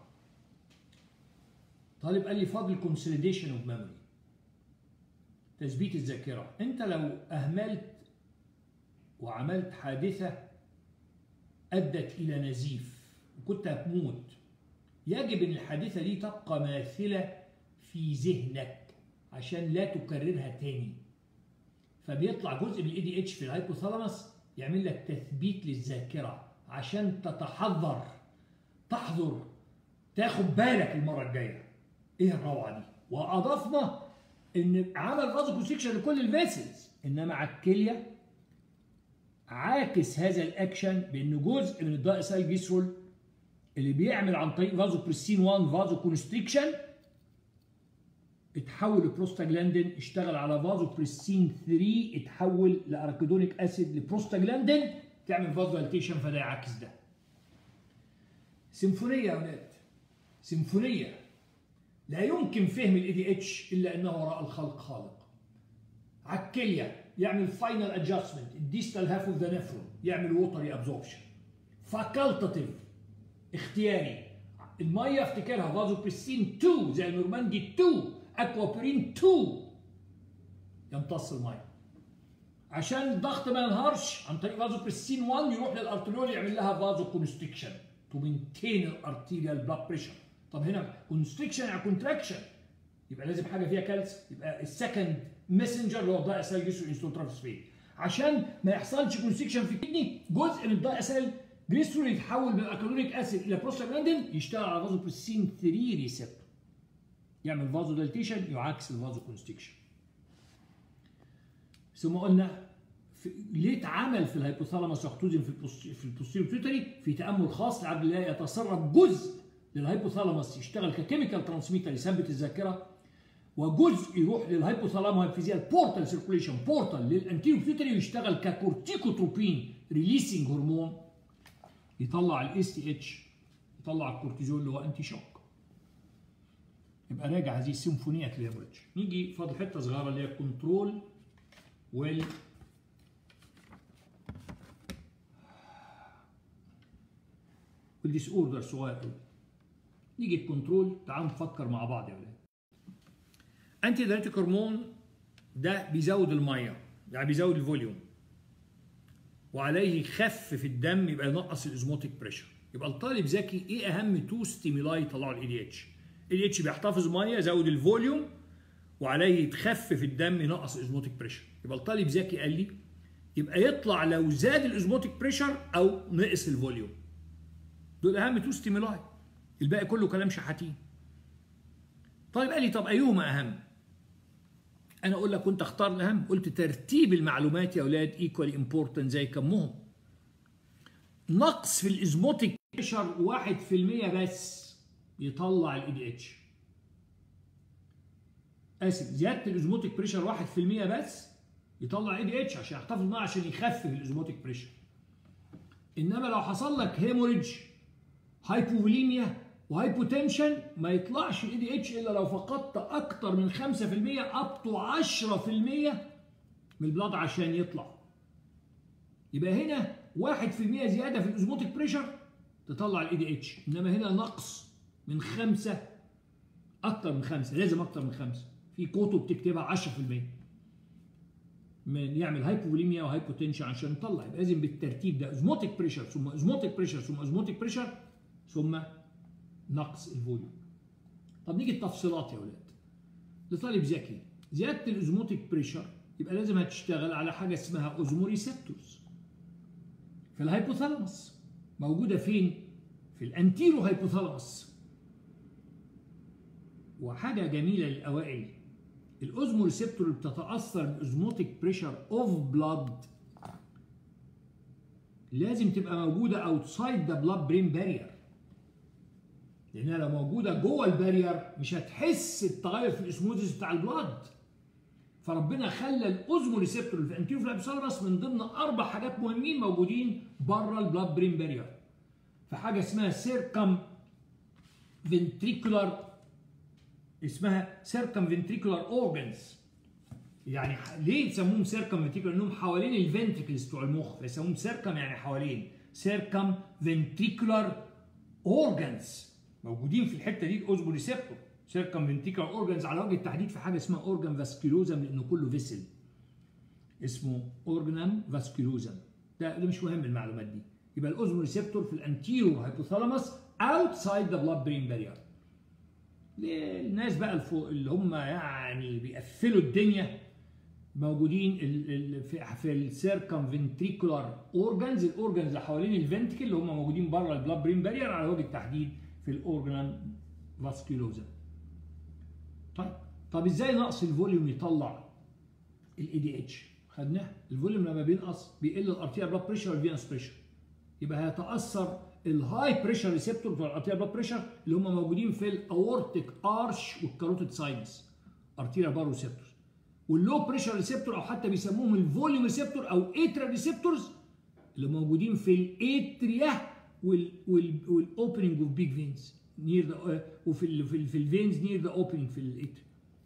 طالب قال لي فاضل كونسوليديشن اوف ميموري تثبيت الذاكره انت لو اهملت وعملت حادثه ادت الى نزيف وكنت هتموت يجب ان الحادثه دي تبقى ماثله في ذهنك عشان لا تكررها تاني فبيطلع جزء من الاي دي اتش في الهايبوثالاموس يعمل لك تثبيت للذاكره عشان تتحضر تحضر تاخد بالك المره الجايه ايه الروعه دي واضفنا ان عمل فازو كونستكشن لكل الفيسلز انما على الكليه عاكس هذا الاكشن بان جزء من الدايسال جيسرول اللي بيعمل عن طريق فازو بريسين 1 فازو كونستريكشن اتحول لبروستاجلاندين اشتغل على فازو بريسين 3 اتحول لاراكيدونيك اسيد لبروستاجلاندين تعمل فازو دايليتيشن فده يعكس ده سيمفونيه يا ولاد سيمفونيه لا يمكن فهم الاي دي اتش الا انه وراء الخلق خالق على الكليه يعمل فاينل ادجستمنت الديستال هاف اوف ذا نفرون يعمل ووتري ابزوربشن فاكولتاتيف اختياري الميه افتكرها فازو بريسين 2 زي النورماندي 2 اكوابرين 2 يمتص الميه عشان الضغط ما ينهارش عن طريق فازو بريسين 1 يروح للارتريول يعمل لها فازو كونستريكشن تو مينتين الارتيريال بلاد بريشر طب هنا كونستريكشن يعني كونتراكشن يبقى لازم حاجه فيها كالسيوم يبقى السكند ماسنجر اللي هو الضاء اسال جسر انستول ترانسفير عشان ما يحصلش كونستريكشن في الكدني جزء من الضاء اسال جليسرول يتحول من اكالوريك اسيد الى بروستاجلاندين يشتغل على فازو بريسين 3 ريسبتور يعمل فازو دايليتيشن يعاكس الفازو كونستريكشن ثم قلنا في ليه اتعمل في الهيبوثالاموس واختزن في البوستيريو في البوستيريو بيوتري في تامل خاص لعبد الله يتسرب جزء للهيبوثالاموس يشتغل ككيميكال ترانسميتر يثبت الذاكره وجزء يروح للهيبوثالامو هيبفيزيال بورتال سيركوليشن بورتال للانتيريو بيوتري ويشتغل ككورتيكوتروبين ريليسنج هرمون يطلع الاس تي اتش يطلع الكورتيزول اللي هو انتي شوك يبقى راجع هذه السيمفونيه كليفرج نيجي فاضل حته صغيره اللي هي كنترول وال والديس اوردر صغير قوي نيجي الكنترول تعالوا نفكر مع بعض يا ولاد انتي دايريتيك هرمون ده بيزود الميه يعني بيزود الفوليوم وعليه يخفف الدم يبقى ينقص الازموتيك بريشر يبقى الطالب ذكي ايه اهم تو ستيمولاي يطلعوا الاي دي اتش الاي دي اتش بيحتفظ ميه يزود الفوليوم وعليه يتخفف الدم ينقص الازموتيك بريشر يبقى الطالب ذكي قال لي يبقى يطلع لو زاد الازموتيك بريشر او نقص الفوليوم دول اهم تو ستيمولاي الباقي كله كلام شحاتين طيب قال لي طب ايهما اهم انا اقول لك كنت اختار الاهم قلت ترتيب المعلومات يا اولاد ايكوالي امبورتنت زي كمهم نقص في الازموتيك بريشر 1% بس يطلع الاي دي اتش اسف زياده الازموتيك بريشر 1% بس يطلع اي دي اتش عشان يحتفظ معاه عشان يخفف الازموتيك بريشر انما لو حصل لك هيموريدج هايبوفوليميا وهايبوتنشن ما يطلعش الاي دي اتش الا لو فقدت اكتر من 5% اب تو 10% من البلاد عشان يطلع يبقى هنا 1% زياده في الاوزموتيك بريشر تطلع الاي دي اتش انما هنا نقص من خمسة اكتر من خمسة لازم اكتر من خمسة في كتب تكتبها 10% من يعمل هايبوفوليميا وهايبوتنشن عشان نطلع يبقى لازم بالترتيب ده اوزموتيك بريشر ثم اوزموتيك بريشر ثم اوزموتيك بريشر ثم نقص الفوليوم طب نيجي التفصيلات يا ولاد لطالب ذكي زياده الاوزموتيك بريشر يبقى لازم هتشتغل على حاجه اسمها اوزموريسبتورز في الهايبوثالاموس موجوده فين في الانتيرو هايبوثالاموس وحاجه جميله للاوائل الاوزموريسبتور اللي بتتاثر بالاوزموتيك بريشر اوف بلاد لازم تبقى موجوده اوتسايد ذا بلاد برين بارير لانها لو موجوده جوه البارير مش هتحس التغير في الاسموزيس بتاع البلاد فربنا خلى الاوزمو ريسبتور اللي في انتيرو فلابسالرس من ضمن اربع حاجات مهمين موجودين بره البلاد برين بارير في حاجه اسمها سيركم فنتريكولار اسمها سيركم فنتريكولار اورجنز يعني ليه يسموهم سيركم فنتريكولار لانهم حوالين الفنتريكلز بتوع المخ فيسموهم سيركم يعني حوالين سيركم فنتريكولار اورجنز موجودين في الحته دي الاوزمو ريسبتور سيركم فنتيكولار اورجنز على وجه التحديد في حاجه اسمها اورجان فاسكيلوزم لانه كله فيسل اسمه اورجنام فاسكيلوزم ده ده مش مهم المعلومات دي يبقى الاوزمو ريسبتور في الانتيرو هايبوثالاموس اوتسايد ذا بلاد برين بارير الناس بقى الفوق اللي هم يعني بيقفلوا الدنيا موجودين في السيركم فنتريكولار اورجنز الاورجنز اللي حوالين الفنتكل اللي هم موجودين بره البلاد برين بارير على وجه التحديد في الاورجنال فاسكيلوزا طيب طب ازاي نقص الفوليوم يطلع الاي دي اتش خدناه الفوليوم لما بينقص بيقل الارتيا بلاد بريشر والفينس بريشر يبقى هيتاثر الهاي بريشر ريسبتور بتوع الارتيا بلاد بريشر اللي هم موجودين في الاورتيك ارش والكاروتيد ساينس ارتيريا بار ريسبتور واللو بريشر ريسبتور او حتى بيسموهم الفوليوم ريسبتور او اتريا ريسبتورز اللي موجودين في الاتريا والاوبننج اوف بيج فينز نير ذا وفي ال في, ال في الفينز نير ذا اوبننج في الاتريا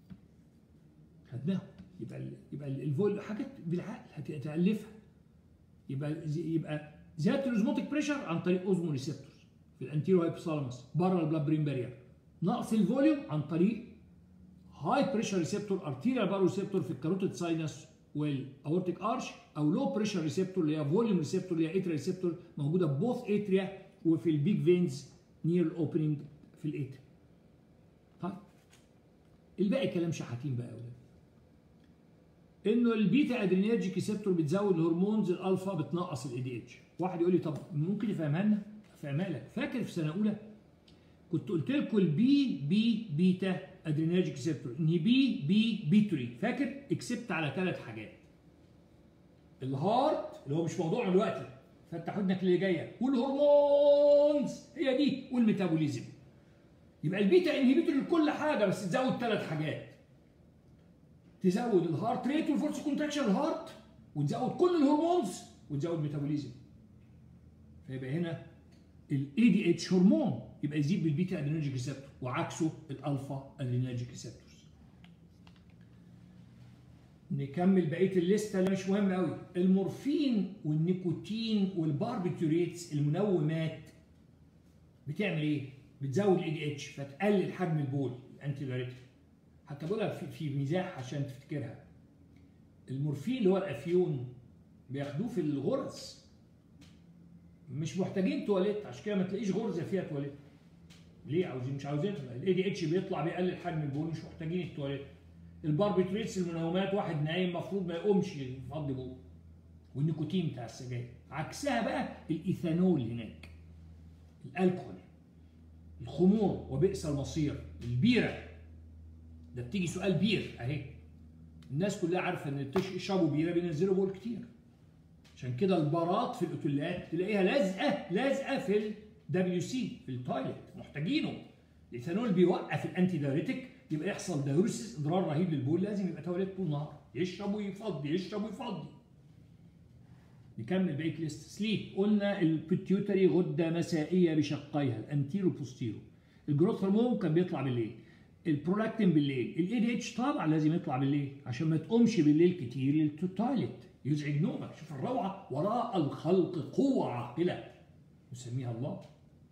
خدناهم يبقى ال يبقى الفول حاجات بالعقل هتالفها يبقى يبقى زياده الاوزموتيك بريشر عن طريق اوزمو ريسبتورز في الانتيرو هايبوثالاموس بره البلاد برين بارير نقص الفوليوم عن طريق هاي بريشر ريسبتور ارتيريال بارو ريسبتور في الكاروتيد ساينس والاورتيك ارش او لو بريشر ريسبتور اللي هي فوليوم ريسبتور اللي هي اتريا ريسبتور موجوده في بوث اتريا وفي البيج فينز نير الاوبننج في الاتريا طيب الباقي كلام شحاتين بقى يا ولاد انه البيتا ادرينيرجيك ريسبتور بتزود الهرمونز الالفا بتنقص الاي دي اتش واحد يقول لي طب ممكن يفهمها لنا افهمها لك فاكر في سنه اولى كنت قلت لكم البي بي بيتا ادرينرجيك ريسبتور ان بي بي بيتوري فاكر اكسبت على ثلاث حاجات الهارت اللي هو مش موضوع دلوقتي فتح ودنك اللي جايه والهرمونز هي دي والميتابوليزم يبقى البيتا انهبيتور لكل حاجه بس تزود ثلاث حاجات تزود الهارت ريت والفورس كونتراكشن الهارت وتزود كل الهرمونز وتزود الميتابوليزم فيبقى هنا الاي دي اتش هرمون يبقى يزيد بالبيتا ادرينرجيك ريسبتور وعكسه الالفا ادرينرجيك ريسبتورز نكمل بقيه الليسته اللي مش مهم قوي المورفين والنيكوتين والباربيتوريتس المنومات بتعمل ايه بتزود الاي دي اتش فتقلل حجم البول الانتي دايريتيك حتى بقولها في, في مزاح عشان تفتكرها المورفين اللي هو الافيون بياخدوه في الغرز مش محتاجين تواليت عشان كده ما تلاقيش غرزه فيها تواليت ليه عاوزين مش عاوزين الاي دي اتش بيطلع بيقلل حجم البول مش محتاجين التواليت الباربيتريتس المنومات واحد نايم المفروض ما يقومش يفضي بول والنيكوتين بتاع السجاير عكسها بقى الايثانول هناك الالكحول الخمور وبئس المصير البيره ده بتيجي سؤال بير اهي الناس كلها عارفه ان يشربوا بيره بينزلوا بول كتير عشان كده البارات في الاوتيلات تلاقيها لازقه لازقه في الدبليو سي في التويلت محتاجينه الايثانول بيوقف الانتي دايريتك يبقى يحصل دايوريسيس اضرار رهيب للبول لازم يبقى تواليت طول النهار يشرب ويفضي يشرب ويفضي نكمل بقيه ليست سليب قلنا البيتيوتري غده مسائيه بشقيها الانتيرو بوستيرو الجروث هرمون كان بيطلع بالليل البرولاكتين بالليل الاي دي اتش طبعا لازم يطلع بالليل عشان ما تقومش بالليل كتير للتوتايلت يزعج نومك شوف الروعه وراء الخلق قوه عاقله يسميها الله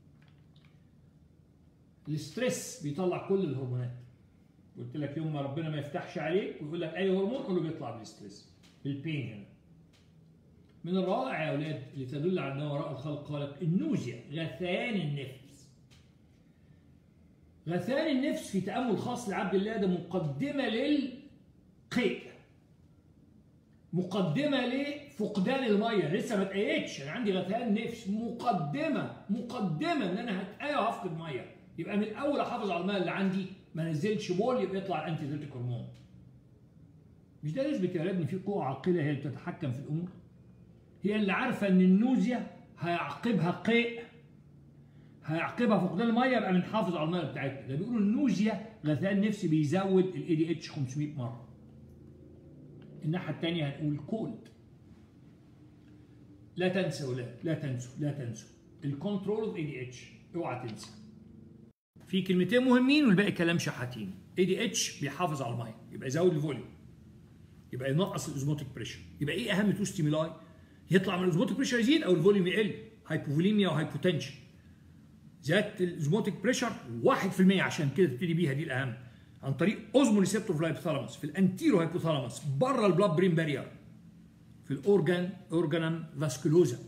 الاسترس بيطلع كل الهرمونات قلت لك يوم ما ربنا ما يفتحش عليك ويقول لك اي هرمون كله بيطلع بالاسترس بالبين هنا من الروائع يا اولاد اللي تدل على ان وراء الخلق خالق النوزيا غثيان النفس غثيان النفس في تامل خاص لعبد الله ده مقدمه للقيء مقدمه لفقدان الميه لسه ما اتقيتش انا عندي غثيان نفس مقدمه مقدمه ان انا هتقيا وهفقد ميه يبقى من الاول احافظ على الميه اللي عندي ما نزلش بول يبقى يطلع انتي ديتيك هرمون مش ده يثبت يا ولاد ان في قوه عاقله هي اللي بتتحكم في الامور هي اللي عارفه ان النوزيا هيعقبها قيء هيعقبها فقدان الميه يبقى بنحافظ على الميه بتاعتنا ده بيقولوا النوزيا غثيان نفسي بيزود الاي دي اتش 500 مره الناحيه الثانيه هنقول كولد لا تنسوا يا ولاد لا تنسوا لا تنسوا الكنترول اوف اي دي اتش اوعى تنسى في كلمتين مهمين والباقي كلام شحاتين اي دي اتش بيحافظ على الميه يبقى يزود الفوليوم يبقى ينقص الاوزموتيك بريشر يبقى ايه اهم تو ستيمولاي يطلع من الاوزموتيك بريشر يزيد او الفوليوم يقل هايبوفوليميا وهايبوتنشن زياده الاوزموتيك بريشر 1% عشان كده تبتدي بيها دي الاهم عن طريق اوزمو ريسبتور في الهايبوثالاموس في الانتيرو هايبوثالاموس بره البلاد برين بارير في الاورجان اورجانم فاسكولوزا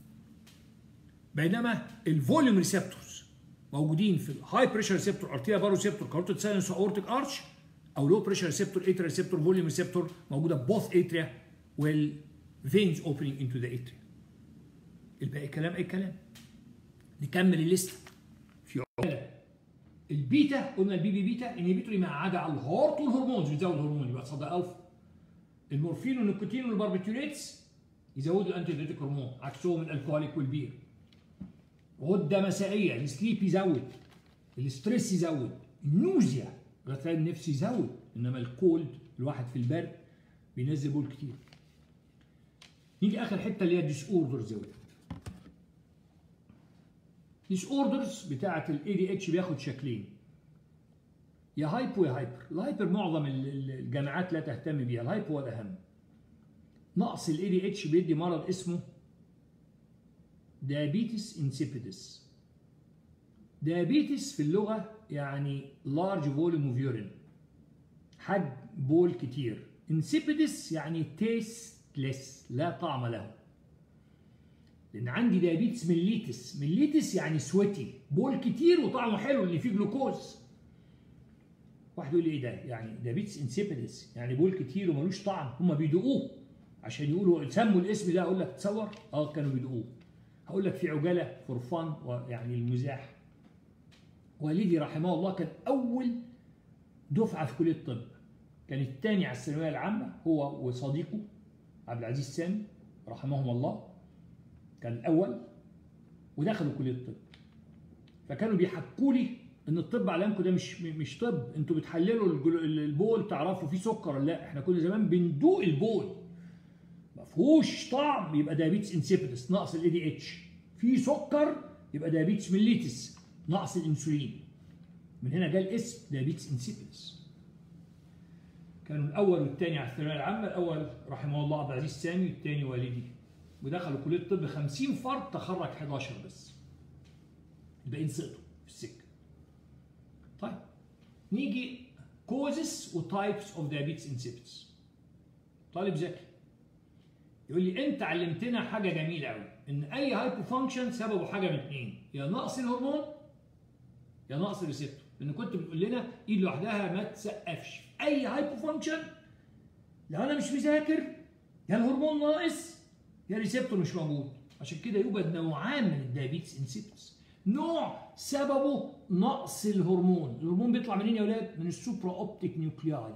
بينما الفوليوم ريسبتورز موجودين في الهاي بريشر ريسبتور ارتيا بارو ريسبتور كاروتيد ساينس اورتيك ارش او لو بريشر ريسبتور اتريا ريسبتور فوليوم ريسبتور موجوده بوث اتريا والفينز اوبننج انتو ذا اتريا الباقي كلام اي كلام نكمل الليست في عقله البيتا قلنا البي بي بيتا انهبيتوري ما عدا الهارت والهرمونز بيزود الهرمون يبقى تصدق الفا المورفين والنيكوتين والباربيتوريتس يزودوا الانتي هرمون عكسهم الالكوهوليك والبير غده مسائيه السليب يزود الاستريس يزود النوزيا غثيان النفس يزود انما الكولد الواحد في البرد بينزل بول كتير نيجي اخر حته اللي هي الديس اوردرز يا ولاد ديس اوردرز بتاعه الاي دي اتش بياخد شكلين يا هايبو يا هايبر الهايبر معظم الجامعات لا تهتم بيها الهايبو هو الاهم نقص الاي دي اتش بيدي مرض اسمه ديابيتس انسيبيدس ديابيتس في اللغه يعني لارج فوليوم اوف يورين حجم بول كتير انسيبيدس يعني تيستلس لا طعم له لان عندي ديابيتس مليتس مليتس يعني سويتي بول كتير وطعمه حلو اللي فيه جلوكوز واحد يقول لي ايه ده يعني ديابيتس انسيبيدس يعني بول كتير وملوش طعم هم بيدوقوه عشان يقولوا سموا الاسم ده اقول لك تصور اه كانوا بيدوقوه هقول لك في عجاله فور فان ويعني المزاح والدي رحمه الله كان اول دفعه في كليه الطب كان الثاني على الثانويه العامه هو وصديقه عبد العزيز سامي رحمهم الله كان الاول ودخلوا كليه الطب فكانوا بيحكوا لي ان الطب علمكم ده مش مش طب انتوا بتحللوا البول تعرفوا فيه سكر ولا لا احنا كنا زمان بندوق البول ما فيهوش طعم يبقى دايابيتس انسيبيدس نقص الاي دي اتش في سكر يبقى دايابيتس ميليتس نقص الانسولين من هنا جاء الاسم دايابيتس انسيبيدس كانوا الاول والثاني على الثانويه العامه الاول رحمه الله عبد العزيز سامي والثاني والدي ودخلوا كليه الطب 50 فرد تخرج 11 بس الباقيين سقطوا في السكه طيب نيجي كوزس وتايبس اوف دايابيتس انسيبيدس طالب ذكي يقول لي انت علمتنا حاجه جميله قوي ان اي هايبو فانكشن سببه حاجه من اثنين يا نقص الهرمون يا نقص الريسبتور لان كنت بتقول لنا ايد لوحدها ما تسقفش اي هايبو فانكشن لو انا مش مذاكر يا الهرمون ناقص يا ريسبتور مش موجود عشان كده يوجد نوعان من الدايابيتس انسيبتس نوع سببه نقص الهرمون الهرمون بيطلع منين يا ولاد من السوبرا اوبتيك نيوكلياي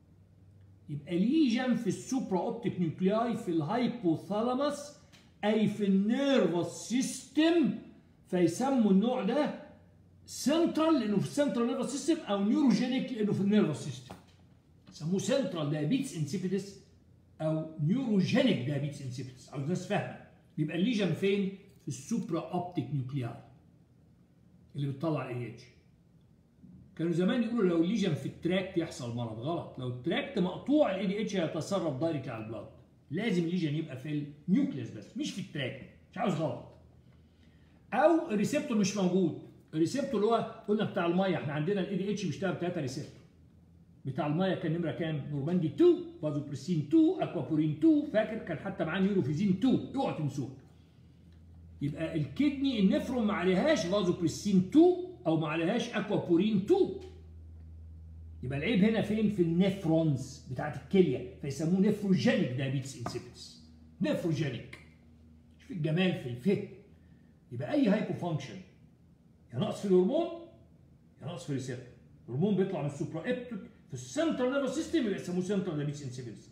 يبقى ليجن في السوبرا اوبتيك نيوكلياي في الهايبوثالاموس اي في النيرفس سيستم فيسموا النوع ده سنترال لانه في السنترال نيرفس سيستم او نيوروجينيك لانه في النيرفس سيستم سموه سنترال دايابيتس انسيبيدس او نيوروجينيك دايابيتس انسيبيدس عاوز ناس فاهمه بيبقى الليجن فين في السوبرا اوبتيك نيوكلياي اللي بتطلع الاي اتش كانوا زمان يقولوا لو الليجن في التراكت يحصل مرض غلط لو التراكت مقطوع الاي دي اتش هيتصرف دايركت على البلاد لازم الليجن يبقى في النيوكليس بس مش في التراكت مش عاوز غلط او الريسبتور مش موجود الريسبتور اللي هو قلنا بتاع الميه احنا عندنا الاي دي اتش بيشتغل بثلاثه ريسبتور بتاع الميه كان نمره كام؟ نورماندي 2 فازوبريسين 2 اكوابورين 2 فاكر كان حتى معاه نيوروفيزين 2 اوعوا تنسوه يبقى الكدني النفرون ما عليهاش فازوبريسين 2 او ما عليهاش اكوابورين 2 يبقى العيب هنا فين؟ في النفرونز بتاعت الكليه فيسموه نفروجينيك دايابيتس انسيبيتس نفروجينيك شوف الجمال في الفهم يبقى اي هايبو فانكشن يا نقص في الهرمون يا نقص في الريسبتور الهرمون بيطلع من السوبرا ابتوك في السنترال نيرفس سيستم يبقى يسموه سنترال دايابيتس انسيبيتس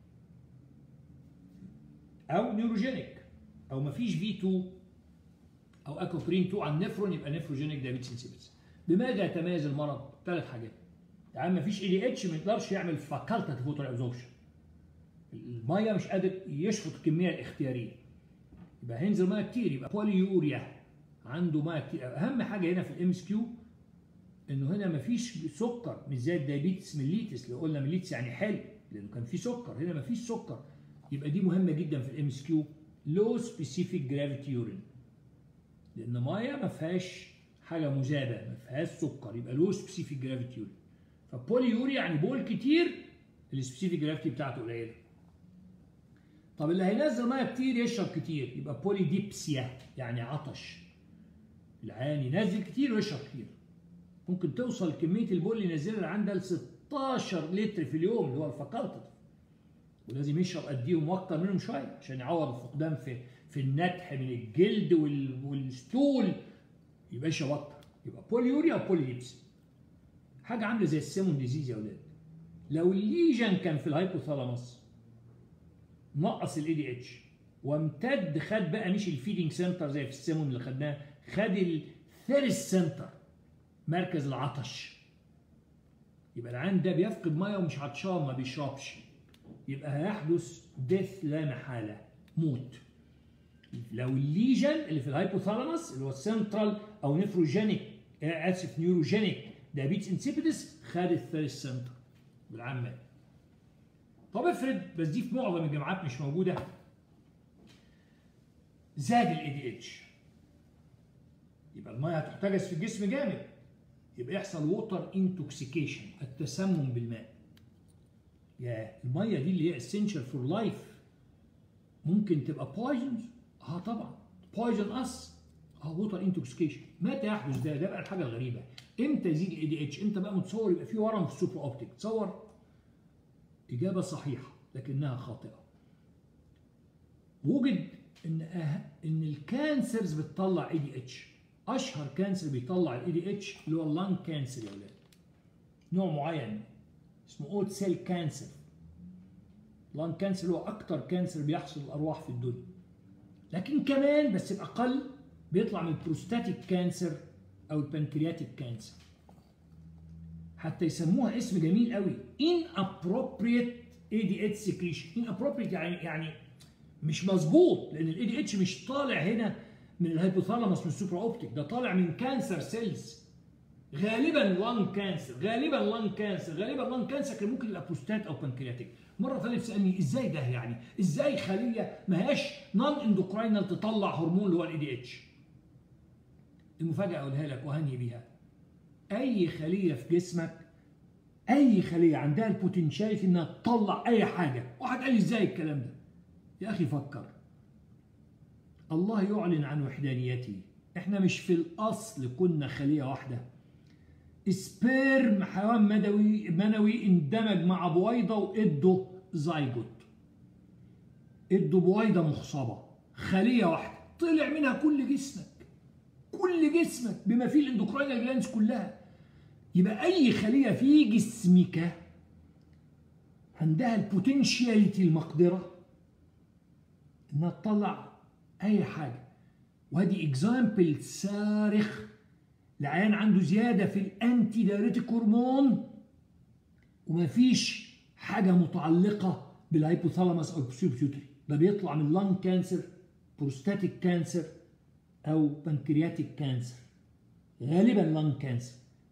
او نيوروجينيك او ما فيش في 2 او اكوبرين 2 على النفرون يبقى نفروجينيك دايابيتس انسيبيتس بماذا يتميز المرض؟ ثلاث حاجات يعني ما فيش اي دي اتش ما يقدرش يعمل فاكالتاتيف ووتر ابزوربشن الميه مش قادر يشفط الكميه الاختياريه يبقى هينزل ميه كتير يبقى بوليوريا عنده ميه كتير اهم حاجه هنا في الام اس كيو انه هنا مفيش سكر مش زي الدايابيتس ميليتس اللي قلنا ميليتس يعني حلو لانه كان في سكر هنا مفيش سكر يبقى دي مهمه جدا في الام اس كيو لو سبيسيفيك جرافيتي يورين لان ميه ما فيهاش حاجه مذابه ما فيهاش سكر يبقى لو سبيسيفيك جرافيتي يورين فبولي يوريا يعني بول كتير السبيسيفيك جرافيتي بتاعته قليله طب اللي هينزل ميه كتير يشرب كتير يبقى بولي ديبسيا يعني عطش العيان ينزل كتير ويشرب كتير ممكن توصل كميه البول اللي ينزلها عندها ل 16 لتر في اليوم اللي هو الفاكولتيف ولازم يشرب قديهم واكتر منهم شويه عشان يعوض الفقدان في في النتح من الجلد وال- والستول يبقى يشرب اكتر يبقى بوليوريا وبوليديبسي حاجه عامله زي السيمون ديزيز يا اولاد لو الليجن كان في الهايبوثالاموس نقص الاي دي اتش وامتد خد بقى مش الفيدنج سنتر زي في السيمون اللي خدناه خد الثيرس سنتر مركز العطش يبقى العين ده بيفقد ميه ومش عطشان ما بيشربش يبقى هيحدث ديث لا محاله موت لو الليجن اللي في الهايبوثالاموس اللي هو السنترال او نفروجينيك آه، اسف نيوروجينيك دايابيتس انسيبيدس خد الثالث سنتر بالعامة طب افرض بس دي في معظم الجامعات مش موجوده زاد الاي دي اتش يبقى الميه هتحتجز في الجسم جامد يبقى يحصل ووتر انتوكسيكيشن التسمم بالماء يا الميه دي اللي هي اسينشال فور لايف ممكن تبقى بويزنز اه طبعا بويزن اس اه ووتر انتوكسيكيشن متى يحدث ده ده بقى الحاجه الغريبه امتى يزيد الاي دي اتش انت بقى متصور يبقى في ورم في السوبر اوبتيك تصور اجابه صحيحه لكنها خاطئه وجد ان أه... ان الكانسرز بتطلع اي دي اتش اشهر كانسر بيطلع الاي دي اتش اللي هو اللانج كانسر يا اولاد نوع معين اسمه اوت سيل كانسر لانج كانسر هو اكتر كانسر بيحصل الارواح في الدنيا لكن كمان بس باقل بيطلع من البروستاتيك كانسر او البنكرياتيك كانسر حتى يسموها اسم جميل قوي inappropriate ADH secretion inappropriate يعني يعني مش مظبوط لان الاي دي اتش مش طالع هنا من الهيبوثالاموس من السوبر اوبتيك ده طالع من كانسر سيلز غالبا لانج كانسر غالبا لانج كانسر غالبا لانج كانسر كان ممكن يبقى بروستات او بنكرياتيك مره ثانيه تسالني ازاي ده يعني ازاي خليه ما هياش نون اندوكراينال تطلع هرمون اللي هو الاي دي اتش المفاجاه اقولها لك وهني بيها اي خليه في جسمك اي خليه عندها البوتنشاليتي انها تطلع اي حاجه واحد قال لي ازاي الكلام ده يا اخي فكر الله يعلن عن وحدانيته احنا مش في الاصل كنا خليه واحده سبيرم حيوان منوي منوي اندمج مع بويضه وادوا زيجوت ادوا بويضه مخصبه خليه واحده طلع منها كل جسمك كل جسمك بما فيه الاندوكراين جلانز كلها يبقى اي خليه في جسمك عندها البوتنشياليتي المقدره انها تطلع اي حاجه وادي اكزامبل صارخ لعيان عنده زياده في الانتي دايريتيك هرمون ومفيش حاجه متعلقه بالهايبوثالاموس او البسيوبيوتري ده بيطلع من لانج كانسر بروستاتيك كانسر او بنكرياتيك كانسر غالبا لانج كانسر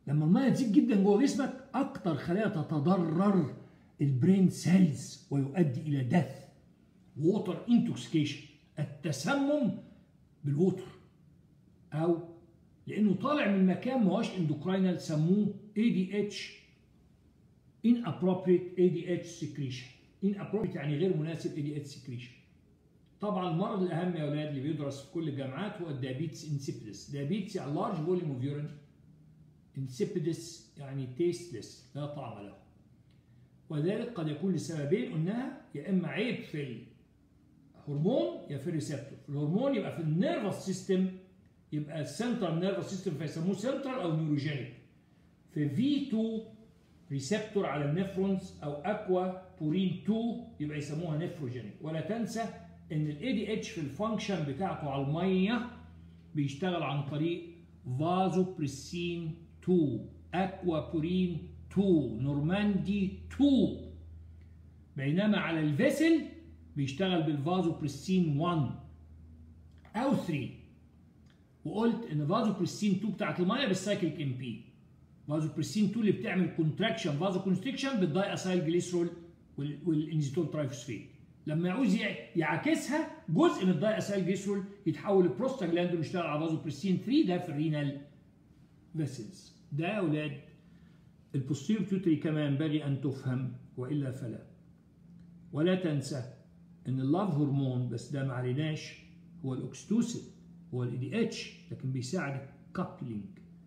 لما الميه تزيد جدا جوه جسمك اكتر خلايا تتضرر البرين سيلز ويؤدي الى دث ووتر انتوكسيكيشن التسمم بالوتر او لانه طالع من مكان ما هوش اندوكراينال سموه ADH inappropriate ADH secretion inappropriate يعني غير مناسب ADH secretion طبعا المرض الاهم يا اولاد اللي بيدرس في كل الجامعات هو الديابيتس انسيبيدس ديابيتس يعني لارج فوليوم اوف يورين انسيبيدس يعني تيستلس لا طعم له وذلك قد يكون لسببين قلناها يا اما عيب في الهرمون يا في الريسبتور الهرمون يبقى في النيرفس سيستم يبقى السنترال نيرفس سيستم فيسموه سنترال او نيوروجينيك في في 2 ريسبتور على النفرونز او اكوا بورين 2 يبقى يسموها نفروجينيك ولا تنسى ان الاي دي اتش في الفانكشن بتاعته على الميه بيشتغل عن طريق فازوبريسين 2 اكوا بورين 2 نورماندي 2 بينما على الفيسل بيشتغل بالفازوبريسين 1 او 3 وقلت ان فازوبريسين 2 بتاعت الميه بالسايكليك ام بي فازوبريسين 2 اللي بتعمل كونتراكشن فازو كونستريكشن بالداي اسايل جليسرول والانزيتول ترايفوسفيت لما يعوز يعكسها جزء من الداي اسايل جليسرول يتحول لبروستاجلاندين ويشتغل على فازوبريسين 3 ده في الرينال فيسلز ده يا اولاد البوستيريور بيوتري كما ينبغي ان تفهم والا فلا ولا تنسى ان اللاف هرمون بس ده ما عليناش هو الاكستوسين هو الاي دي اتش لكن بيساعد الكابلينج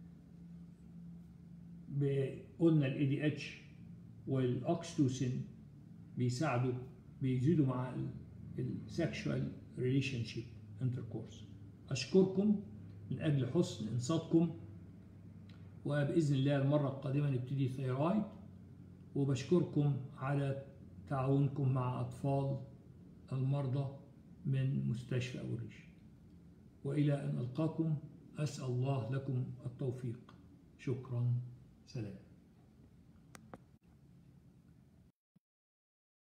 قلنا الاي دي اتش والاكستوسين بيساعدوا بيزيدوا مع السكشوال ريليشن شيب انتركورس اشكركم من اجل حسن انصاتكم وباذن الله المره القادمه نبتدي ثيرويد وبشكركم على تعاونكم مع اطفال المرضى من مستشفى ابو الريش والى ان القاكم اسال الله لكم التوفيق شكرا سلام